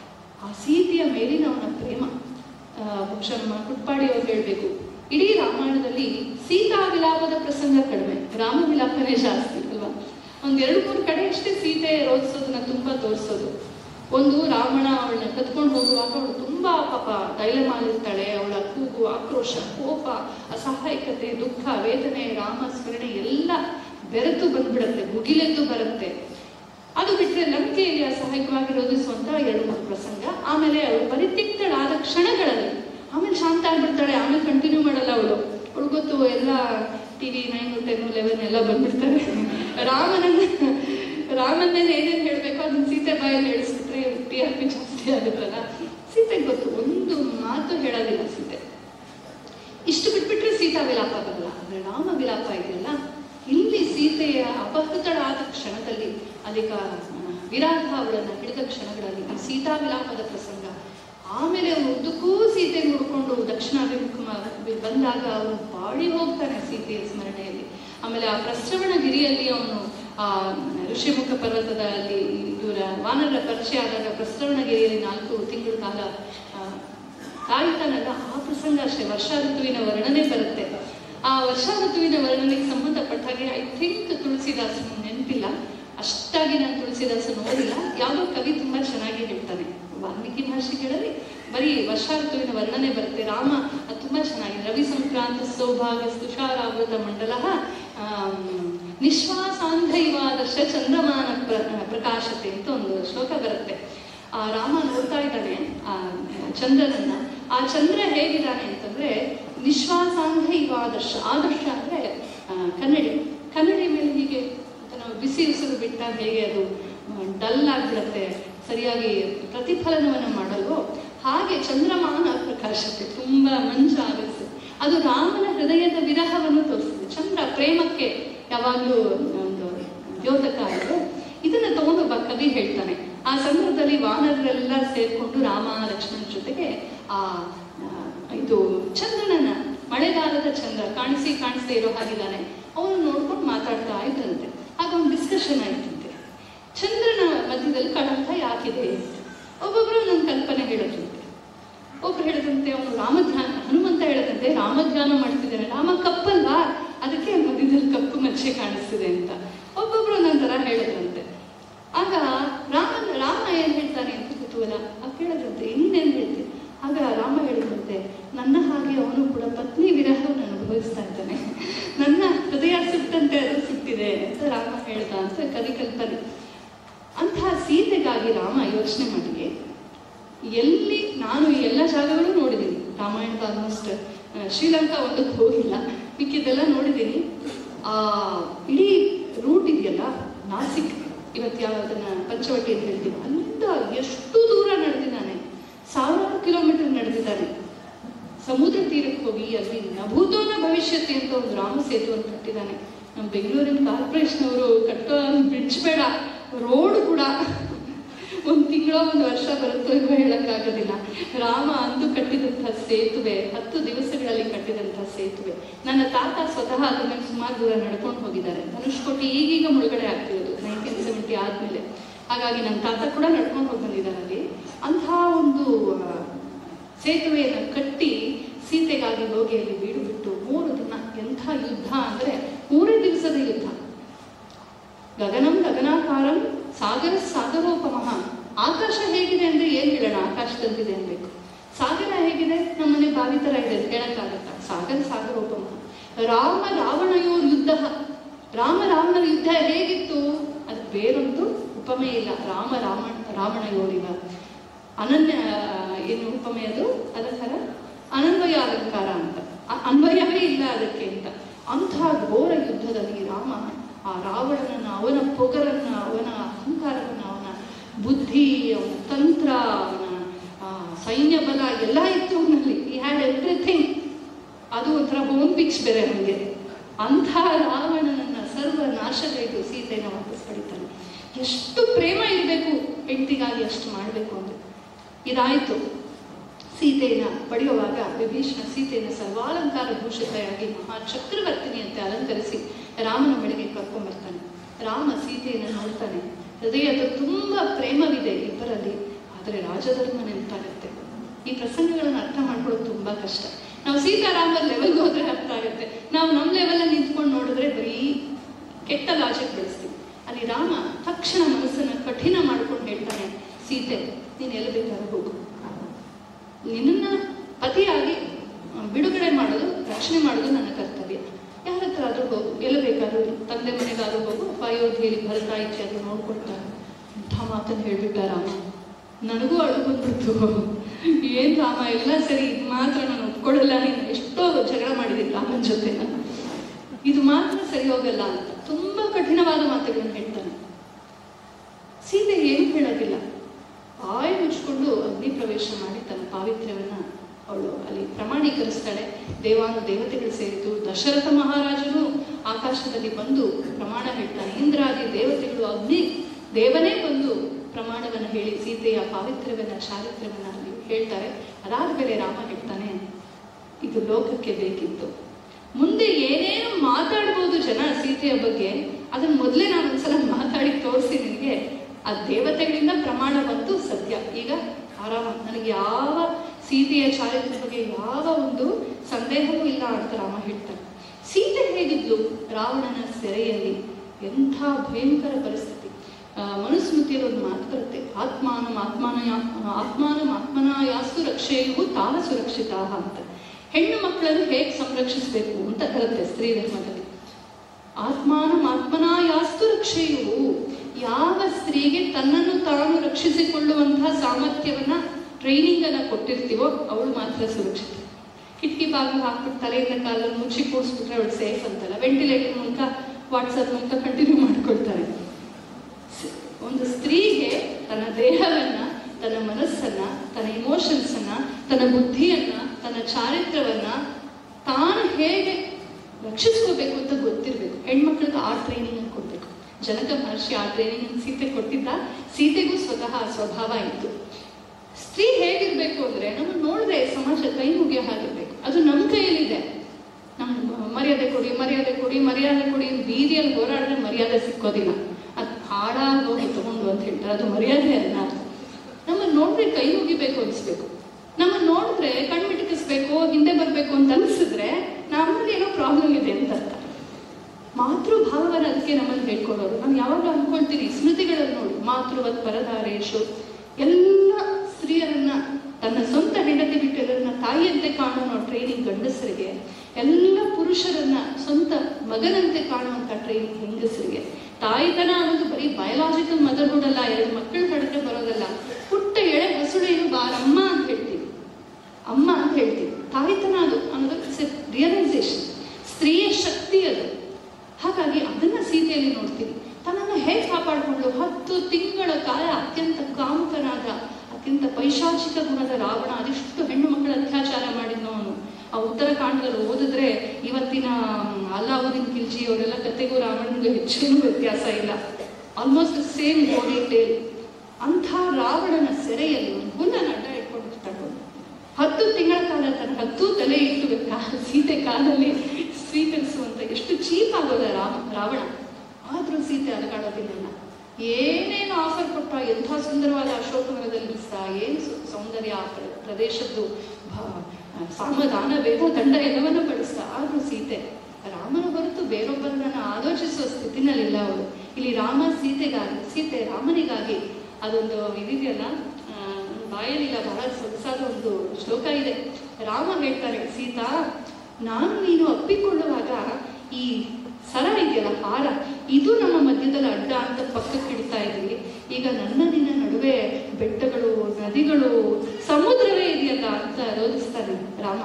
ಆ ಸೀತೆಯ ಮೇಲಿನ ಅವನ ಪ್ರೇಮ ಆ, ಬಹುಶಃ ನಮ್ಮ ಕುಟ್ಪಾಡಿ ಅವ್ರು ಹೇಳ್ಬೇಕು ಇಡೀ ರಾಮಾಯಣದಲ್ಲಿ ಸೀತಾ ವಿಲಾಪದ ಪ್ರಸಂಗ ಕಡಿಮೆ ರಾಮ ವಿಲಾಪನೇ ಜಾಸ್ತಿ ಅಲ್ವಾ ಒಂದ್ ಎರಡು ಮೂರು ಕಡೆ ಅಷ್ಟೇ ಸೀತೆ ರೋಧಿಸೋದನ್ನ ತುಂಬಾ ತೋರಿಸೋದು ಒಂದು ರಾವಣ ಅವಳನ್ನ ಕದ್ಕೊಂಡು ಹೋಗುವಾಗ ಅವಳು ತುಂಬಾ ಪಾಪ ದೈಲಮಾಲಿರ್ತಾಳೆ ಅವಳ ಕೂಗು ಆಕ್ರೋಶ ಕೋಪ ಅಸಹಾಯಕತೆ ದುಃಖ ವೇದನೆ ರಾಮ ಸ್ಮರಣೆ ಎಲ್ಲ ಬೆರೆತು ಬಂದ್ಬಿಡತ್ತೆ ಮುಗಿಲೆದ್ದು ಬರುತ್ತೆ ಅದು ಬಿಟ್ರೆ ಲಂಕೆಯಲ್ಲಿ ಅಸಹಾಯಕವಾಗಿ ರೋಧಿಸುವಂತ ಎರಡು ಮೂರು ಪ್ರಸಂಗ ಆಮೇಲೆ ಅವಳು ಪರಿತ್ಯಕ್ತಳಾದ ಕ್ಷಣಗಳಲ್ಲಿ ಆಮೇಲೆ ಶಾಂತ ಆಗ್ಬಿಡ್ತಾಳೆ ಆಮೇಲೆ ಕಂಟಿನ್ಯೂ ಮಾಡಲ್ಲ ಅವಳು ಅವಳು ಗೊತ್ತು ಎಲ್ಲ ಟಿವಿ ನೈನ್ ಟೆನ್ ಲೆವೆನ್ ಎಲ್ಲ ಬಂದ್ಬಿಡ್ತಾರೆ ರಾಮನನ್ನ ರಾಮನ ಮೇಲೆ ಏನೇನು ಹೇಳ್ಬೇಕು ಅದನ್ನ ಸೀತೆ ಬಾಯಲ್ಲಿ ಹೇಳಿಸ್ಬಿಟ್ರೆ ಟಿ ಆರ್ ಪಿ ಜಾಸ್ತಿ ಆಗುತ್ತಲ್ಲ ಸೀತೆಗೆ ಗೊತ್ತು ಒಂದು ಮಾತು ಹೇಳೋದಿಲ್ಲ ಸೀತೆ ಇಷ್ಟು ಬಿಟ್ಬಿಟ್ರೆ ಸೀತಾ ವಿಲಾಪ ಬರಲ್ಲ ಆದ್ರೆ ರಾಮ ವಿಲಾಪ ಇದೆಯಲ್ಲ ಇಲ್ಲಿ ಸೀತೆಯ ಅಪಹೃತಳಾದ ಕ್ಷಣದಲ್ಲಿ ಅಲ್ಲಿಗ ವಿರಾಟ ಅವಳನ್ನ ಹಿಡಿದ ಕ್ಷಣಗಳಲ್ಲಿ ಈ ಸೀತಾ ವಿಲಾಪದ ಪ್ರಸಂಗ ಆಮೇಲೆ ಅವ್ನು ಉದ್ದಕ್ಕೂ ಸೀತೆ ನೋಡ್ಕೊಂಡು ದಕ್ಷಿಣಾಭಿಮುಖ ಬಂದಾಗ ಅವನು ಬಾಳಿ ಹೋಗ್ತಾನೆ ಸೀತೆಯ ಸ್ಮರಣೆಯಲ್ಲಿ ಆಮೇಲೆ ಆ ಪ್ರಶ್ರವಣ ಗಿರಿಯಲ್ಲಿ ಅವನು ಆ ಋಷಿಮುಖ ಪರ್ವತದ ಅಲ್ಲಿ ಇವರ ವಾನರ ಪರಿಚಯ ಆದಾಗ ಪ್ರಸ್ರವಣಗಿರಿಯಲ್ಲಿ ನಾಲ್ಕು ತಿಂಗಳ ಕಾಲ ಆ, ಕಾಯ್ತಾನಲ್ಲ ಆ ಪ್ರಸಂಗ ಅಷ್ಟೇ ವರ್ಷಾ ಋತುವಿನ ವರ್ಣನೆ ಬರುತ್ತೆ ಆ ವರ್ಷಾ ಋತುವಿನ ವರ್ಣನೆಗೆ ಸಂಬಂಧಪಟ್ಟ ಹಾಗೆ ಐ ಥಿಂಕ್ ತುಳಸಿದಾಸ್ ನೆನಪಿಲ್ಲ ಅಷ್ಟಾಗಿ ನಾನು ತುಳಸಿದಾಸನ್ ಓದಿಲ್ಲ ಯಾವುದೋ ಕವಿ ತುಂಬಾ ಚೆನ್ನಾಗಿ ಹೇಳ್ತಾನೆ ವಾಲ್ಮೀಕಿ ಭಾಷೆಗಳಲ್ಲಿ ಬರೀ ವರ್ಷಾ ಋತುವಿನ ವರ್ಣನೆ ಬರುತ್ತೆ ರಾಮ ಅದು ತುಂಬಾ ಚೆನ್ನಾಗಿದೆ ರವಿ ಸಂಕ್ರಾಂತ ಸೌಭಾಗ್ಯ ತುಷಾರಾವೃತ ಮಂಡಲ ನಿಶ್ವಾಸಾಂಧೈವಾದರ್ಶ ಚಂದ್ರಮಾನ ಪ್ರ ಪ್ರಕಾಶತೆ ಅಂತ ಒಂದು ಶ್ಲೋಕ ಬರುತ್ತೆ ಆ ರಾಮ ನೋಡ್ತಾ ಇದ್ದಾನೆ ಆ ಚಂದ್ರನನ್ನ ಆ ಚಂದ್ರ ಹೇಗಿದ್ದಾನೆ ಅಂತಂದ್ರೆ ನಿಶ್ವಾಸಾಂಧ ಇವ ಆದರ್ಶ ಆದರ್ಶ ಅಂದ್ರೆ ಆ, ಕನ್ನಡಿ ಕನ್ನಡಿ ಮೇಲೆ ಹೀಗೆ ಅಂತ ನಾವು ಬಿಸಿ ಉಸಿರು ಬಿಟ್ಟಾಗ ಹೇಗೆ ಅದು ಡಲ್ ಆಗಿಬಿಡುತ್ತೆ ಸರಿಯಾಗಿ ಪ್ರತಿಫಲನವನ್ನು ಮಾಡಲ್ವೋ ಹಾಗೆ ಚಂದ್ರಮಾನ ಪ್ರಕಾಶತೆ ತುಂಬಾ ಮಂಜು ಆಗುತ್ತೆ ಅದು ರಾಮನ ಹೃದಯದ ವಿರಹವನ್ನು ತೋರಿಸ್ತದೆ ಚಂದ್ರ ಪ್ರೇಮಕ್ಕೆ ಯಾವಾಗಲೂ ಒಂದು ದ್ಯೋತಕ ಇದೆ ಇದನ್ನ ತಗೊಂಡು ಒಬ್ಬ ಕವಿ ಕವಿ ಹೇಳ್ತಾನೆ ಆ ಸಂದರ್ಭದಲ್ಲಿ ವಾನರರೆಲ್ಲ ಸೇರ್ಕೊಂಡು ರಾಮ ಲಕ್ಷ್ಮಣ ಜೊತೆಗೆ ಆ ಆ, ಇದು ಚಂದ್ರನನ್ನ ಮಳೆಗಾಲದ ಚಂದ್ರ ಕಾಣಿಸಿ ಕಾಣಿಸದೇ ಇರೋ ಹಾಗಿದ್ದಾನೆ ಅವನು ನೋಡ್ಕೊಂಡು ಮಾತಾಡ್ತಾ ಇದ್ರಂತೆ ಆಗ ಒಂದು ಡಿಸ್ಕಷನ್ ಆಯ್ತಂತೆ ಚಂದ್ರನ ಮಧ್ಯದಲ್ಲಿ ಕಳಂಕ ಯಾಕಿದೆ ಒಬ್ಬೊಬ್ರು ನನ್ನ ಕಲ್ಪನೆ ಹೇಳಿದ್ರಂತೆ ಒಬ್ರು ಹೇಳಿದಂತೆ ಅವನು ರಾಮಧ್ಯಾನ ಹನುಮಂತ ಹೇಳದಂತೆ ರಾಮಧ್ಯಾನ ಮಾಡ್ತಿದ್ದಾನೆ ರಾಮ ಕಪ್ಪಲ್ವಾ ಅದಕ್ಕೆ ಮಧ್ಯದಲ್ಲಿ ಕಪ್ಪು ಮಚ್ಚೆ ಕಾಣಿಸ್ತಿದೆ ಅಂತ ಒಬ್ಬೊಬ್ರು ಒಂದೊಂದ್ ತರ ಹೇಳಿದ್ರಂತೆ ಆಗ ರಾಮ ರಾಮ ಏನ್ ಹೇಳ್ತಾನೆ ಅಂತ ಕುತೂಹಲ ಆಗ ಕೇಳದಂತೆ ನೀನೇನ್ ಹೇಳ್ತಿ ಆಗ ರಾಮ ಹೇಳಿದಂತೆ ನನ್ನ ಹಾಗೆ ಅವನು ಕೂಡ ಪತ್ನಿ ವಿರಹವನ್ನು ಅನುಭವಿಸ್ತಾ ಇದ್ದಾನೆ ನನ್ನ ಹೃದಯ ಸುಟ್ಟಂತೆ ಅದು ಸುಟ್ಟಿದೆ ಅಂತ ರಾಮ ಹೇಳ್ದ ಅಂತ ಕವಿ ಕಲ್ಪನೆ ಅಂತಹ ಸೀತೆಗಾಗಿ ರಾಮ ಯೋಚನೆ ಮಾಡಿ ಎಲ್ಲಿ ನಾನು ಈ ಎಲ್ಲ ಜಾಗಗಳು ನೋಡಿದ್ದೀನಿ ರಾಮಾಯಣದ ಆಲ್ಮೋಸ್ಟ್ ಶ್ರೀಲಂಕಾ ಒಂದಕ್ಕೆ ಹೋಗಿಲ್ಲ ಮಿಕ್ಕಿದ್ದೆಲ್ಲ ನೋಡಿದ್ದೀನಿ ಆ ಇಡೀ ರೂಟ್ ಇದೆಯಲ್ಲ ನಾಸಿಕ್ ಇವತ್ತು ಯಾವ ಅದನ್ನ ಪಂಚವಟಿ ಅಂತ ಹೇಳ್ತೀವಿ ಅಲ್ಲಿಂದ ಎಷ್ಟು ದೂರ ನಡೆದಿದ್ದಾನೆ ಸಾವಿರಾರು ಕಿಲೋಮೀಟರ್ ನಡೆದಿದ್ದಾನೆ ಸಮುದ್ರ ತೀರಕ್ಕೆ ಹೋಗಿ ಅಲ್ಲಿ ನಭೂತೋನ ಭವಿಷ್ಯತೆ ಅಂತ ಒಂದು ರಾಮ ಸೇತುವನ್ನು ಕಟ್ಟಿದ್ದಾನೆ ನಮ್ಮ ಬೆಂಗಳೂರಿನ ಕಾರ್ಪೊರೇಷನ್ ಅವರು ಕಟ್ಟೋ ಬ್ರಿಡ್ಜ್ ಬೇಡ ರೋಡ್ ಕೂಡ ಒಂದು ತಿಂಗಳೋ ಒಂದು ವರ್ಷ ಬರುತ್ತೋ ಇಲ್ವೋ ಹೇಳಕ್ಕಾಗೋದಿಲ್ಲ ರಾಮ ಅಂದು ಕಟ್ಟಿದಂತಹ ಸೇತುವೆ ಹತ್ತು ದಿವಸಗಳಲ್ಲಿ ಕಟ್ಟಿದಂತಹ ಸೇತುವೆ ನನ್ನ ತಾತ ಸ್ವತಃ ಅದ್ರ ಮೇಲೆ ಸುಮಾರು ದೂರ ನಡ್ಕೊಂಡು ಹೋಗಿದ್ದಾರೆ ಧನುಷ್ಕೋಟಿ ಈಗೀಗ ಮುಳುಗಡೆ ಆಗ್ತಿರೋದು ನೈನ್ಟೀನ್ ಸೆವೆಂಟಿ ಆದ್ಮೇಲೆ ಹಾಗಾಗಿ ನನ್ನ ತಾತ ಕೂಡ ನಡ್ಕೊಂಡು ಹೋಗಿ ಬಂದಿದ್ದಾರೆ ಅಲ್ಲಿ ಅಂತಹ ಒಂದು ಆ, ಸೇತುವೆಯನ್ನು ಕಟ್ಟಿ ಸೀತೆಗಾಗಿ ಹೋಗಿ ಅಲ್ಲಿ ಬೀಡು ಬಿಟ್ಟು ಮೂರು ದಿನ ಎಂಥ ಯುದ್ಧ ಅಂದ್ರೆ ಮೂರೇ ದಿವಸದ ಯುದ್ಧ ಗಗನಂ ಗಗನಾಕಾರಂ ಸಾಗರ ಸಾಗರೋಪಮಃ ಆಕಾಶ ಹೇಗಿದೆ ಅಂದ್ರೆ ಏನ್ ಹೇಳೋಣ ಆಕಾಶದಂತಿದೆ ಅನ್ಬೇಕು ಸಾಗರ ಹೇಗಿದೆ ನಮ್ಮನೆ ಬಾವಿ ತರ ಇದೆ ಅಂತ ಹೇಳಕ್ಕಾಗತ್ತ ಸಾಗರ ಸಾಗರೋಪಮಃ ರಾಮ ರಾವಣಯೋರ್ ಯುದ್ಧ ರಾಮ ರಾವಣರ ಯುದ್ಧ ಹೇಗಿತ್ತು ಅದು ಬೇರೊಂದು ಉಪಮೆ ಇಲ್ಲ ರಾಮ ರಾಮ ರಾವಣಯೋರಿವ ಅನನ್ಯ ಏನು ಉಪಮೆ ಅದು ಅದಕ್ಕರ ಅನನ್ವಯ ಅಲಂಕಾರ ಅಂತ ಅ- ಅನ್ವಯವೇ ಇಲ್ಲ ಅದಕ್ಕೆ ಅಂತ ಅಂತಹ ಘೋರ ಯುದ್ಧದಲ್ಲಿ ರಾಮ ಆ ರಾವಣನನ್ನ ಅವನ ಪೊಗರನ್ನ ಅವನ ಅಹಂಕಾರವನ್ನ ಅವನ ಬುದ್ಧಿ ಅವನ ತಂತ್ರ ಅವನ ಆ, ಸೈನ್ಯ ಬಲ ಎಲ್ಲ ಇತ್ತು ಅವನಲ್ಲಿ ಈ ಹ್ಯಾಡ್ ಎವ್ರಿಥಿಂಗ್ ಅದು ಒಂಥರ ಹೋಮ್ ಪಿಕ್ಸ್ ಬೇರೆ ನಮಗೆ ಅಂಥ ರಾವಣನನ್ನ ಸರ್ವ ನಾಶಗೈದು ಸೀತೆನ ವಾಪಸ್ ಪಡಿತಾನೆ ಎಷ್ಟು ಪ್ರೇಮ ಇರಬೇಕು ಹೆಂಡತಿಗಾಗಿ ಅಷ್ಟು ಮಾಡಬೇಕು ಅಂದ್ರೆ ಇದಾಯ್ತು ಸೀತೆಯನ್ನ ಪಡೆಯುವಾಗ ವಿಭೀಷಣ ಸೀತೆಯನ್ನು ಸರ್ವಾಲಂಕಾರ ಭೂಷಿತೆಯಾಗಿ ಮಹಾ ಚಕ್ರವರ್ತಿನಿಯಂತೆ ಅಲಂಕರಿಸಿ ರಾಮನ ಬಳಿಗೆ ಕರ್ಕೊಂಡ್ಬರ್ತಾನೆ ರಾಮ ಸೀತೆಯನ್ನು ನೋಡ್ತಾನೆ ಹೃದಯದ ತುಂಬಾ ಪ್ರೇಮವಿದೆ ಇಬ್ಬರಲ್ಲಿ ಆದರೆ ರಾಜಧರ್ಮ ನೆನಪಾಗುತ್ತೆ ಈ ಪ್ರಸಂಗಗಳನ್ನು ಅರ್ಥ ಮಾಡ್ಕೊಳ್ಳೋದು ತುಂಬಾ ಕಷ್ಟ ನಾವು ಸೀತಾರಾಮರ ಲೆವೆಲ್ಗೆ ಹೋದ್ರೆ ಅರ್ಥ ಆಗುತ್ತೆ ನಾವು ನಮ್ಮ ಲೆವೆಲ್ ನಿಂತ್ಕೊಂಡು ನೋಡಿದ್ರೆ ಬರೀ ಕೆಟ್ಟ ಲಾಜಿಕ್ ಬೆಳೆಸ್ತೀವಿ ಅಲ್ಲಿ ರಾಮ ತಕ್ಷಣ ಮನಸ್ಸನ್ನ ಕಠಿಣ ಮಾಡ್ಕೊಂಡು ಹೇಳ್ತಾನೆ ಸೀತೆ ನೀನು ಎಲ್ಲಿ ಬೇಕಾದ್ರೂ ಹೋಗು ನಿನ್ನನ್ನ ಪತಿಯಾಗಿ ಆ, ಬಿಡುಗಡೆ ಮಾಡೋದು ರಕ್ಷಣೆ ಮಾಡೋದು ನನ್ನ ಕರ್ತವ್ಯ ಯಾರ ಹತ್ರ ಆದ್ರೂ ಹೋಗು ಎಲ್ಲಿ ಬೇಕಾದ್ರೂ ಇರು. ತಂದೆ ಮನೆಗಾದ್ರೂ ಹೋಗು ಅಯೋಧ್ಯೆಯಲ್ಲಿ ಭರತ ಇತ್ಯಾದಿ ನೋಡ್ಕೊಳ್ತಾರೆ ಇಂಥ ಮಾತನ್ನು ಹೇಳ್ಬಿಟ್ಟ ರಾಮ ನನಗೂ ಅಳು ಬಂದ್ಬಿಡ್ತು ಏನ್ ರಾಮ ಎಲ್ಲ ಸರಿ ಇದು ಮಾತ್ರ ನಾನು ಒಪ್ಕೊಳ್ಳಲ್ಲ ನೀನು ಎಷ್ಟೋ ಜಗಳ ಮಾಡಿದ್ದೀನಿ ರಾಮನ ಜೊತೆ ನಾನು ಇದು ಮಾತ್ರ ಸರಿ ಹೋಗಲ್ಲ ಅಂತ ತುಂಬಾ ಕಠಿಣವಾದ ಮಾತುಗಳನ್ನು ಹೇಳ್ತಾನೆ ಸೀತೆ ಏನು ಹೇಳೋದಿಲ್ಲ ಬಾಯಿ ಮುಚ್ಕೊಂಡು ಅಗ್ನಿ ಪ್ರವೇಶ ಮಾಡಿ ತನ್ನ ಪಾವಿತ್ರ್ಯವನ್ನ ಅವಳು ಅಲ್ಲಿ ಪ್ರಮಾಣೀಕರಿಸ್ತಾಳೆ ದೇವಾನು ದೇವತೆಗಳು ಸೇರಿತು ದಶರಥ ಮಹಾರಾಜನು ಆಕಾಶದಲ್ಲಿ ಬಂದು ಪ್ರಮಾಣ ಹೇಳ್ತಾನೆ ಇಂದ್ರಾದಿ ದೇವತೆಗಳು ಅಗ್ನಿ ದೇವನೇ ಬಂದು ಪ್ರಮಾಣವನ್ನು ಹೇಳಿ ಸೀತೆಯ ಪಾವಿತ್ರ್ಯವನ್ನ ಚಾರಿತ್ರ್ಯವನ್ನ ಅಲ್ಲಿ ಹೇಳ್ತಾರೆ ಅದಾದ್ಮೇಲೆ ರಾಮ ಹೇಳ್ತಾನೆ ಇದು ಲೋಕಕ್ಕೆ ಬೇಕಿತ್ತು ಮುಂದೆ ಏನೇನು ಮಾತಾಡ್ಬೋದು ಜನ ಸೀತೆಯ ಬಗ್ಗೆ ಅದನ್ನ ಮೊದಲೇ ನಾನು ಒಂದ್ಸಲ ಮಾತಾಡಿ ತೋರಿಸಿ ನಿನಗೆ ಆ ದೇವತೆಗಳಿಂದ ಪ್ರಮಾಣ ಬಂತು ಸತ್ಯ ಈಗ ಆರಾಮ ನನಗೆ ಯಾವ ಸೀತೆಯ ಚಾರಿತ್ರ್ಯ ಬಗ್ಗೆ ಯಾವ ಒಂದು ಸಂದೇಹವೂ ಇಲ್ಲ ಅಂತ ರಾಮ ಹೇಳ್ತಾನೆ ಸೀತೆ ಹೇಗಿದ್ಲು ರಾವಣನ ಸೆರೆಯಲ್ಲಿ ಎಂಥ ಭಯಂಕರ ಪರಿಸ್ಥಿತಿ ಆ, ಮನುಸ್ಮೃತಿಯಲ್ಲಿ ಒಂದು ಮಾತು ಬರುತ್ತೆ ಆತ್ಮಾನಂ ಆತ್ಮಾನ ಆತ್ಮಾನಂ ಆತ್ಮನ ಯಾಸ್ತು ರಕ್ಷೆಯು ತಾನ ಸುರಕ್ಷಿತ ಅಂತ ಹೆಣ್ಣು ಮಕ್ಕಳನ್ನು ಹೇಗೆ ಸಂರಕ್ಷಿಸಬೇಕು ಅಂತ ಬರುತ್ತೆ ಸ್ತ್ರೀ ಧರ್ಮದಲ್ಲಿ ಆತ್ಮಾನಂ ಆತ್ಮನ ಯಾಸ್ತು ರಕ್ಷೆಯು ಯಾವ ಸ್ತ್ರೀಗೆ ತನ್ನನ್ನು ತಾನು ರಕ್ಷಿಸಿಕೊಳ್ಳುವಂತಹ ಸಾಮರ್ಥ್ಯವನ್ನ ಟ್ರೈನಿಂಗ್ ಅನ್ನ ಕೊಟ್ಟಿರ್ತೀವೋ ಅವಳು ಮಾತ್ರ ಸುರಕ್ಷಿತ ಕಿಟಕಿ ಬಾಗಿಲು ಹಾಕ್ಬಿಟ್ಟು ತಲೆಯಿಂದ ಕಾಲನ್ನು ಮುಚ್ಚಿ ಕೂಡಿಸ್ಬಿಟ್ರೆ ಅವಳು ಸೇಫ್ ಅಂತಲ್ಲ ವೆಂಟಿಲೇಟರ್ ಮೂಲಕ ವಾಟ್ಸಪ್ ಮೂಲಕ ಕಂಟಿನ್ಯೂ ಮಾಡ್ಕೊಳ್ತಾರೆ ಸ್- ಒಂದು ಸ್ತ್ರೀಗೆ ತನ್ನ ದೇಹವನ್ನ ತನ್ನ ಮನಸ್ಸನ್ನ ತನ್ನ ಇಮೋಷನ್ಸ್ ಅನ್ನ ತನ್ನ ಬುದ್ಧಿಯನ್ನ ತನ್ನ ಚಾರಿತ್ರ್ಯವನ್ನ ತಾನು ಹೇಗೆ ರಕ್ಷಿಸ್ಕೋಬೇಕು ಅಂತ ಗೊತ್ತಿರಬೇಕು ಹೆಣ್ಮಕ್ಳಿಗೆ ಆ ಟ್ರೈನಿಂಗ್ ಕೊಡ್ಬೇಕು ಜನಕ ಮಹರ್ಷಿ ಆ ಟ್ರೈನಿಂಗ್ ಸೀತೆ ಕೊಟ್ಟಿದ್ದ ಸೀತೆಗೂ ಸ್ವತಃ ಆ ಸ್ವಭಾವ ಇತ್ತು ಸ್ತ್ರೀ ಹೇಗಿರ್ಬೇಕು ಅಂದ್ರೆ ನಮ್ಮ ನೋಡಿದ್ರೆ ಸಮಾಜ ಕೈ ಮುಗಿಯೋ ಹಾಗಿರ್ಬೇಕು ಅದು ನಮ್ಮ ಕೈಯಲ್ಲಿದೆ ನಮ್ ಮರ್ಯಾದೆ ಕೊಡಿ ಮರ್ಯಾದೆ ಕೊಡಿ ಮರ್ಯಾದೆ ಕೊಡಿ ಬೀದಿಯಲ್ಲಿ ಹೋರಾಡಿದ್ರೆ ಮರ್ಯಾದೆ ಸಿಕ್ಕೋದಿಲ್ಲ ಅದು ಹಾಳಾಗಿ ಹೋಗಿ ತಗೊಂಡು ಅಂತ ಹೇಳ್ತಾರೆ ಅದು ಮರ್ಯಾದೆ ಅಲ್ಲ ನಮ್ಮನ್ನು ನೋಡಿದ್ರೆ ಕೈ ಮುಗಿಬೇಕು ಅನಿಸ್ಬೇಕು ನಮ್ಮನ್ನು ನೋಡಿದ್ರೆ ಕಣ್ಮಿಟಕಿಸ್ಬೇಕು ಹಿಂದೆ ಬರಬೇಕು ಅಂತ ಅನಿಸಿದ್ರೆ ನಮ್ಮಲ್ಲಿ ಏನೋ ಪ್ರಾಬ್ಲಮ್ ಇದೆ ಅಂತ ಅರ್ಥ ಮಾತೃಭಾವನ ಅದಕ್ಕೆ ನಮ್ಮಲ್ಲಿ ಹೇಳ್ಕೊಡೋರು ನಾನು ಯಾವಾಗಲೂ ಅನ್ಕೊಳ್ತೀನಿ ಸ್ಮೃತಿಗಳಲ್ಲಿ ನೋಡಿ ಮಾತೃವತ್ ಪರದಾರೇಶು ಎಲ್ಲ ಸ್ತ್ರೀಯರನ್ನ ತನ್ನ ಸ್ವಂತ ಹೆಂಡತಿ ಬಿಟ್ಟು ಎಲ್ಲರನ್ನ ತಾಯಿಯಂತೆ ಕಾಣುವ ಟ್ರೈನಿಂಗ್ ಗಂಡಸರಿಗೆ ಎಲ್ಲ ಪುರುಷರನ್ನ ಸ್ವಂತ ಮಗನಂತೆ ಕಾಣುವಂತ ಟ್ರೈನಿಂಗ್ ಹೆಂಗಸರಿಗೆ ತಾಯಿತನ ಅನ್ನೋದು ಬರೀ ಬಯೋಲಾಜಿಕಲ್ ಮದರ್ಹುಡ್ ಅಲ್ಲ ಎರಡು ಮಕ್ಕಳು ಕಡೆಗೆ ಬರೋದಲ್ಲ ಪುಟ್ಟ ಎಳೆ ಹಸುಳೇನು ಬಾರಮ್ಮ ಅಂತ ಹೇಳ್ತೀವಿ ಅಮ್ಮ ಅಂತ ಹೇಳ್ತೀವಿ ತಾಯಿತನ ಅದು ಅನ್ನೋದು ರಿಯಲೈಸೇಷನ್ ಸ್ತ್ರೀಯ ಶಕ್ತಿ ಅದು ಹಾಗಾಗಿ ಅದನ್ನ ಸೀತೆಯಲ್ಲಿ ನೋಡ್ತೀವಿ ತನ್ನನ್ನು ಹೇಗೆ ಕಾಪಾಡಿಕೊಂಡು ಹತ್ತು ತಿಂಗಳ ಕಾಲ ಅತ್ಯಂತ ಕಾಮುಕನಾದ ಅತ್ಯಂತ ಪೈಶಾಚಿಕ ಗುಣದ ರಾವಣ ಅದೆಷ್ಟು ಹೆಣ್ಣು ಮಕ್ಕಳ ಅತ್ಯಾಚಾರ ಮಾಡಿದ್ನೋ ಅವನು ಆ ಉತ್ತರಾಖಂಡದಲ್ಲಿ ಓದಿದ್ರೆ ಇವತ್ತಿನ ಅಲ್ಲಾವುದ್ದೀನ್ ಖಿಲ್ಜಿ ಅವರೆಲ್ಲ ಕತೆಗೂ ರಾವಣನಿಗೂ ಹೆಚ್ಚೇನು ವ್ಯತ್ಯಾಸ ಇಲ್ಲ ಆಲ್ಮೋಸ್ಟ್ ಸೇಮ್ ಬಾಡಿ ಟೇಲ್ ಅಂಥ ರಾವಣನ ಸೆರೆಯಲ್ಲಿ ಒಂದು ಹುಲ್ಲನ್ನು ಅಡ್ಡ ಇಟ್ಕೊಂಡು ತಗೊಂಡು ಹತ್ತು ತಿಂಗಳ ಕಾಲ ತನ್ನ ಹತ್ತು ತಲೆ ಇಟ್ಟು ಕಾ- ಸೀತೆ ಕಾಲಲ್ಲಿ ಸ್ವೀಕರಿಸುವಂತ ಎಷ್ಟು ಚೀಪ್ ಆಗೋದ ರಾಮ ರಾವಣ ಆದ್ರೂ ಸೀತೆ ಅಲಗಾಡೋದಿಲ್ಲ ಏನೇನು ಆಫರ್ ಕೊಟ್ಟ ಎಂಥ ಸುಂದರವಾದ ಅಶೋಕವನದಲ್ಲಿ ಇರಿಸ್ದ ಏನು ಸು- ಸೌಂದರ್ಯ ಆ ಪ್ರ- ಪ್ರದೇಶದ್ದು ಭಾ- ಸಾಮದಾನ ವೇದ ದಂಡ ಎಲ್ಲವನ್ನೂ ಬಳಸ್ದ ಆದ್ರೂ ಸೀತೆ ರಾಮನ ಹೊರತು ಬೇರೊಬ್ಬರನ್ನ ಆಲೋಚಿಸುವ ಸ್ಥಿತಿನಲ್ಲಿಲ್ಲ ಅವಳು ಇಲ್ಲಿ ರಾಮ ಸೀತೆಗಾಗಿ ಸೀತೆ ರಾಮನಿಗಾಗಿ ಅದೊಂದು ಇದಿದೆಯಲ್ಲ ಆ, ನನ್ ಬಾಯಲ್ಲಿಲ್ಲ ಬಹಳ ಸೊಗಸಾದ ಒಂದು ಶ್ಲೋಕ ಇದೆ ರಾಮ ಹೇಳ್ತಾರೆ ಸೀತಾ ನಾನು ನೀನು ಅಪ್ಪಿಕೊಳ್ಳುವಾಗ ಈ ಸರ ಇದೆಯಲ್ಲ ಹಾರ ಇದು ನಮ್ಮ ಮಧ್ಯದಲ್ಲಿ ಅಡ್ಡ ಅಂತ ಪಕ್ಕಕ್ಕೆ ಇಡ್ತಾ ಇದ್ವಿ ಈಗ ನನ್ನ ನಿನ್ನ ನಡುವೆ ಬೆಟ್ಟಗಳು ನದಿಗಳು ಸಮುದ್ರವೇ ಇದೆಯಲ್ಲ ಅಂತ ರೋಧಿಸ್ತಾನೆ ರಾಮ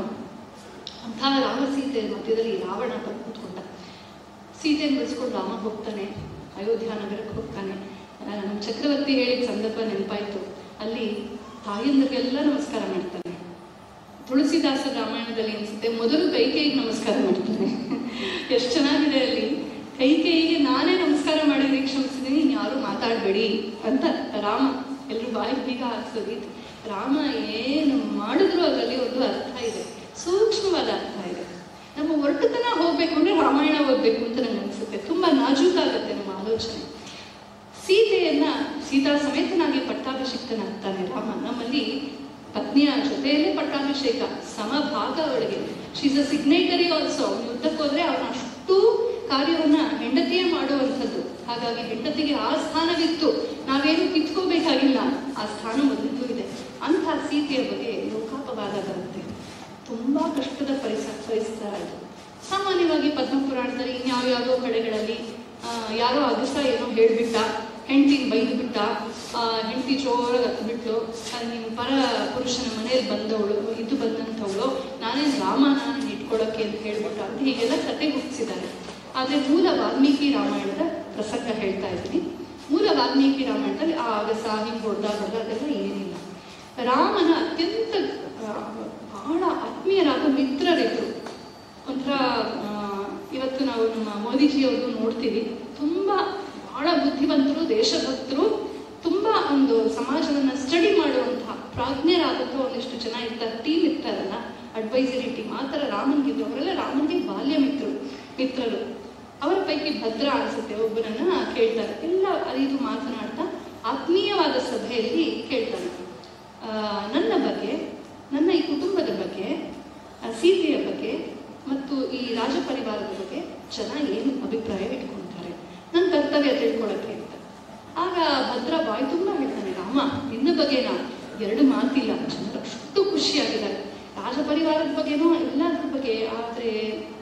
ಅಂಥ ರಾಮ ಸೀತೆ ಮಧ್ಯದಲ್ಲಿ ರಾವಣ ಬಂದು ಕೂತ್ಕೊಂಡ ಸೀತೆಯನ್ನು ಬಿಡಿಸ್ಕೊಂಡು ರಾಮ ಹೋಗ್ತಾನೆ ಅಯೋಧ್ಯ ನಗರಕ್ಕೆ ಹೋಗ್ತಾನೆ ಆ, ನಮ್ಮ ಚಕ್ರವರ್ತಿ ಹೇಳಿದ ಸಂದರ್ಭ ನೆನಪಾಯ್ತು ಅಲ್ಲಿ ತಾಯಂದ್ರಿಗೆಲ್ಲ ನಮಸ್ಕಾರ ಮಾಡ್ತಾನೆ ತುಳಸಿದಾಸ ರಾಮಾಯಣದಲ್ಲಿ ಅನ್ಸುತ್ತೆ ಮೊದಲು ಕೈಕೇಯಿಗೆ ನಮಸ್ಕಾರ ಮಾಡ್ತಾನೆ ಎಷ್ಟು ಚೆನ್ನಾಗಿದೆ ಅಲ್ಲಿ ಕೈಕೇಯಿಗೆ ನಾನೇ ನಮಸ್ಕಾರ ಮಾಡಿ ಕ್ಷಮಿಸಿದ್ದೀನಿ ಯಾರು ಮಾತಾಡಬೇಡಿ ಅಂತ ರಾಮ ಎಲ್ಲರೂ ಬಾಯಿ ಬೀಗ ಹಾಕ್ಸೋದು ರಾಮ ಏನು ಮಾಡಿದ್ರು ಅದರಲ್ಲಿ ಒಂದು ಅರ್ಥ ಇದೆ ಸೂಕ್ಷ್ಮವಾದ ಅರ್ಥ ಇದೆ ನಮ್ಮ ಒರಟುತನ ಹೋಗ್ಬೇಕು ಅಂದ್ರೆ ರಾಮಾಯಣ ಓದ್ಬೇಕು ಅಂತ ನಂಗೆ ಅನ್ಸುತ್ತೆ ತುಂಬಾ ನಾಜೂಕಾಗತ್ತೆ ನಮ್ಮ ಆಲೋಚನೆ ಸೀತೆಯನ್ನ ಸೀತಾ ಸಮೇತನಾಗಿ ಪಟ್ಟಾಭಿಷಿಕ್ತನಾಗ್ತಾನೆ ರಾಮ ನಮ್ಮಲ್ಲಿ ಪತ್ನಿಯ ಜೊತೆಯಲ್ಲೇ ಪಟ್ಟಾಭಿಷೇಕ ಸಮಭಾಗ ಅವಳಿಗೆ ಶೀಸ್ ಅ ಸಿಗ್ನೇಟರಿ ಆಲ್ಸೋ ಅವನು ಯುದ್ಧಕ್ಕೆ ಹೋದ್ರೆ ಅವನ ಅಷ್ಟು ಕಾರ್ಯವನ್ನ ಹೆಂಡತಿಯೇ ಮಾಡುವಂಥದ್ದು ಹಾಗಾಗಿ ಹೆಂಡತಿಗೆ ಆ ಸ್ಥಾನವಿತ್ತು ನಾವೇನು ಕಿತ್ಕೋಬೇಕಾಗಿಲ್ಲ ಆ ಸ್ಥಾನ ಮೊದಲಿಗೂ ಇದೆ ಅಂಥ ಸೀತೆಯ ಬಗ್ಗೆ ಲೋಕಾಪವಾದ ಬರುತ್ತೆ ತುಂಬಾ ಕಷ್ಟದ ಪರಿಸ ಪರಿಸರ ಇದು ಸಾಮಾನ್ಯವಾಗಿ ಪದ್ಮಪುರಾಣದಲ್ಲಿ ಇನ್ಯಾವ್ಯಾವುದೋ ಕಡೆಗಳಲ್ಲಿ ಆ, ಯಾರೋ ಅಗಸ ಏನೋ ಹೇಳ್ಬಿಟ್ಟ ಹೆಂಡತಿನ ಬೈದು ಬಿಟ್ಟ ಹೆಂಡತಿ ಜೋರಾಗಿ ಹತ್ಬಿಟ್ಲು ನಿಮ್ಮ ಪರ ಪುರುಷನ ಮನೆಯಲ್ಲಿ ಬಂದವಳು ಇದು ಬಂದಂಥವಳು ನಾನೇನು ರಾಮ ನಾನು ಇಟ್ಕೊಳ್ಳೋಕೆ ಅಂತ ಹೇಳ್ಬಿಟ್ಟ ಅಂತ ಹೀಗೆಲ್ಲ ಕತೆ ಹುಟ್ಟಿಸಿದ್ದಾರೆ ಆದರೆ ಮೂಲ ವಾಲ್ಮೀಕಿ ರಾಮಾಯಣದ ಪ್ರಸಂಗ ಹೇಳ್ತಾ ಇದ್ದೀನಿ ಮೂಲ ವಾಲ್ಮೀಕಿ ರಾಮಾಯಣದಲ್ಲಿ ಆ ಅಗಸ ಹಿಂಗೆ ಹೊಡೆದ ಹೊಡೆದ ಅದೆಲ್ಲ ಏನಿಲ್ಲ ರಾಮನ ಅತ್ಯಂತ ಆ, ಬಹಳ ಆತ್ಮೀಯರಾದ ಮಿತ್ರರಿದ್ರು ಒಂಥರ ಆ, ಇವತ್ತು ನಾವು ನಮ್ಮ ಮೋದಿಜಿಯವರು ನೋಡ್ತೀವಿ ತುಂಬಾ ಬಹಳ ಬುದ್ಧಿವಂತರು ದೇಶಭಕ್ತರು ತುಂಬಾ ಒಂದು ಸಮಾಜವನ್ನ ಸ್ಟಡಿ ಮಾಡುವಂತಹ ಪ್ರಾಜ್ಞರಾದಂತಹ ಒಂದಿಷ್ಟು ಜನ ಇರ್ತಾರೆ ಟೀಮ್ ಇರ್ತಾರಲ್ಲ ಅಡ್ವೈಸರಿ ಟೀಮ್ ಆ ಥರ ರಾಮನ್ಗಿದ್ರು ಅವರೆಲ್ಲ ರಾಮನ್ಗೆ ಬಾಲ್ಯ ಮಿತ್ರರು ಮಿತ್ರರು ಅವರ ಪೈಕಿ ಭದ್ರ ಅನ್ಸುತ್ತೆ ಒಬ್ಬನನ್ನ ಕೇಳ್ತಾರೆ ಎಲ್ಲ ಇದು ಮಾತನಾಡ್ತಾ ಆತ್ಮೀಯವಾದ ಸಭೆಯಲ್ಲಿ ಕೇಳ್ತಾನೆ ಆ, ನನ್ನ ಬಗ್ಗೆ ನನ್ನ ಈ ಕುಟುಂಬದ ಬಗ್ಗೆ ಆ, ಸೀತೆಯ ಬಗ್ಗೆ ಮತ್ತು ಈ ರಾಜ ಪರಿವಾರದ ಬಗ್ಗೆ ಜನ ಏನು ಅಭಿಪ್ರಾಯ ಇಟ್ಕೊಳ್ತಾರೆ ನನ್ನ ಕರ್ತವ್ಯ ತಿಳ್ಕೊಳಕ್ಕೆ ಅಂತ ಆಗ ಭದ್ರ ಬಾಯಿ ತುಂಬ ಹೇಳ್ತಾನೆ ರಾಮ ನಿನ್ನ ಬಗ್ಗೆನ ಎರಡು ಮಾತಿಲ್ಲ ಜನರು ಅಷ್ಟು ಖುಷಿಯಾಗಿದ್ದಾರೆ ರಾಜ ಪರಿವಾರದ ಬಗ್ಗೆನೋ ಎಲ್ಲದ್ರ ಬಗ್ಗೆ ಆದ್ರೆ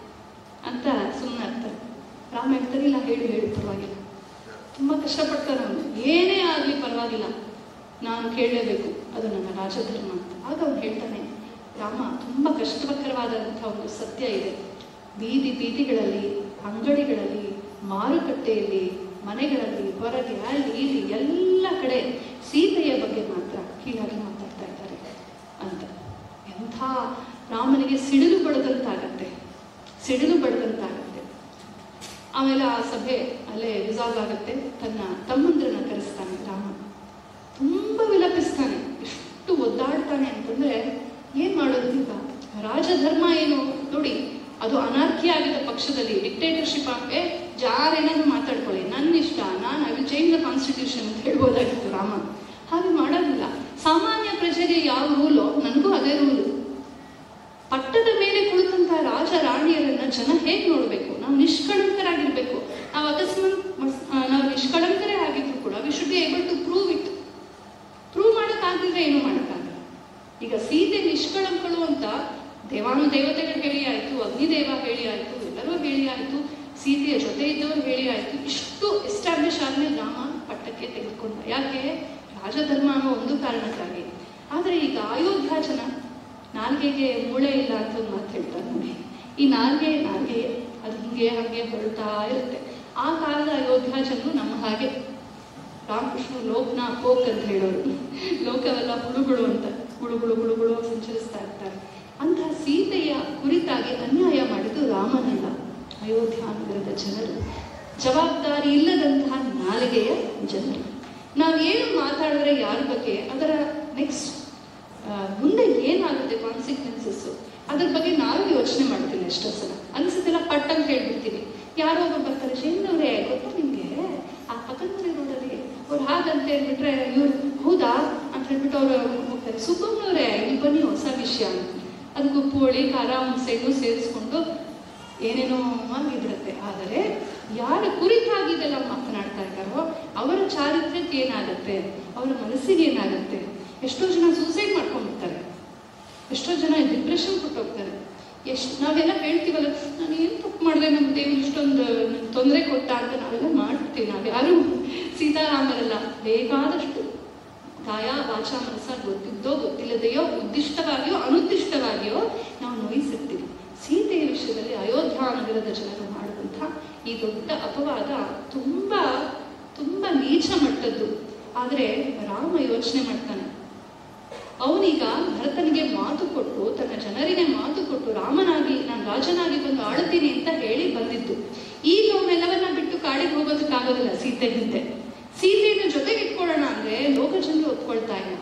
ಅಂತ ಸುಮ್ಮನೆ ಆಗ್ತಾರೆ ರಾಮ ಹೇಳ್ತಾರೆ ಇಲ್ಲ ಹೇಳಿ ಹೇಳಿ ಪರವಾಗಿಲ್ಲ ತುಂಬಾ ಕಷ್ಟಪಡ್ತಾನೆ ಅವನು ಏನೇ ಆಗ್ಲಿ ಪರವಾಗಿಲ್ಲ ನಾನು ಕೇಳಲೇಬೇಕು ಅದು ನನ್ನ ರಾಜಧರ್ಮ ಅಂತ ಆಗ ಅವನು ಹೇಳ್ತಾನೆ ರಾಮ ತುಂಬಾ ಕಷ್ಟಕರವಾದಂತಹ ಒಂದು ಸತ್ಯ ಇದೆ ಬೀದಿ ಬೀದಿಗಳಲ್ಲಿ ಅಂಗಡಿಗಳಲ್ಲಿ ಮಾರುಕಟ್ಟೆಯಲ್ಲಿ ಮನೆಗಳಲ್ಲಿ ಹೊರಗೆ ಅಲ್ಲಿ ಇಲ್ಲಿ ಎಲ್ಲ ಕಡೆ ಸೀತೆಯ ಬಗ್ಗೆ ಮಾತ್ರ ಹೀಗಾಗಿ ಮಾತಾಡ್ತಾ ಇದ್ದಾರೆ ಅಂತ ಎಂಥ ರಾಮನಿಗೆ ಸಿಡಿಲು ಬಡದಂತಾಗತ್ತೆ ಸಿಡಿಲು ಬಡದಂತಾಗತ್ತೆ ಆಮೇಲೆ ಆ ಸಭೆ ಅಲ್ಲೇ ರಿಸಾರ್ಟ್ ಇವಾಗುತ್ತೆ ತನ್ನ ತಮ್ಮಂದ್ರನ್ನ ಕರೆಸ್ತಾನೆ ರಾಮ ತುಂಬಾ ವಿಲಪಿಸ್ತಾನೆ ಎಷ್ಟು ಒದ್ದಾಡ್ತಾನೆ ಅಂತಂದ್ರೆ ಏನ್ ಮಾಡೋದು ಈಗ ರಾಜಧರ್ಮ ಏನು ನೋಡಿ ಅದು ಅನಾರ್ಕಿ ಆಗಿದ್ದ ಪಕ್ಷದಲ್ಲಿ ಡಿಕ್ಟೇಟರ್ಶಿಪ್ ಆಗಿ ಜಾರೇನಾದ್ರು ಮಾತಾಡ್ಕೊಳ್ಳಿ ನನ್ನ ಇಷ್ಟ ನಾನು I will change the constitution ಅಂತ ಹೇಳ್ಬೋದಾಗಿತ್ತು ರಾಮ ಹಾಗೆ ಮಾಡೋದಿಲ್ಲ ಸಾಮಾನ್ಯ ಪ್ರಜೆಗೆ ಯಾವ ರೂಲೋ ನನಗೂ ಅದೇ ರೂಲು ಪಟ್ಟದ ಮೇಲೆ ಕುಳಿತಂತ ರಾಜ ರಾಣಿಯರನ್ನ ಜನ ಹೇಗೆ ನೋಡ್ಬೇಕು ನಾವು ನಿಷ್ಕಳಂಕರಾಗಿರ್ಬೇಕು ನಾವು ಅಕಸ್ಮಾತ್ ಮಸ್- ಆ, ನಾವು ನಿಷ್ಕಳಂಕರೇ ಆಗಿದ್ರು ಕೂಡ we should be able to prove it prove ಮಾಡೋಕ್ಕಾಗದಿದ್ರೆ ಏನು ಮಾಡೋಕ್ಕಾಗಲ್ಲ ಈಗ ಸೀತೆ ನಿಷ್ಕಳಂಕಳು ಅಂತ ದೇವಾನು ದೇವತೆಗಳು ಹೇಳಿ ಆಯ್ತು ಅಗ್ನಿದೇವ ಹೇಳಿ ಆಯ್ತು ಎಲ್ಲರೂ ಹೇಳಿ ಆಯ್ತು ಸೀತೆಯ ಜೊತೆ ಇದ್ದವರು ಹೇಳಿ ಆಯ್ತು ಇಷ್ಟು ಎಸ್ಟಾಬ್ಲಿಷ್ ಆದ್ಮೇಲೆ ರಾಮ ಪಟ್ಟಕ್ಕೆ ತೆಗೆದುಕೊಂಡ ಯಾಕೆ ರಾಜಧರ್ಮ ಅನ್ನೋ ಒಂದು ಕಾರಣಕ್ಕಾಗಿ ಆದ್ರೆ ಈಗ ಅಯೋಧ್ಯ ಜನ ನಾಲ್ಗೆಗೆ ಮೂಳೆ ಇಲ್ಲ ಅಂತ ಒಂದು ಮಾತು ಹೇಳ್ತಾರೆ ನೋಡಿ ಈ ನಾಲ್ಗೆ ನಾಲ್ಗೆ ಅದು ಹಿಂಗೆ ಹಾಗೆ ಹೊರಡ್ತಾ ಇರುತ್ತೆ ಆ ಕಾಲದ ಅಯೋಧ್ಯ ಜನರು ನಮ್ಮ ಹಾಗೆ ರಾಮಕೃಷ್ಣ ಲೋಕನ ಪೋಕ್ ಅಂತ ಹೇಳೋರು ಲೋಕವೆಲ್ಲ ಹುಳುಗಳು ಅಂತ ಹುಳುಗಳು ಹುಳುಗಳು ಸಂಚರಿಸ್ತಾ ಇರ್ತಾರೆ ಅಂತಹ ಸೀತೆಯ ಕುರಿತಾಗಿ ಅನ್ಯಾಯ ಮಾಡಿದ್ದು ರಾಮನಲ್ಲ ಅಯೋಧ್ಯ ನಗರದ ಜನರು ಜವಾಬ್ದಾರಿ ಇಲ್ಲದಂತಹ ನಾಲಿಗೆಯ ಜನರು ನಾವೇನು ಮಾತಾಡಿದ್ರೆ ಯಾರ ಬಗ್ಗೆ ಅದರ ನೆಕ್ಸ್ಟ್ ಮುಂದೆ ಏನಾಗುತ್ತೆ ಕಾನ್ಸಿಕ್ವೆನ್ಸಸ್ ಅದ್ರ ಬಗ್ಗೆ ನಾವು ಯೋಚನೆ ಮಾಡ್ತೀವಿ ಎಷ್ಟೋ ಸಲ ಅನ್ಸುತ್ತಿಲ್ಲ ಪಟ್ ಅಂತ ಹೇಳ್ಬಿಡ್ತೀವಿ ಯಾರೋ ಒಬ್ಬರು ಬರ್ತಾರೆ ಶೇಂದವ್ರೆ ಗೊತ್ತಾ ನಿಮ್ಗೆ ಆ ಪಕ್ಕದ ಮನೆ ರೋಡಲ್ಲಿ ಅವ್ರು ಹಾಗಂತ ಹೇಳ್ಬಿಟ್ರೆ ಇವ್ರು ಹೌದಾ ಅಂತ ಹೇಳ್ಬಿಟ್ಟು ಅವ್ರು ಹೋಗ್ತಾರೆ ಸುಬ್ಬಮ್ಮನವ್ರೆ ಇಲ್ಲಿ ಬನ್ನಿ ಹೊಸ ವಿಷಯ ಅಂತ ಅದಕ್ಕೂ ಪೋಳಿ ಖಾರ ಹುಣಸೆಗೂ ಸೇರಿಸ್ಕೊಂಡು ಏನೇನೋ ಆಗಿಬಿಡುತ್ತೆ ಆದರೆ ಯಾರ ಕುರಿತಾಗಿ ಇದೆಲ್ಲ ಮಾತನಾಡ್ತಾ ಇದ್ದಾರೋ ಅವರ ಚಾರಿತ್ರ್ಯಕ್ಕೆ ಏನಾಗುತ್ತೆ ಅವರ ಮನಸ್ಸಿಗೆ ಏನಾಗುತ್ತೆ ಎಷ್ಟೋ ಜನ ಸೂಸೈಡ್ ಮಾಡ್ಕೊಂಡ್ಬಿಡ್ತಾರೆ ಎಷ್ಟೋ ಜನ ಡಿಪ್ರೆಷನ್ ಕೊಟ್ಟೋಗ್ತಾರೆ ಎಷ್ಟು ನಾವೆಲ್ಲ ಹೇಳ್ತೀವಲ್ಲ ನಾನು ಏನು ತಪ್ಪು ಮಾಡಿದೆ ನಮ್ಮ ದೇವ್ರು ಇಷ್ಟೊಂದು ತೊಂದರೆ ಕೊಟ್ಟ ಅಂತ ನಾವೆಲ್ಲ ಮಾಡ್ತೀವಿ ನಾವು ಯಾರು ಸೀತಾರಾಮರಲ್ಲ ಬೇಕಾದಷ್ಟು ಕಾಯ ವಾಚ ಮನಸ್ಸ ಗೊತ್ತಿದ್ದೋ ಗೊತ್ತಿಲ್ಲದೆಯೋ ಉದ್ದಿಷ್ಟವಾಗಿಯೋ ಅನುದ್ದಿಷ್ಟವಾಗಿಯೋ ನಾವು ನೋಯಿಸಿರ್ತೀವಿ ಸೀತೆಯ ವಿಷಯದಲ್ಲಿ ಅಯೋಧ್ಯ ನಗರದ ಜನರು ಮಾಡುವಂಥ ಈ ದೊಡ್ಡ ಅಪವಾದ ತುಂಬಾ ತುಂಬಾ ನೀಚ ಮಟ್ಟದ್ದು ಆದರೆ ರಾಮ ಯೋಚನೆ ಮಾಡ್ತಾನೆ ಅವನೀಗ ಭರತನಿಗೆ ಮಾತು ಕೊಟ್ಟು ತನ್ನ ಜನರಿಗೆ ಮಾತು ಕೊಟ್ಟು ರಾಮನಾಗಿ ನಾನು ರಾಜನಾಗಿ ಬಂದು ಆಳುತ್ತೀನಿ ಅಂತ ಹೇಳಿ ಬಂದಿದ್ದು ಈಗ ಅವನ್ನೆಲ್ಲವನ್ನ ಬಿಟ್ಟು ಕಾಡಿಗೆ ಹೋಗೋದಕ್ಕಾಗೋದಿಲ್ಲ ಸೀತೆ ಹಿಂದೆ ಸೀತೆಯನ್ನು ಜೊತೆಗೆ ಇಟ್ಕೊಳ್ಳೋಣ ಅಂದ್ರೆ ಲೋಕ ಜನರು ಒಪ್ಕೊಳ್ತಾ ಇಲ್ಲ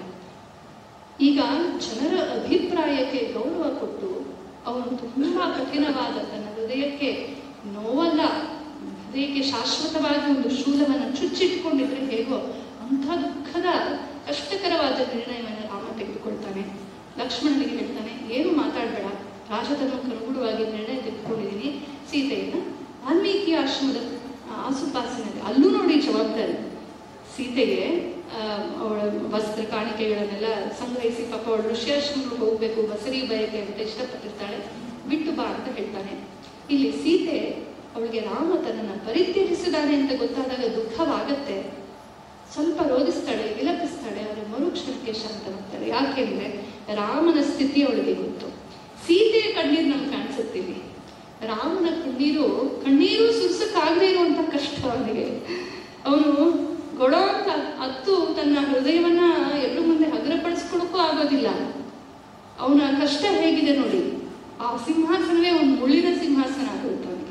ಈಗ ಜನರ ಅಭಿಪ್ರಾಯಕ್ಕೆ ಗೌರವ ಕೊಟ್ಟು ಅವನು ತುಂಬಾ ಕಠಿಣವಾದ ತನ್ನ ಹೃದಯಕ್ಕೆ ನೋವಲ್ಲ ಹೃದಯಕ್ಕೆ ಶಾಶ್ವತವಾಗಿ ಒಂದು ಶೂಲವನ್ನು ಚುಚ್ಚಿಟ್ಕೊಂಡಿದ್ರೆ ಹೇಗೋ ಅಂಥ ದುಃಖದ ಕಷ್ಟಕರವಾದ ನಿರ್ಣಯವನ್ನು ರಾಮ ತೆಗೆದುಕೊಳ್ತಾನೆ ಲಕ್ಷ್ಮಣನಿಗೆ ಹೇಳ್ತಾನೆ ಏನು ಮಾತಾಡಬೇಡ ರಾಜಧರ್ಮಕ್ಕೆ ಅನುಗುಣವಾಗಿ ನಿರ್ಣಯ ತೆಗೆದುಕೊಂಡಿದ್ದೀನಿ ಸೀತೆಯನ್ನ ವಾಲ್ಮೀಕಿ ಆಶ್ರಮದ ಆ, ಆಸುಪಾಸಿನಲ್ಲಿ ಅಲ್ಲೂ ನೋಡಿ ಜವಾಬ್ದಾರಿ ಸೀತೆಗೆ ಆ, ಅವಳ ವಸ್ತ್ರ ಕಾಣಿಕೆಗಳನ್ನೆಲ್ಲ ಸಂಗ್ರಹಿಸಿ ಪಾಪ ಅವಳು ಋಷ್ಯಾಶ್ರಮಕ್ಕೆ ಹೋಗ್ಬೇಕು ಬಸರಿ ಬಯಕೆ ಅಂತ ಇಷ್ಟಪಟ್ಟಿರ್ತಾಳೆ ಬಿಟ್ಟು ಬಾ ಅಂತ ಹೇಳ್ತಾನೆ ಇಲ್ಲಿ ಸೀತೆ ಅವಳಿಗೆ ರಾಮ ತನ್ನನ್ನು ಪರಿತ್ಯಜಿಸಿದಾನೆ ಅಂತ ಗೊತ್ತಾದಾಗ ದುಃಖವಾಗತ್ತೆ ಸ್ವಲ್ಪ ರೋಧಿಸ್ತಾಳೆ ವಿಲಪಿಸ್ತಾಳೆ ಅವರ ಮರುಕ್ಷಣಕ್ಕೆ ಶಾಂತವಾಗ್ತಾಳೆ ಯಾಕೆಂದ್ರೆ ರಾಮನ ಸ್ಥಿತಿ ಅವಳಿಗೆ ಗೊತ್ತು ಸೀತೆಯ ಕಣ್ಣೀರು ನಮ್ಗೆ ಕಾಣಿಸುತ್ತೀವಿ ರಾಮನ ಕಣ್ಣೀರು ಕಣ್ಣೀರು ಸುರ್ಸಕ್ಕಾಗದೇ ಇರುವಂತ ಕಷ್ಟ ಅವನಿಗೆ ಅವನು ಗೊಡೋ ಅಂತ ಹತ್ತು ತನ್ನ ಹೃದಯವನ್ನ ಎಲ್ಲರ ಮುಂದೆ ಹಗುರಪಡಿಸ್ಕೊಳಕ್ಕೂ ಆಗೋದಿಲ್ಲ ಅವನ ಕಷ್ಟ ಹೇಗಿದೆ ನೋಡಿ ಆ ಸಿಂಹಾಸನವೇ ಒಂದು ಮುಳ್ಳಿನ ಸಿಂಹಾಸನ ಆಗುತ್ತೆ ಅವನಿಗೆ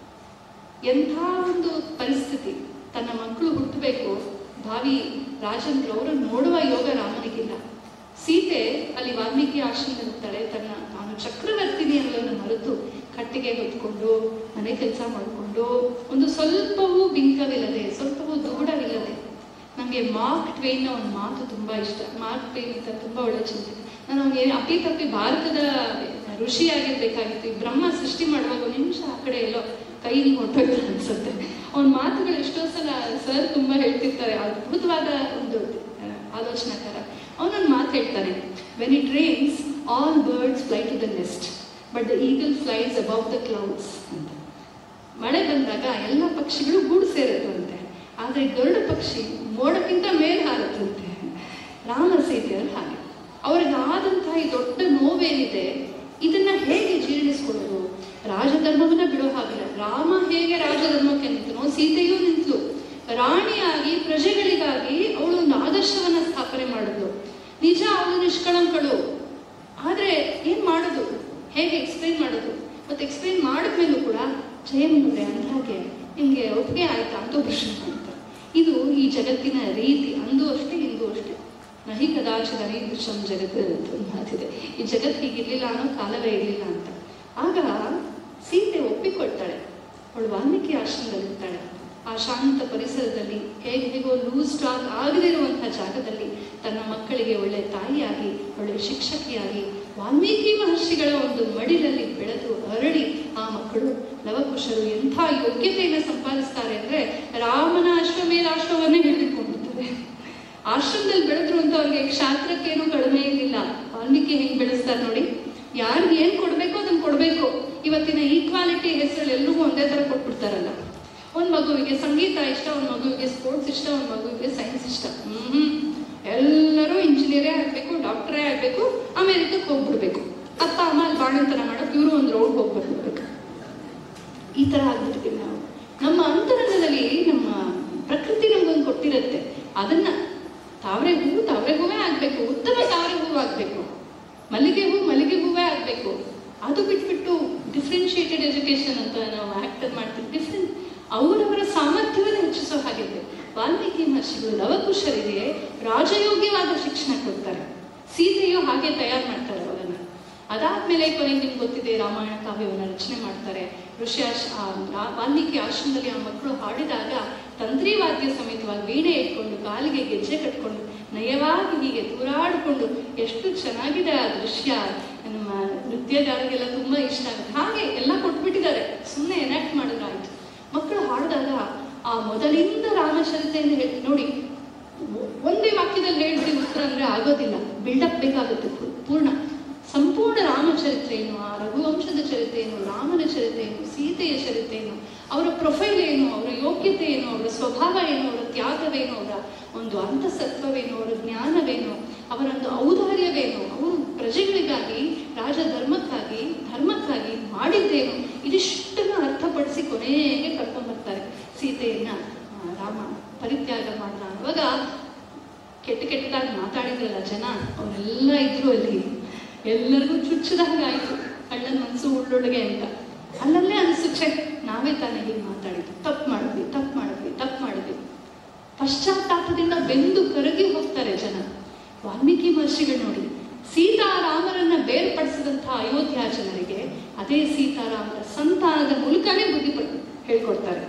ಎಂಥ ಒಂದು ಪರಿಸ್ಥಿತಿ ತನ್ನ ಮಕ್ಕಳು ಹುಟ್ಟಬೇಕು ಭಾವಿ ರಾಜೇಂದ್ರ ಅವರನ್ನು ನೋಡುವ ಯೋಗ ರಾಮನಿಗಿಲ್ಲ ಸೀತೆ ಅಲ್ಲಿ ವಾಲ್ಮೀಕಿ ಆಶ್ರಮದಲ್ಲಿರ್ತಾಳೆ ತನ್ನ ತಾನು ಚಕ್ರವರ್ತಿನಿ ಅನ್ನೋದನ್ನು ಮರೆತು ಕಟ್ಟಿಗೆ ಹೊತ್ಕೊಂಡು ಮನೆ ಕೆಲಸ ಮಾಡಿಕೊಂಡು ಒಂದು ಸ್ವಲ್ಪವೂ ಬಿಂಕವಿಲ್ಲದೆ ಸ್ವಲ್ಪವೂ ದೂಡವಿಲ್ಲದೆ ನನಗೆ ಮಾರ್ಕ್ ಟ್ವೇನ್ನ ಒಂದು ಮಾತು ತುಂಬಾ ಇಷ್ಟ ಮಾರ್ಕ್ ಟ್ವೇನ್ ಅಂತ ತುಂಬಾ ಒಳ್ಳೆ ಚಿಂತೆ ನಾನು ಅವನಿಗೆ ಅಪ್ಪಿ ತಪ್ಪಿ ಭಾರತದ ಋಷಿಯಾಗಿರ್ಬೇಕಾಗಿತ್ತು ಈ ಬ್ರಹ್ಮ ಸೃಷ್ಟಿ ಮಾಡುವಾಗ ಒಂದು ನಿಮಿಷ ಆ ಕಡೆ ಎಲ್ಲೋ ಕೈ ಹೊಟ್ಟೋಯ್ತು ಅನ್ಸುತ್ತೆ ಅವನ ಮಾತುಗಳು ಎಷ್ಟೋ ಸಲ ಸರ್ ತುಂಬಾ ಹೇಳ್ತಿರ್ತಾರೆ ಅದ್ಭುತವಾದ ಒಂದು ಆ, ಆಲೋಚನಾಕಾರ ಅವನೊಂದು ಮಾತು ಹೇಳ್ತಾನೆ when it rains all birds fly to the nest but the eagle flies above the clouds ಅಂತ ಮಳೆ ಬಂದಾಗ ಎಲ್ಲ ಪಕ್ಷಿಗಳು ಗೂಡು ಸೇರುತ್ತಂತೆ ಆದರೆ ಗರುಡ ಪಕ್ಷಿ ಮೋಡಕ್ಕಿಂತ ಮೇಲೆ ಹಾರುತ್ತಂತೆ ರಾಮ ಸೀತೆಯರು ಹಾಗೆ ಅವ್ರಿಗೆ ಆದಂತಹ ಈ ದೊಡ್ಡ ನೋವೇನಿದೆ ಇದನ್ನ ಹೇಗೆ ಜೀರ್ಣಿಸ್ಕೊಳ್ಳೋದು ರಾಜಧರ್ಮವನ್ನ ಬಿಡೋ ಹಾಗಿಲ್ಲ ರಾಮ ಹೇಗೆ ರಾಜಧರ್ಮಕ್ಕೆ ನಿಂತನೋ ಸೀತೆಯೂ ನಿಂತಲು ರಾಣಿಯಾಗಿ ಪ್ರಜೆಗಳಿಗಾಗಿ ಅವಳು ಒಂದು ಆದರ್ಶವನ್ನ ಸ್ಥಾಪನೆ ಮಾಡಿದ್ಲು ನಿಜ ಅವಳು ನಿಷ್ಕಳಂಕಳು ಆದ್ರೆ ಏನ್ ಮಾಡೋದು ಹೇಗೆ ಎಕ್ಸ್ಪ್ಲೈನ್ ಮಾಡೋದು ಮತ್ತೆ ಎಕ್ಸ್ಪ್ಲೈನ್ ಮಾಡಿದ್ಮೇಲೂ ಕೂಡ ಜಯಮುಂದ್ರೆ ಅಂದ್ಹಾಗೆ ನಿಮಗೆ ಒಪ್ಪಿಗೆ ಆಯ್ತಾ ಅಂತ ಪ್ರಶ್ನೆ ಮಾಡ್ತಾರೆ ಇದು ಈ ಜಗತ್ತಿನ ರೀತಿ ಅಂದು ಅಷ್ಟೇ ಇಂದು ಅಷ್ಟೇ ನಹಿ ಕದಾಚಿದ ದೃಶ್ಯಂ ಜಗತ್ ಅಂತ ಒಂದು ಮಾತಿದೆ ಈ ಜಗತ್ತು ಹೀಗಿರ್ಲಿಲ್ಲ ಅನ್ನೋ ಕಾಲವೇ ಇರಲಿಲ್ಲ ಅಂತ ಆಗ ಸೀತೆ ಒಪ್ಪಿಕೊಳ್ತಾಳೆ ಅವಳು ವಾಲ್ಮೀಕಿ ಆಶ್ರಮದಲ್ಲಿರ್ತಾಳೆ ಆ ಶಾಂತ ಪರಿಸರದಲ್ಲಿ ಹೇಗೆ ಹೇಗೋ ಲೂಸ್ ಸ್ಟಾಕ್ ಆಗದೇ ಇರುವಂತಹ ಜಾಗದಲ್ಲಿ ತನ್ನ ಮಕ್ಕಳಿಗೆ ಒಳ್ಳೆ ತಾಯಿಯಾಗಿ ಒಳ್ಳೆ ಶಿಕ್ಷಕಿಯಾಗಿ ವಾಲ್ಮೀಕಿ ಮಹರ್ಷಿಗಳ ಒಂದು ಮಡಿಲಲ್ಲಿ ಬೆಳೆದು ಅರಳಿ ಆ ಮಕ್ಕಳು ಲವಕುಶರು ಎಂಥ ಯೋಗ್ಯತೆಯನ್ನು ಸಂಪಾದಿಸ್ತಾರೆ ಅಂದ್ರೆ ರಾಮನ ಅಶ್ವಮೇಧಾಶ್ವವನ್ನೇ ಹಿಡಿದುಕೊಂಡಿರ್ತಾರೆ ಆಶ್ರಮದಲ್ಲಿ ಬೆಳೆದ್ರು ಅಂತ ಅವ್ರಿಗೆ ಕ್ಷಾತ್ರಕ್ಕೇನು ಕಡಿಮೆ ಇರಲಿಲ್ಲ ವಾಲ್ಮೀಕಿ ಹೆಂಗ್ ಬೆಳೆಸ್ತಾರೆ ನೋಡಿ ಯಾರಿಗೆ ಏನ್ ಕೊಡ್ಬೇಕೋ ಅದನ್ನ ಕೊಡ್ಬೇಕು ಇವತ್ತಿನ ಈಕ್ವಾಲಿಟಿ ಹೆಸರಲ್ಲಿ ಎಲ್ರಿಗೂ ಒಂದೇ ತರ ಕೊಟ್ಬಿಡ್ತಾರಲ್ಲ ಒಂದ್ ಮಗುವಿಗೆ ಸಂಗೀತ ಇಷ್ಟ ಒಂದ್ ಮಗುವಿಗೆ ಸ್ಪೋರ್ಟ್ಸ್ ಇಷ್ಟ ಒಂದ್ ಮಗುವಿಗೆ ಸೈನ್ಸ್ ಇಷ್ಟ ಹ್ಮ್ ಎಲ್ಲರೂ ಇಂಜಿನಿಯರೇ ಆಗ್ಬೇಕು ಡಾಕ್ಟರೇ ಆಗ್ಬೇಕು ಅಮೆರಿಕಕ್ಕೆ ಹೋಗ್ಬಿಡ್ಬೇಕು ಅಪ್ಪ ಅಮ್ಮ ಅಲ್ಲಿ ಬಾಣಂತನ ಮಾಡಕ್ ಇವರು ಒಂದು ರೋಡ್ ಹೋಗ್ಬಿಡ್ಬೇಕು ಈ ತರ ಆಗ್ಬಿಡ್ತೀವಿ ನಾವು ನಮ್ಮ ಅಂತರಂಗದಲ್ಲಿ ನಮ್ಮ ಪ್ರಕೃತಿ ನಮ್ಗೊಂದು ಕೊಟ್ಟಿರುತ್ತೆ ಅದನ್ನ ತಾವರೆ ಹೂವು ತಾವರೆ ಹೂವೇ ಆಗ್ಬೇಕು ಉತ್ತಮ ತಾವರೆ ಹೂವು ಆಗ್ಬೇಕು ಮಲ್ಲಿಗೆ ಹೂ ಮಲ್ಲಿಗೆ ಹೂವೇ ಆಗ್ಬೇಕು ಅದು ಬಿಟ್ಬಿಟ್ಟು ಡಿಫ್ರೆನ್ಶಿಯೇಟೆಡ್ ಎಜುಕೇಶನ್ ಅಂತ ನಾವು ಆಕ್ಟ್ ಮಾಡ್ತೀವಿ ಡಿಫ್ರೆಂಟ್ ಅವರವರ ಸಾಮರ್ಥ್ಯವನ್ನು ಹೆಚ್ಚಿಸೋ ಹಾಗಿದೆ ವಾಲ್ಮೀಕಿ ಮಹರ್ಷಿಗಳು ಲವಕುಶರಿಗೆ ರಾಜಯೋಗ್ಯವಾದ ಶಿಕ್ಷಣ ಕೊಡ್ತಾರೆ ಸೀತೆಯು ಹಾಗೆ ತಯಾರು ಮಾಡ್ತಾರೆ ಅವರನ್ನ ಅದಾದ್ಮೇಲೆ ಕೊನೆಗೆ ನಿಮ್ಗೆ ಗೊತ್ತಿದೆ ರಾಮಾಯಣ ಕಾವ್ಯವನ್ನು ರಚನೆ ಮಾಡ್ತಾರೆ ಋಷಿ ಆಶ್ ಆ ರಾ- ವಾಲ್ಮೀಕಿ ಆಶ್ರಮದಲ್ಲಿ ಆ ಮಕ್ಕಳು ಹಾಡಿದಾಗ ತಂತ್ರಿ ವಾದ್ಯ ಸಮೇತವಾಗಿ ವೀಣೆ ಇಟ್ಕೊಂಡು ಕಾಲಿಗೆ ಗೆಜ್ಜೆ ಕಟ್ಕೊಂಡು ನಯವಾಗಿ ಹೀಗೆ ತೂರಾಡಿಕೊಂಡು ಎಷ್ಟು ಚೆನ್ನಾಗಿದೆ ಆ ದೃಶ್ಯ ನಮ್ಮ ನೃತ್ಯಗಾರರಿಗೆಲ್ಲ ತುಂಬಾ ಇಷ್ಟ ಆಗುತ್ತೆ ಹಾಗೆ ಎಲ್ಲ ಕೊಟ್ಬಿಟ್ಟಿದ್ದಾರೆ ಸುಮ್ಮನೆ ಎನಾಕ್ಟ್ ಮಾಡಿದ್ರಾಯ್ತು ಮಕ್ಕಳು ಹಾಡಿದಾಗ ಆ ಮೊದಲಿಂದ ರಾಮಚರಿತೆಯನ್ನು ಹೇಳಿ ನೋಡಿ ಒಂದೇ ವಾಕ್ಯದಲ್ಲಿ ಹೇಳ್ಬಿಡಿ ಉತ್ತರ ಅಂದ್ರೆ ಆಗೋದಿಲ್ಲ ಬಿಲ್ಡಪ್ ಬೇಕಾಗುತ್ತೆ ಪೂ- ಪೂರ್ಣ ಸಂಪೂರ್ಣ ರಾಮಚರಿತ್ರೆ ಏನು ಆ ರಘುವಂಶದ ಚರಿತ್ರೆ ಏನು ರಾಮನ ಚರಿತ್ರೆ ಏನು ಸೀತೆಯ ಚರಿತ್ರೆ ಏನು ಅವರ ಪ್ರೊಫೈಲ್ ಏನು ಅವರ ಯೋಗ್ಯತೆ ಏನು ಅವರ ಸ್ವಭಾವ ಏನು ಅವರ ತ್ಯಾಗವೇನು ಅವರ ಒಂದು ಅಂತಸತ್ವವೇನು ಅವರ ಜ್ಞಾನವೇನು ಅವರೊಂದು ಔದಾರ್ಯವೇನು ಅವರು ಪ್ರಜೆಗಳಿಗಾಗಿ ರಾಜಧರ್ಮಕ್ಕಾಗಿ ಧರ್ಮಕ್ಕಾಗಿ ಮಾಡಿದ್ದೇನು ಇದಿಷ್ಟನ್ನು ಅರ್ಥಪಡಿಸಿ ಕೊನೆಗೆ ಕರ್ಕೊಂಡ್ಬರ್ತಾರೆ ಸೀತೆಯನ್ನ ಆ, ರಾಮ ಪರಿತ್ಯಾಗ ಮಾಡಿದ ಅವಾಗ ಕೆಟ್ಟ ಕೆಟ್ಟದಾಗಿ ಮಾತಾಡಿದ್ರಲ್ಲ ಜನ ಅವರೆಲ್ಲ ಇದ್ರು ಅಲ್ಲಿ ಎಲ್ಲರಿಗೂ ಚುಚ್ಚದಾಗಾಯ್ತು ಕಳ್ಳನ ಮನಸ್ಸು ಉಳ್ಳೊಳಗೆ ಅಂತ ಅಲ್ಲಲ್ಲೇ ಅನಿಸುತ್ತೆ ನಾವೇ ತಾನೇ ಹೀಗೆ ಮಾತಾಡಿದ್ವಿ ತಪ್ಪು ಮಾಡಿದ್ವಿ ತಪ್ಪು ಮಾಡಿದ್ವಿ ತಪ್ಪು ಮಾಡಿದ್ವಿ ಪಶ್ಚಾತ್ತಾಪದಿಂದ ಬೆಂದು ಕರಗಿ ಹೋಗ್ತಾರೆ ಜನ ವಾಲ್ಮೀಕಿ ಮಹರ್ಷಿಗಳು ನೋಡಿ ಸೀತಾರಾಮರನ್ನ ಬೇರ್ಪಡಿಸಿದಂತಹ ಅಯೋಧ್ಯ ಜನರಿಗೆ ಅದೇ ಸೀತಾರಾಮರ ಸಂತಾನದ ಮೂಲಕನೇ ಬುದ್ಧಿ ಪಡ್- ಹೇಳ್ಕೊಡ್ತಾರೆ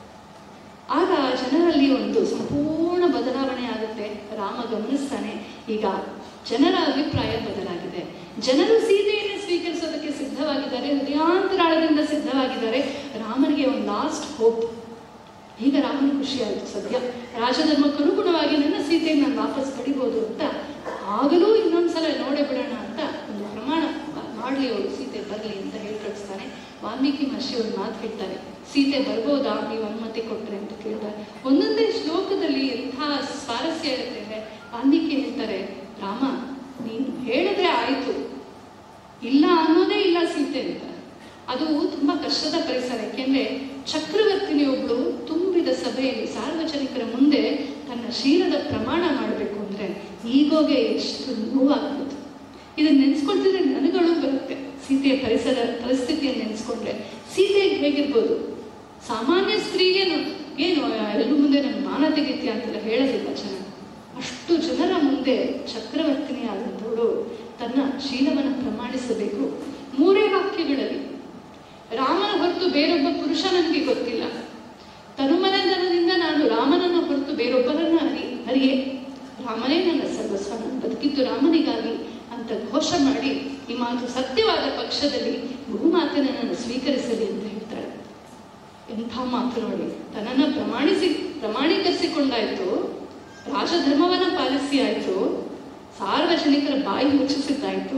ಆಗ ಜನರಲ್ಲಿ ಒಂದು ಸಂಪೂರ್ಣ ಬದಲಾವಣೆ ಆಗುತ್ತೆ ರಾಮ ಗಮನಿಸ್ತಾನೆ ಈಗ ಜನರ ಅಭಿಪ್ರಾಯ ಬದಲಾಗಿದೆ ಜನರು ಸೀತೆಯನ್ನು ಸ್ವೀಕರಿಸೋದಕ್ಕೆ ಸಿದ್ಧವಾಗಿದ್ದಾರೆ ಹೃದಯಾಂತರಾಳದಿಂದ ಸಿದ್ಧವಾಗಿದ್ದಾರೆ ರಾಮನಿಗೆ ಒಂದು ಲಾಸ್ಟ್ ಹೋಪ್ ಈಗ ರಾಮನ ಖುಷಿ ಆಯಿತು ಸದ್ಯ ರಾಜಧರ್ಮಕ್ಕೆ ಅನುಗುಣವಾಗಿ ನನ್ನ ಸೀತೆಯನ್ನು ನಾನು ವಾಪಸ್ ಪಡಿಬೋದು ಅಂತ ಆಗಲೂ ಇನ್ನೊಂದ್ಸಲ ನೋಡೇ ಬಿಡೋಣ ಅಂತ ಒಂದು ಪ್ರಮಾಣ ಮಾಡಲಿ ಅವಳು ಸೀತೆ ಬರಲಿ ಅಂತ ಹೇಳಿ ಕಳಿಸ್ತಾನೆ ವಾಲ್ಮೀಕಿ ಮಹರ್ಷಿ ಒಂದು ಮಾತು ಹೇಳ್ತಾರೆ ಸೀತೆ ಬರ್ಬೋದಾ ನೀವು ಅನುಮತಿ ಕೊಟ್ರೆ ಅಂತ ಕೇಳ್ತಾರೆ ಒಂದೊಂದೇ ಶ್ಲೋಕದಲ್ಲಿ ಎಂಥ ಸ್ವಾರಸ್ಯ ಇರುತ್ತೆ ಅಂದ್ರೆ ವಾಲ್ಮೀಕಿ ಹೇಳ್ತಾರೆ ರಾಮ ನೀನು ಹೇಳಿದ್ರೆ ಆಯ್ತು ಇಲ್ಲ ಅನ್ನೋದೇ ಇಲ್ಲ ಸೀತೆ ಅಂತ ಅದು ತುಂಬಾ ಕಷ್ಟದ ಪರಿಸರ ಯಾಕೆಂದ್ರೆ ಚಕ್ರವರ್ತಿನಿ ಒಬ್ಳು ತುಂಬಿದ ಸಭೆಯಲ್ಲಿ ಸಾರ್ವಜನಿಕರ ಮುಂದೆ ತನ್ನ ಶೀಲದ ಪ್ರಮಾಣ ಮಾಡಬೇಕು ಅಂದ್ರೆ ಈಗೋಗೆ ಎಷ್ಟು ನೋವಾಗ್ಬೋದು ಇದನ್ನ ನೆನ್ಸ್ಕೊಳ್ತಿದ್ರೆ ನನಗಳು ಬರುತ್ತೆ ಸೀತೆಯ ಪರಿಸರ ಪರಿಸ್ಥಿತಿಯನ್ನು ನೆನ್ಸ್ಕೊಂಡ್ರೆ ಸೀತೆ ಹೇಗಿರ್ಬೋದು ಸಾಮಾನ್ಯ ಸ್ತ್ರೀಗೇನು ಏನು ಎಲ್ಲರ ಮುಂದೆ ನನ್ನ ಮಾನ ತೆಗಿತೀಯ ಅಂತೆಲ್ಲ ಹೇಳೋದಿಲ್ಲ ಜನ ಅಷ್ಟು ಜನರ ಮುಂದೆ ಚಕ್ರವರ್ತಿನಿ ಆದಂಥವಳು ತನ್ನ ಶೀಲವನ್ನು ಪ್ರಮಾಣಿಸಬೇಕು ಮೂರೇ ವಾಕ್ಯಗಳಲ್ಲಿ ರಾಮನ ಹೊರತು ಬೇರೊಬ್ಬ ಪುರುಷ ನನಗೆ ಗೊತ್ತಿಲ್ಲ ತನುಮನಂದನದಿಂದ ನಾನು ರಾಮನನ್ನು ಹೊರತು ಬೇರೊಬ್ಬರನ್ನ ಅರಿ ಅರಿಯೇ ರಾಮನೇ ನನ್ನ ಸರ್ವಸ್ವ ನಾನು ಬದುಕಿದ್ದು ರಾಮನಿಗಾಗಿ ಅಂತ ಘೋಷ ಮಾಡಿ ಈ ಮಾತು ಸತ್ಯವಾದ ಪಕ್ಷದಲ್ಲಿ ಬಹುಮಾತನ ನಾನು ಸ್ವೀಕರಿಸಲಿ ಅಂತ ಹೇಳ್ತಾಳೆ ಎಂಥ ಮಾತು ನೋಡಿ ತನ್ನನ್ನ ಪ್ರಮಾಣಿಸಿ ಪ್ರಮಾಣೀಕರಿಸಿಕೊಂಡಾಯ್ತು ರಾಜಧರ್ಮವನ್ನ ಪಾಲಿಸಿ ಆಯ್ತು ಸಾರ್ವಜನಿಕರ ಬಾಯಿ ಮುಚ್ಚಿಸಿದ್ದಾಯ್ತು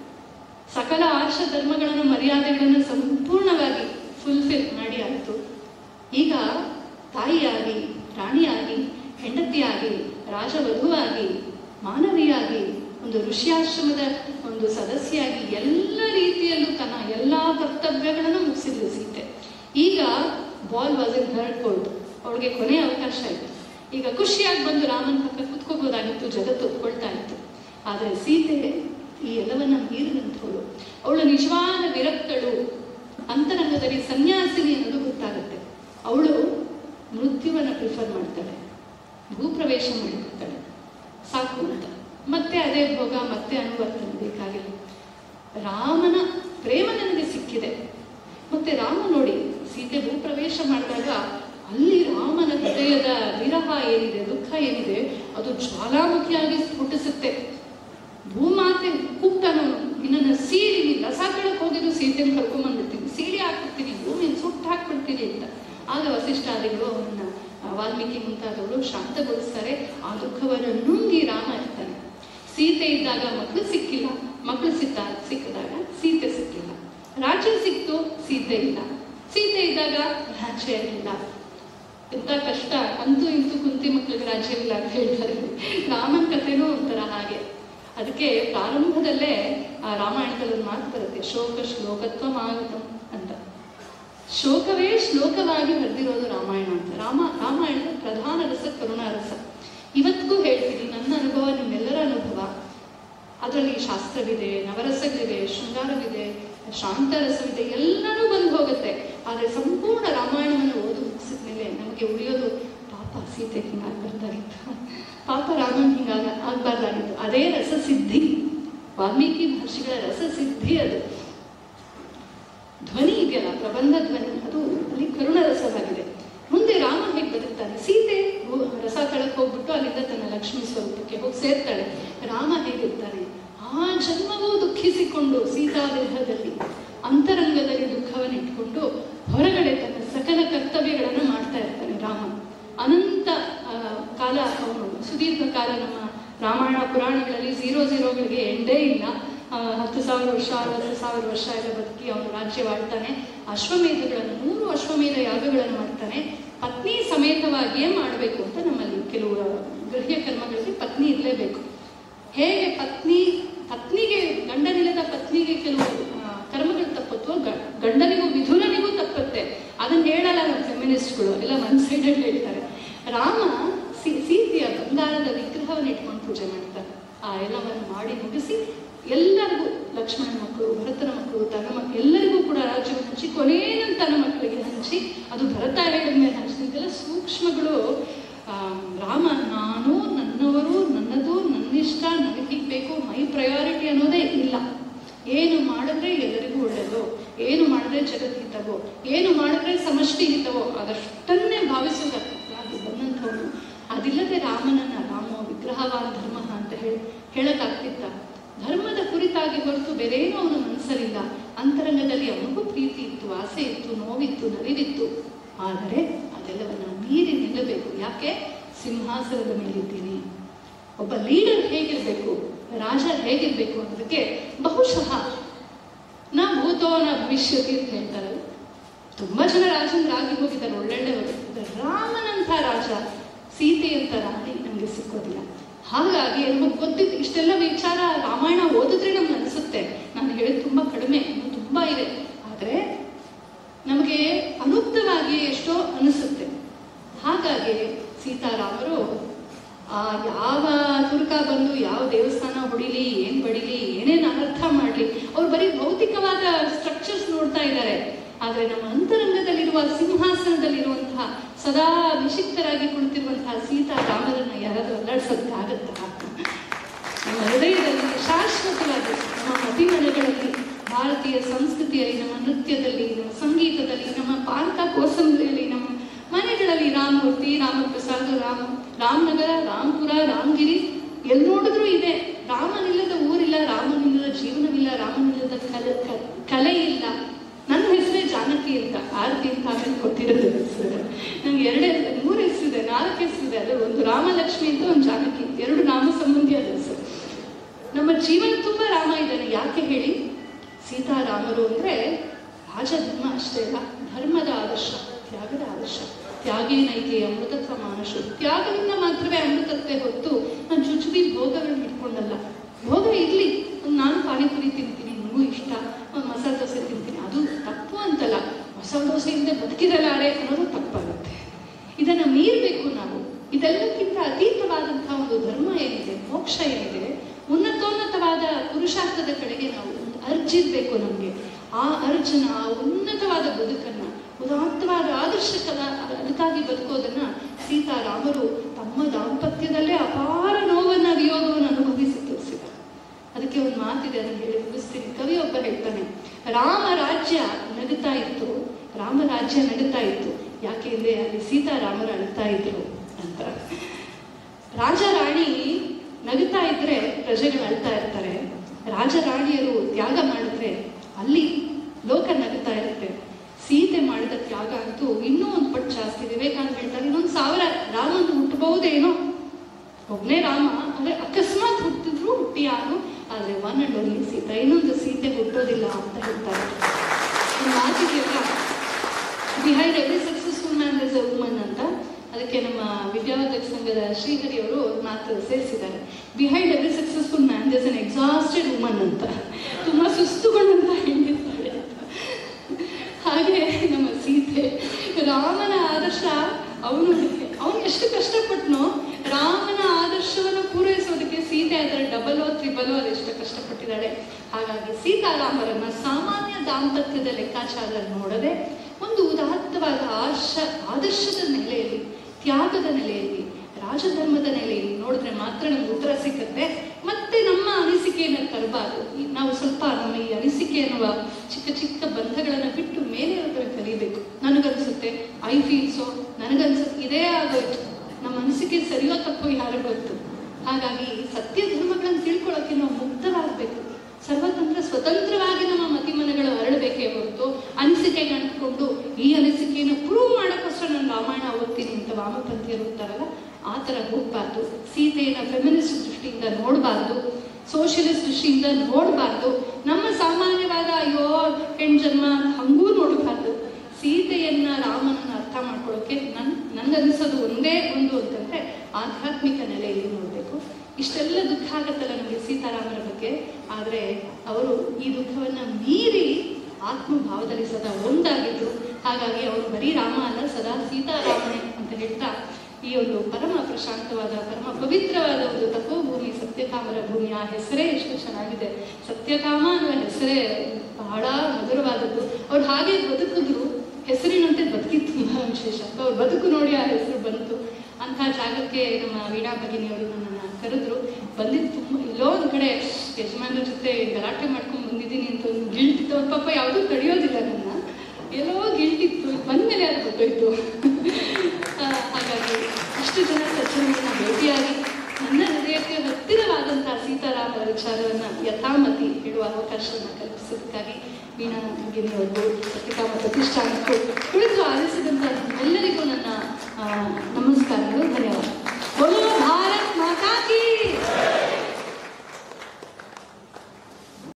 ಸಕಲ ಆರ್ಷ ಧರ್ಮಗಳನ್ನು ಮರ್ಯಾದೆಗಳನ್ನು ಸಂಪೂರ್ಣವಾಗಿ ಫುಲ್ಫಿಲ್ ಮಾಡಿ ಆಯಿತು ಈಗ ತಾಯಿಯಾಗಿ ರಾಣಿಯಾಗಿ ಹೆಂಡತಿಯಾಗಿ ರಾಜವಧುವಾಗಿ ಮಾನವಿಯಾಗಿ ಒಂದು ಋಷಿಯಾಶ್ರಮದ ಒಂದು ಸದಸ್ಯೆಯಾಗಿ ಎಲ್ಲ ರೀತಿಯಲ್ಲೂ ತನ್ನ ಎಲ್ಲ ಕರ್ತವ್ಯಗಳನ್ನು ಮುಗಿಸಿದ್ಲು ಸೀತೆ ಈಗ ball was in her court ಅವಳಿಗೆ ಕೊನೆಯ ಅವಕಾಶ ಇತ್ತು ಈಗ ಖುಷಿಯಾಗಿ ಬಂದು ರಾಮನ ಪಕ್ಕ ಕುತ್ಕೋಬೋದಾಗಿತ್ತು ಜಗತ್ತು ಒಪ್ಕೊಳ್ತಾ ಇತ್ತು ಆದರೆ ಸೀತೆ ಈ ಎಲ್ಲವನ್ನ ಮೀರಿದಂಥವಳು ಅವಳು ನಿಜವಾದ ವಿರಕ್ತಳು ಅಂತರಂಗದಲ್ಲಿ ಸನ್ಯಾಸಿನಿ ಅನ್ನೋದು ಗೊತ್ತಾಗುತ್ತೆ ಅವಳು ಮೃತ್ಯುವನ್ನು ಪ್ರಿಫರ್ ಮಾಡ್ತಾಳೆ ಭೂಪ್ರವೇಶ ಮಾಡಿಬಿಡ್ತಾಳೆ ಸಾಕು ಅಂತ ಮತ್ತೆ ಅದೇ ಭೋಗ ಮತ್ತೆ ಅನುವರ್ತನೆ ಬೇಕಾಗಿಲ್ಲ ರಾಮನ ಪ್ರೇಮ ನನಗೆ ಸಿಕ್ಕಿದೆ ಮತ್ತೆ ರಾಮ ನೋಡಿ ಸೀತೆ ಭೂಪ್ರವೇಶ ಮಾಡಿದಾಗ ಅಲ್ಲಿ ರಾಮನ ಹೃದಯದ ವಿರಹ ಏನಿದೆ ದುಃಖ ಏನಿದೆ ಅದು ಜ್ವಾಲಾಮುಖಿಯಾಗಿ ಸ್ಫುಟಿಸುತ್ತೆ ಭೂಮಾತೆ ಕೂಗ್ತಾನವನು ನಿನ್ನನ್ನು ಸೀಳಿ ಲಸಾಕಳಕ್ಕೆ ಹೋಗಿದ್ದು ಸೀತೆನ ಕರ್ಕೊಂಬಂದ್ಬಿಡ್ತೀನಿ ಸೀಳಿ ಹಾಕ್ಬಿಡ್ತೀನಿ ಭೂಮಿನ ಸುಟ್ಟು ಹಾಕ್ಬಿಡ್ತೀನಿ ಅಂತ ಆಗ ವಸಿಷ್ಠಾದಿಗಳು ಅವನನ್ನ ಆ, ವಾಲ್ಮೀಕಿ ಮುಂತಾದವರು ಶಾಂತಗೊಳಿಸ್ತಾರೆ ಆ ದುಃಖವನ್ನು ನುಂಗಿ ರಾಮ ಇರ್ತಾನೆ ಸೀತೆ ಇದ್ದಾಗ ಮಕ್ಕಳು ಸಿಕ್ಕಿಲ್ಲ ಮಕ್ಕಳು ಸಿಕ್ಕ ಸಿಕ್ಕಿದಾಗ ಸೀತೆ ಸಿಕ್ಕಿಲ್ಲ ರಾಜ್ಯ ಸಿಕ್ತು ಸೀತೆ ಇಲ್ಲ ಸೀತೆ ಇದ್ದಾಗ ರಾಜ್ಯ ಇರಲಿಲ್ಲ ಎಂತ ಕಷ್ಟ ಅಂತೂ ಇಂತೂ ಕುಂತಿ ಮಕ್ಳಿಗೆ ರಾಜ್ಯವಿಲ್ಲ ಅಂತ ಹೇಳ್ತಾರೆ ರಾಮನ ಕಥೆನೂ ಒಂಥರ ಹಾಗೆ ಅದಕ್ಕೆ ಪ್ರಾರಂಭದಲ್ಲೇ ಆ ರಾಮಾಯಣದಲ್ಲಿ ಒಂದು ಮಾತು ಬರುತ್ತೆ ಶೋಕ ಶ್ಲೋಕತ್ವ ಮಾಗತಂ ಅಂತ ಶೋಕವೇ ಶ್ಲೋಕವಾಗಿ ಬರೆದಿರೋದು ರಾಮಾಯಣ ಅಂತ ರಾಮ ರಾಮಾಯಣದ ಪ್ರಧಾನ ರಸ ಕರುಣಾ ರಸ ಇವತ್ತಿಗೂ ಹೇಳ್ತೀನಿ ನನ್ನ ಅನುಭವ ನಿಮ್ಮೆಲ್ಲರ ಅನುಭವ ಅದರಲ್ಲಿ ಶಾಸ್ತ್ರವಿದೆ ನವರಸಗಳಿವೆ ಶೃಂಗಾರವಿದೆ ಶಾಂತರಸವಿದೆ ಎಲ್ಲನೂ ಬಂದು ಹೋಗುತ್ತೆ ಆದರೆ ಸಂಪೂರ್ಣ ರಾಮಾಯಣವನ್ನು ಓದು ಮುಗಿಸಿದ ಮೇಲೆ ನಮಗೆ ಉಳಿಯೋದು ಪಾಪ ಸೀತೆ ಹಿಂಗಾಗ್ಬಾರ್ದಾಗಿತ್ತು ಪಾಪ ರಾಮನ್ ಹಿಂಗಾಗ ಆಗ್ಬಾರ್ದಾಗಿತ್ತು ಅದೇ ರಸಸಿದ್ಧಿ ವಾಲ್ಮೀಕಿ ಮಹರ್ಷಿಗಳ ರಸಸಿದ್ಧಿ ಅದು ಧ್ವನಿ ಇದೆಯಲ್ಲ ಪ್ರಬಂಧ ಧ್ವನಿ ಅದು ಅಲ್ಲಿ ಕರುಣ ರಸವಾಗಿದೆ ಮುಂದೆ ರಾಮ ಹೇಗೆ ಬದುಕ್ತಾನೆ ಸೀತೆ ಭೂ- ರಸ ತಳಕ್ ಹೋಗ್ಬಿಟ್ಟು ಅಲ್ಲಿಂದ ತನ್ನ ಲಕ್ಷ್ಮೀ ಸ್ವರೂಪಕ್ಕೆ ಹೋಗಿ ಸೇರ್ತಾಳೆ ರಾಮ ಹೇಗಿರ್ತಾನೆ ಆ ಜನ್ಮವೂ ದುಃಖಿಸಿಕೊಂಡು ಸೀತಾ ದೇಹದಲ್ಲಿ ಅಂತರಂಗದಲ್ಲಿ ದುಃಖವನ್ನು ಇಟ್ಕೊಂಡು ಹೊರಗಡೆ ತನ್ನ ಸಕಲ ಕರ್ತವ್ಯಗಳನ್ನು ಮಾಡ್ತಾ ಇರ್ತಾನೆ ರಾಮ ಅನಂತ ಆ, ಕಾಲ ಅವನು ಸುದೀರ್ಘ ಕಾಲ ನಮ್ಮ ರಾಮಾಯಣ ಪುರಾಣಗಳಲ್ಲಿ ಝೀರೋ ಝೀರೋಗಳಿಗೆ ಎಂಡೇ ಇಲ್ಲ ಆ, ಹತ್ತು ಸಾವಿರ ವರ್ಷ ಅರವತ್ತು ಸಾವಿರ ವರ್ಷ ಎಲ್ಲ ಬದುಕಿ ಅವನು ರಾಜ್ಯವಾಳ್ತಾನೆ ಅಶ್ವಮೇಧಗಳನ್ನು ಮೂರು ಅಶ್ವಮೇಧ ಯಾಗಗಳನ್ನು ಮಾಡ್ತಾನೆ ಪತ್ನಿ ಸಮೇತವಾಗಿಯೇ ಮಾಡಬೇಕು ಅಂತ ನಮ್ಮಲ್ಲಿ ಕೆಲವು ಗೃಹ್ಯ ಕರ್ಮಗಳಲ್ಲಿ ಪತ್ನಿ ಇರಲೇಬೇಕು ಹೇಗೆ ಪತ್ನಿ ಪತ್ನಿಗೆ ಗಂಡನಿಲ್ಲದ ಪತ್ನಿಗೆ ಕೆಲವು ಆ, ಕರ್ಮಗಳು ತಪ್ಪುತ್ತೋ ಗ- ಗಂಡನಿಗೂ ಮಿಥುನನಿಗೂ ತಪ್ಪುತ್ತೆ ಅದನ್ನ ಹೇಳಲ್ಲ ನಮ್ಮ ಫೆಮಿನಿಸ್ಟ್ಗಳು ಎಲ್ಲ ಒನ್ ಸೈಡೆಡ್ ಹೇಳ್ತಾರೆ ರಾಮ ಸಿ- ಸೀತೆಯ ಬಂಗಾರದ ವಿಗ್ರಹವನ್ನು ಇಟ್ಕೊಂಡು ಪೂಜೆ ಮಾಡ್ತಾರೆ ಆ ಎಲ್ಲವನ್ನು ಮಾಡಿ ಮುಗಿಸಿ ಎಲ್ಲರಿಗೂ ಲಕ್ಷ್ಮಣ ಮಕ್ಕಳು ಭರತನ ಮಕ್ಕಳು ತನ್ನ ಮಕ್ಕಳು ಎಲ್ಲರಿಗೂ ಕೂಡ ರಾಜ್ಯವನ್ನು ಹಂಚಿ ಕೊನೆಯ ತನ್ನ ಮಕ್ಕಳಿಗೆ ಹಂಚಿ ಅದು ಭರತ ಹೇಳಿದ್ಮೇಲೆ ಹಂಚಿದ್ದೆಲ್ಲ ಸೂಕ್ಷ್ಮಗಳು ಆ, ರಾಮ ನಾನು ನನ್ನವರು ನನ್ನದು ನನ್ನಿಷ್ಟ ನನಗೆ ಹೀಗ್ ಬೇಕು ಮೈ ಪ್ರಯಾರಿಟಿ ಅನ್ನೋದೇ ಇಲ್ಲ ಏನು ಮಾಡಿದ್ರೆ ಎಲ್ಲರಿಗೂ ಒಳ್ಳೆಯದು ಏನು ಮಾಡಿದ್ರೆ ಜಗದ್ಹಿತವೋ ಏನು ಮಾಡಿದ್ರೆ ಸಮಷ್ಟಿ ಹಿತವೋ ಅದಷ್ಟನ್ನೇ ಭಾವಿಸೋದಾಗಿ ಬಂದಂಥವನು ಅದಿಲ್ಲದೆ ರಾಮನನ್ನ ರಾಮೋ ವಿಗ್ರಹವಾನ್ ಧರ್ಮ ಅಂತ ಹೇಳಿ ಹೇಳಕ್ಕಾಗ್ತಿತ್ತ ಧರ್ಮದ ಕುರಿತಾಗಿ ಹೊರತು ಬೇರೇನೂ ಅವನ ಮನಸ್ಸಲ್ಲಿಲ್ಲ ಅಂತರಂಗದಲ್ಲಿ ಅವನಿಗೂ ಪ್ರೀತಿ ಇತ್ತು ಆಸೆ ಇತ್ತು ನೋವಿತ್ತು ನಲಿವಿತ್ತು ಆದರೆ ಅದೆಲ್ಲವನ್ನ ಮೀರಿ ನಿಲ್ಲಬೇಕು ಯಾಕೆ ಸಿಂಹಾಸನದ ಮೇಲಿದ್ದೀನಿ ಒಬ್ಬ ಲೀಡರ್ ಹೇಗಿರ್ಬೇಕು ರಾಜ ಹೇಗಿರ್ಬೇಕು ಅನ್ನೋದಕ್ಕೆ ಬಹುಶಃ ನಾ ಭೂತೋ ನಾ ಭವಿಷ್ಯತಿ ಅಂತ ಹೇಳ್ತಾರಲ್ಲ ತುಂಬಾ ಜನ ರಾಜಂದ್ರಾಗಿ ಹೋಗಿದ್ದಾರೆ ಒಳ್ಳೊಳ್ಳೆಯವರು ರಾಮನಂಥ ರಾಜ ಸೀತೆಯಂಥ ರಾಣಿ ನಮಗೆ ಸಿಕ್ಕೋದಿಲ್ಲ ಹಾಗಾಗಿ ನಮಗೆ ಗೊತ್ತಿದ್ದು ಇಷ್ಟೆಲ್ಲ ವಿಚಾರ ರಾಮಾಯಣ ಓದಿದ್ರೆ ನಮ್ಗೆ ಅನಿಸುತ್ತೆ ನಾನು ಹೇಳಿದ ತುಂಬಾ ಕಡಿಮೆ ಇನ್ನೂ ತುಂಬಾ ಇದೆ ಆದರೆ ನಮಗೆ ಅನುಕ್ತವಾಗಿ ಎಷ್ಟೋ ಅನಿಸುತ್ತೆ ಹಾಗಾಗಿ ಸೀತಾರಾಮರು ಆ ಯಾವ ತುರ್ಕ ಬಂದು ಯಾವ ದೇವಸ್ಥಾನ ಹೊಡಿಲಿ ಏನ್ ಬಡಿಲಿ ಏನೇನು ಅನರ್ಥ ಮಾಡ್ಲಿ ಅವ್ರು ಬರೀ ಭೌತಿಕವಾದ ಸ್ಟ್ರಕ್ಚರ್ಸ್ ನೋಡ್ತಾ ಇದ್ದಾರೆ ಆದ್ರೆ ನಮ್ಮ ಅಂತರಂಗದಲ್ಲಿರುವ ಸಿಂಹಾಸನದಲ್ಲಿರುವಂತಹ ಸದಾ ನಿಷಿಕ್ತರಾಗಿ ಕುಳಿತಿರುವಂತಹ ಸೀತಾರಾಮರನ್ನ ಯಾರಾದ್ರೂ ಅಲ್ಲಾಡ್ಸೋದಕ್ಕಾಗತ್ತಾ ನಮ್ಮ ಹೃದಯದಲ್ಲಿ ಶಾಶ್ವತವಾಗಿ ನಮ್ಮ ಮತಿಮನಗಳಲ್ಲಿ ಭಾರತೀಯ ಸಂಸ್ಕೃತಿಯಲ್ಲಿ ನಮ್ಮ ನೃತ್ಯದಲ್ಲಿ ನಮ್ಮ ಸಂಗೀತದಲ್ಲಿ ನಮ್ಮ ಪಾರ್ಕ ಕೋಸಂಬರಿಯಲ್ಲಿ ನಮ್ಮ ಮನೆಗಳಲ್ಲಿ ರಾಮಮೂರ್ತಿ ರಾಮಪ್ರಸಾದ ರಾಮ ರಾಮನಗರ ರಾಮ್ಪುರ ರಾಮಗಿರಿ ಎಲ್ಲಿ ನೋಡಿದ್ರೂ ಇದೆ ರಾಮನಿಲ್ಲದ ಊರಿಲ್ಲ ರಾಮನಿಲ್ಲದ ಜೀವನವಿಲ್ಲ ರಾಮನಿಲ್ಲದ ಕಲೆ ಕ- ಕಲೆ ಇಲ್ಲ ನನ್ನ ಹೆಸರೇ ಜಾನಕಿ ಅಂತ ಆರತಿ ಅಂತ ಆಮೇಲೆ ಕೊಟ್ಟಿರೋದು ಹೆಸರು ನಂಗೆ ಎರಡೇ ಮೂರು ಹೆಸರಿದೆ ನಾಲ್ಕು ಹೆಸರಿದೆ ಅದ್ರ ಒಂದು ರಾಮಲಕ್ಷ್ಮಿ ಅಂತ ಒಂದು ಜಾನಕಿ ಎರಡು ನಾಮ ಸಂಬಂಧಿಯಾದ ಹೆಸರು ನಮ್ಮ ಜೀವನ ತುಂಬ ರಾಮ ಇದ್ದಾನೆ ಯಾಕೆ ಹೇಳಿ ಸೀತಾರಾಮರು ಅಂದ್ರೆ ರಾಜಧರ್ಮ ಅಷ್ಟೇ ಅಲ್ಲ ಧರ್ಮದ ಆದರ್ಶ ತ್ಯಾಗದ ಆದರ್ಶ ತ್ಯಾಗೇನೈಕೆ ಅಮೃತತ್ವ ಮಾನಶು ತ್ಯಾಗದಿಂದ ಮಾತ್ರವೇ ಅಮೃತತ್ವೇ ಹೊತ್ತು ನಾನು ಚುಚುಬಿ ಭೋಗಗಳನ್ನ ಇಟ್ಕೊಂಡಲ್ಲ ಭೋಗ ಇರ್ಲಿ ಒಂದ್ ನಾನು ಪಾನಿಪುರಿ ತಿಂತೀನಿ ನನಗೂ ಇಷ್ಟ ಒಂದು ಮಸಾಲೆ ದೋಸೆ ತಿಂತೀನಿ ಅದು ತಪ್ಪು ಅಂತಲ್ಲ ಮಸಾಲೆ ದೋಸೆಯಿಂದ ಬದುಕಿರಲಾರೆ ಅನ್ನೋದು ತಪ್ಪಾಗುತ್ತೆ ಇದನ್ನ ಮೀರ್ಬೇಕು ನಾವು ಇದೆಲ್ಲಕ್ಕಿಂತ ಅತೀತವಾದಂತಹ ಒಂದು ಧರ್ಮ ಏನಿದೆ ಮೋಕ್ಷ ಏನಿದೆ ಉನ್ನತೋನ್ನತವಾದ ಪುರುಷಾರ್ಥದ ಕಡೆಗೆ ನಾವು ಒಂದು ಅರ್ಜಿರ್ಬೇಕು ನಮಗೆ ಆ ಅರ್ಜುನ ಆ ಉನ್ನತವಾದ ಬದುಕನ್ನ ಉದಾತ್ತವಾದ ಆದರ್ಶಕದ ಅದಕ್ಕಾಗಿ ಬದುಕೋದನ್ನ ಸೀತಾರಾಮರು ತಮ್ಮ ದಾಂಪತ್ಯದಲ್ಲೇ ಅಪಾರ ನೋವನ್ನ ವಿಯೋಗವನ್ನು ಅನುಭವಿಸಿ ತೋರಿಸಿದ್ದಾರೆ ಅದಕ್ಕೆ ಒಂದು ಮಾತಿದೆ ಅದನ್ನು ಹೇಳಿ ಮುಗಿಸ್ತೀನಿ ಕವಿಯೊಬ್ಬ ಹೇಳ್ತಾನೆ ರಾಮ ರಾಜ್ಯ ನಗುತ್ತಾ ಇತ್ತು ರಾಮ ರಾಜ್ಯ ನಗುತ್ತಾ ಇತ್ತು ಯಾಕೆಂದ್ರೆ ಅಲ್ಲಿ ಸೀತಾರಾಮರು ಅಳ್ತಾ ಇದ್ರು ಅಂತ ರಾಜ ರಾಣಿ ನಗುತ್ತಾ ಇದ್ರೆ ಪ್ರಜೆಗಳು ಅಳ್ತಾ ಇರ್ತಾರೆ ರಾಜ ರಾಣಿಯರು ತ್ಯಾಗ ಮಾಡಿದ್ರೆ ಅಲ್ಲಿ ಲೋಕ ನಗುತ್ತಾ ಇರುತ್ತೆ ಸೀತೆ ಮಾಡಿದ ತ್ಯಾಗ ಅಂತೂ ಇನ್ನೂ ಒಂದು ಪಟ್ಟು ಜಾಸ್ತಿ ವಿವೇಕಾನಂದ ಹೇಳ್ತಾರೆ ಇನ್ನೊಂದು ಸಾವಿರ ರಾಮಂದು ಹುಟ್ಟಬಹುದೇನೋ ಒಬ್ಬನೇ ರಾಮ ಅಂದ್ರೆ ಅಕಸ್ಮಾತ್ ಹುಟ್ಟಿದ್ರು ಹುಟ್ಟಿಯಾನು ಆದ್ರೆ ಒನ್ ಅಂಡ್ ಓನ್ಲಿ ಸೀತೆ ಇನ್ನೊಂದು ಸೀತೆ ಹುಟ್ಟೋದಿಲ್ಲ ಅಂತ ಹೇಳ್ತಾರೆ ಈ ಮಾತಿಗೆಲ್ಲ behind every successful man is a woman ಅಂತ ಅದಕ್ಕೆ ನಮ್ಮ ವಿದ್ಯಾವರ್ಧಕ ಸಂಘದ ಶ್ರೀಹರಿ ಅವರು ಒಂದು ಮಾತು ಸೇರಿಸಿದ್ದಾರೆ behind every successful man is an exhausted woman ಅಂತ ತುಂಬಾ ಸುಸ್ತುಗೊಂಡಂತ ಹೇಳಿದ್ದಾರೆ ಅಂತ ಹಾಗೆ ನಮ್ಮ ಸೀತೆ ರಾಮನ ಆದರ್ಶ ಅವನು ಅವನು ಎಷ್ಟು ಕಷ್ಟಪಟ್ನೋ ರಾಮನ ಆದರ್ಶವನ್ನು ಪೂರೈಸೋದಕ್ಕೆ ಸೀತೆ ಅದರ ಡಬಲೋ ತ್ರಿಬಲೋ ಅದೆಷ್ಟು ಕಷ್ಟಪಟ್ಟಿದ್ದಾಳೆ ಹಾಗಾಗಿ ಸೀತಾರಾಮರನ್ನ ಸಾಮಾನ್ಯ ದಾಂಪತ್ಯದ ಲೆಕ್ಕಾಚಾರ ನೋಡದೆ ಒಂದು ಉದಾತ್ತವಾದ ಆಶ ಆದರ್ಶದ ನೆಲೆಯಲ್ಲಿ ತ್ಯಾಗದ ನೆಲೆಯಲ್ಲಿ ರಾಜಧರ್ಮದ ನೆಲೆಯಲ್ಲಿ ನೋಡಿದ್ರೆ ಮಾತ್ರ ನಮ್ಗೆ ಉತ್ತರ ಸಿಕ್ಕತ್ತೆ ಮತ್ತೆ ನಮ್ಮ ಅನಿಸಿಕೆಯನ್ನು ತರಬಾರ್ದು ಈ ನಾವು ಸ್ವಲ್ಪ ನಮ್ಮ ಈ ಅನಿಸಿಕೆ ಅನ್ನುವ ಚಿಕ್ಕ ಚಿಕ್ಕ ಬಂಧಗಳನ್ನು ಬಿಟ್ಟು ಮೇಲೆ ಇರೋದನ್ನ ಕಲಿಬೇಕು ನನಗನ್ಸುತ್ತೆ ಐ ಫೀಲ್ ಸೊ ನನಗನ್ಸುತ್ತೆ ಇದೇ ಆಗೋಯ್ತು ನಮ್ಮ ಅನಿಸಿಕೆ ಸರಿಯೋ ತಪ್ಪೋ ಯಾರು ಗೊತ್ತು ಹಾಗಾಗಿ ಸತ್ಯ ಧರ್ಮಗಳನ್ನು ತಿಳ್ಕೊಳ್ಳೋಕೆ ನಾವು ಮುಕ್ತರಾಗಬೇಕು ಸರ್ವತಂತ್ರ ಸ್ವತಂತ್ರವಾಗಿ ನಮ್ಮ ಮತಿಮನಗಳು ಹರಡಬೇಕೇ ಹೊರತು ಅನಿಸಿಕೆಗೆ ಅಂಟ್ಕೊಂಡು ಈ ಅನಿಸಿಕೆಯನ್ನು ಪ್ರೂವ್ ಮಾಡೋಕ್ಕೋಸ್ಕರ ನಾನು ರಾಮಾಯಣ ಓದ್ತೀನಿ ಅಂತ ವಾಮಪಂಥೀಯರು ಇರ್ತಾರಲ್ಲ ಆ ಥರ ಹೋಗ್ಬಾರ್ದು ಸೀತೆಯನ್ನ ಫೆಮಿನಿಸ್ಟ್ ದೃಷ್ಟಿಯಿಂದ ನೋಡಬಾರ್ದು ಸೋಷಿಯಲಿಸ್ಟ್ ದೃಷ್ಟಿಯಿಂದ ನೋಡಬಾರ್ದು ನಮ್ಮ ಸಾಮಾನ್ಯವಾದ ಅಯ್ಯೋ ಹೆಣ್ ಜನ್ಮ ಅಂತ ಹಂಗೂ ನೋಡಬಾರ್ದು ಸೀತೆಯನ್ನ ರಾಮನನ್ನ ಅರ್ಥ ಮಾಡ್ಕೊಳ್ಳೋಕೆ ನನ್ ನನ್ಗನ್ಸೋದು ಒಂದೇ ಒಂದು ಅಂತಂದ್ರೆ ಆಧ್ಯಾತ್ಮಿಕ ನೆಲೆಯಲ್ಲಿ ನೋಡಬೇಕು ಇಷ್ಟೆಲ್ಲ ದುಃಖ ಆಗತ್ತಲ್ಲ ನಮಗೆ ಸೀತಾರಾಮರ ಬಗ್ಗೆ ಆದ್ರೆ ಅವರು ಈ ದುಃಖವನ್ನ ಮೀರಿ ಆತ್ಮಭಾವದಲ್ಲಿ ಸದಾ ಒಂದಾಗಿದ್ರು ಹಾಗಾಗಿ ಅವರು ಬರೀ ರಾಮ ಅಲ್ಲ ಸದಾ ಸೀತಾರಾಮನೇ ಅಂತ ಹೇಳ್ತಾ ಈ ಒಂದು ಪರಮ ಪ್ರಶಾಂತವಾದ ಪರಮ ಪವಿತ್ರವಾದ ಒಂದು ತಪೋಭೂಮಿ ಸತ್ಯಕಾಮರ ಭೂಮಿ ಆ ಹೆಸರೇ ಎಷ್ಟು ಚೆನ್ನಾಗಿದೆ ಸತ್ಯಕಾಮ ಅನ್ನುವ ಹೆಸರೇ ಬಹಳ ಮಧುರವಾದದ್ದು ಅವ್ರು ಹಾಗೆ ಬದುಕಿದ್ರು ಹೆಸರಿನಂತೆ ಬದುಕಿದ್ದು ತುಂಬಾ ವಿಶೇಷ ಅವ್ರ ಬದುಕು ನೋಡಿ ಆ ಹೆಸರು ಬಂತು ಅಂಥ ಜಾಗಕ್ಕೆ ನಮ್ಮ ವೀಣಾ ಭಗಿನಿಯವರು ನನ್ನನ್ನು ಕರೆದ್ರು ಬಂದಿದ್ದು ತುಂಬ ಎಲ್ಲೋ ಒಂದು ಕಡೆ ಯಜಮಾನರ ಜೊತೆ ಗಲಾಟೆ ಮಾಡ್ಕೊಂಡು ಬಂದಿದ್ದೀನಿ ಅಂತ ಒಂದು ಗಿಲ್ಟ್ ಇತ್ತು ಅವ್ರ ಪಾಪ ಯಾವುದೂ ತಡೆಯೋದಿಲ್ಲ ನನ್ನ ಎಲ್ಲೋ ಗಿಲ್ಟ್ ಇತ್ತು ಬಂದ್ಮೇಲೆ ಅದು ಗೊತ್ತಾಯ್ತು ಆ, ಹಾಗಾಗಿ ಇಷ್ಟು ಜನ ಸಜ್ಜನರನ್ನ ಭೇಟಿಯಾಗಿ ನನ್ನ ಹೃದಯಕ್ಕೆ ಹತ್ತಿರವಾದಂತಹ ಸೀತಾರಾಮರ ವಿಚಾರವನ್ನ ಯಥಾಮತಿ ಹೇಳುವ ಅವಕಾಶವನ್ನು ಕಲ್ಪಿಸೋದಕ್ಕಾಗಿ ವೀಣಾ ಗಿರಿಯವ್ರಿಗೂ ಸತ್ಯಕಾಮ ಪ್ರತಿಷ್ಠಾನಕ್ಕೂ ಕುಳಿತು ಆಲಿಸಿದಂಥ ಎಲ್ಲರಿಗೂ ನನ್ನ ಆ, ನಮಸ್ಕಾರಗಳು ಧನ್ಯವಾದ ಬೋಲೋ ಭಾರತ್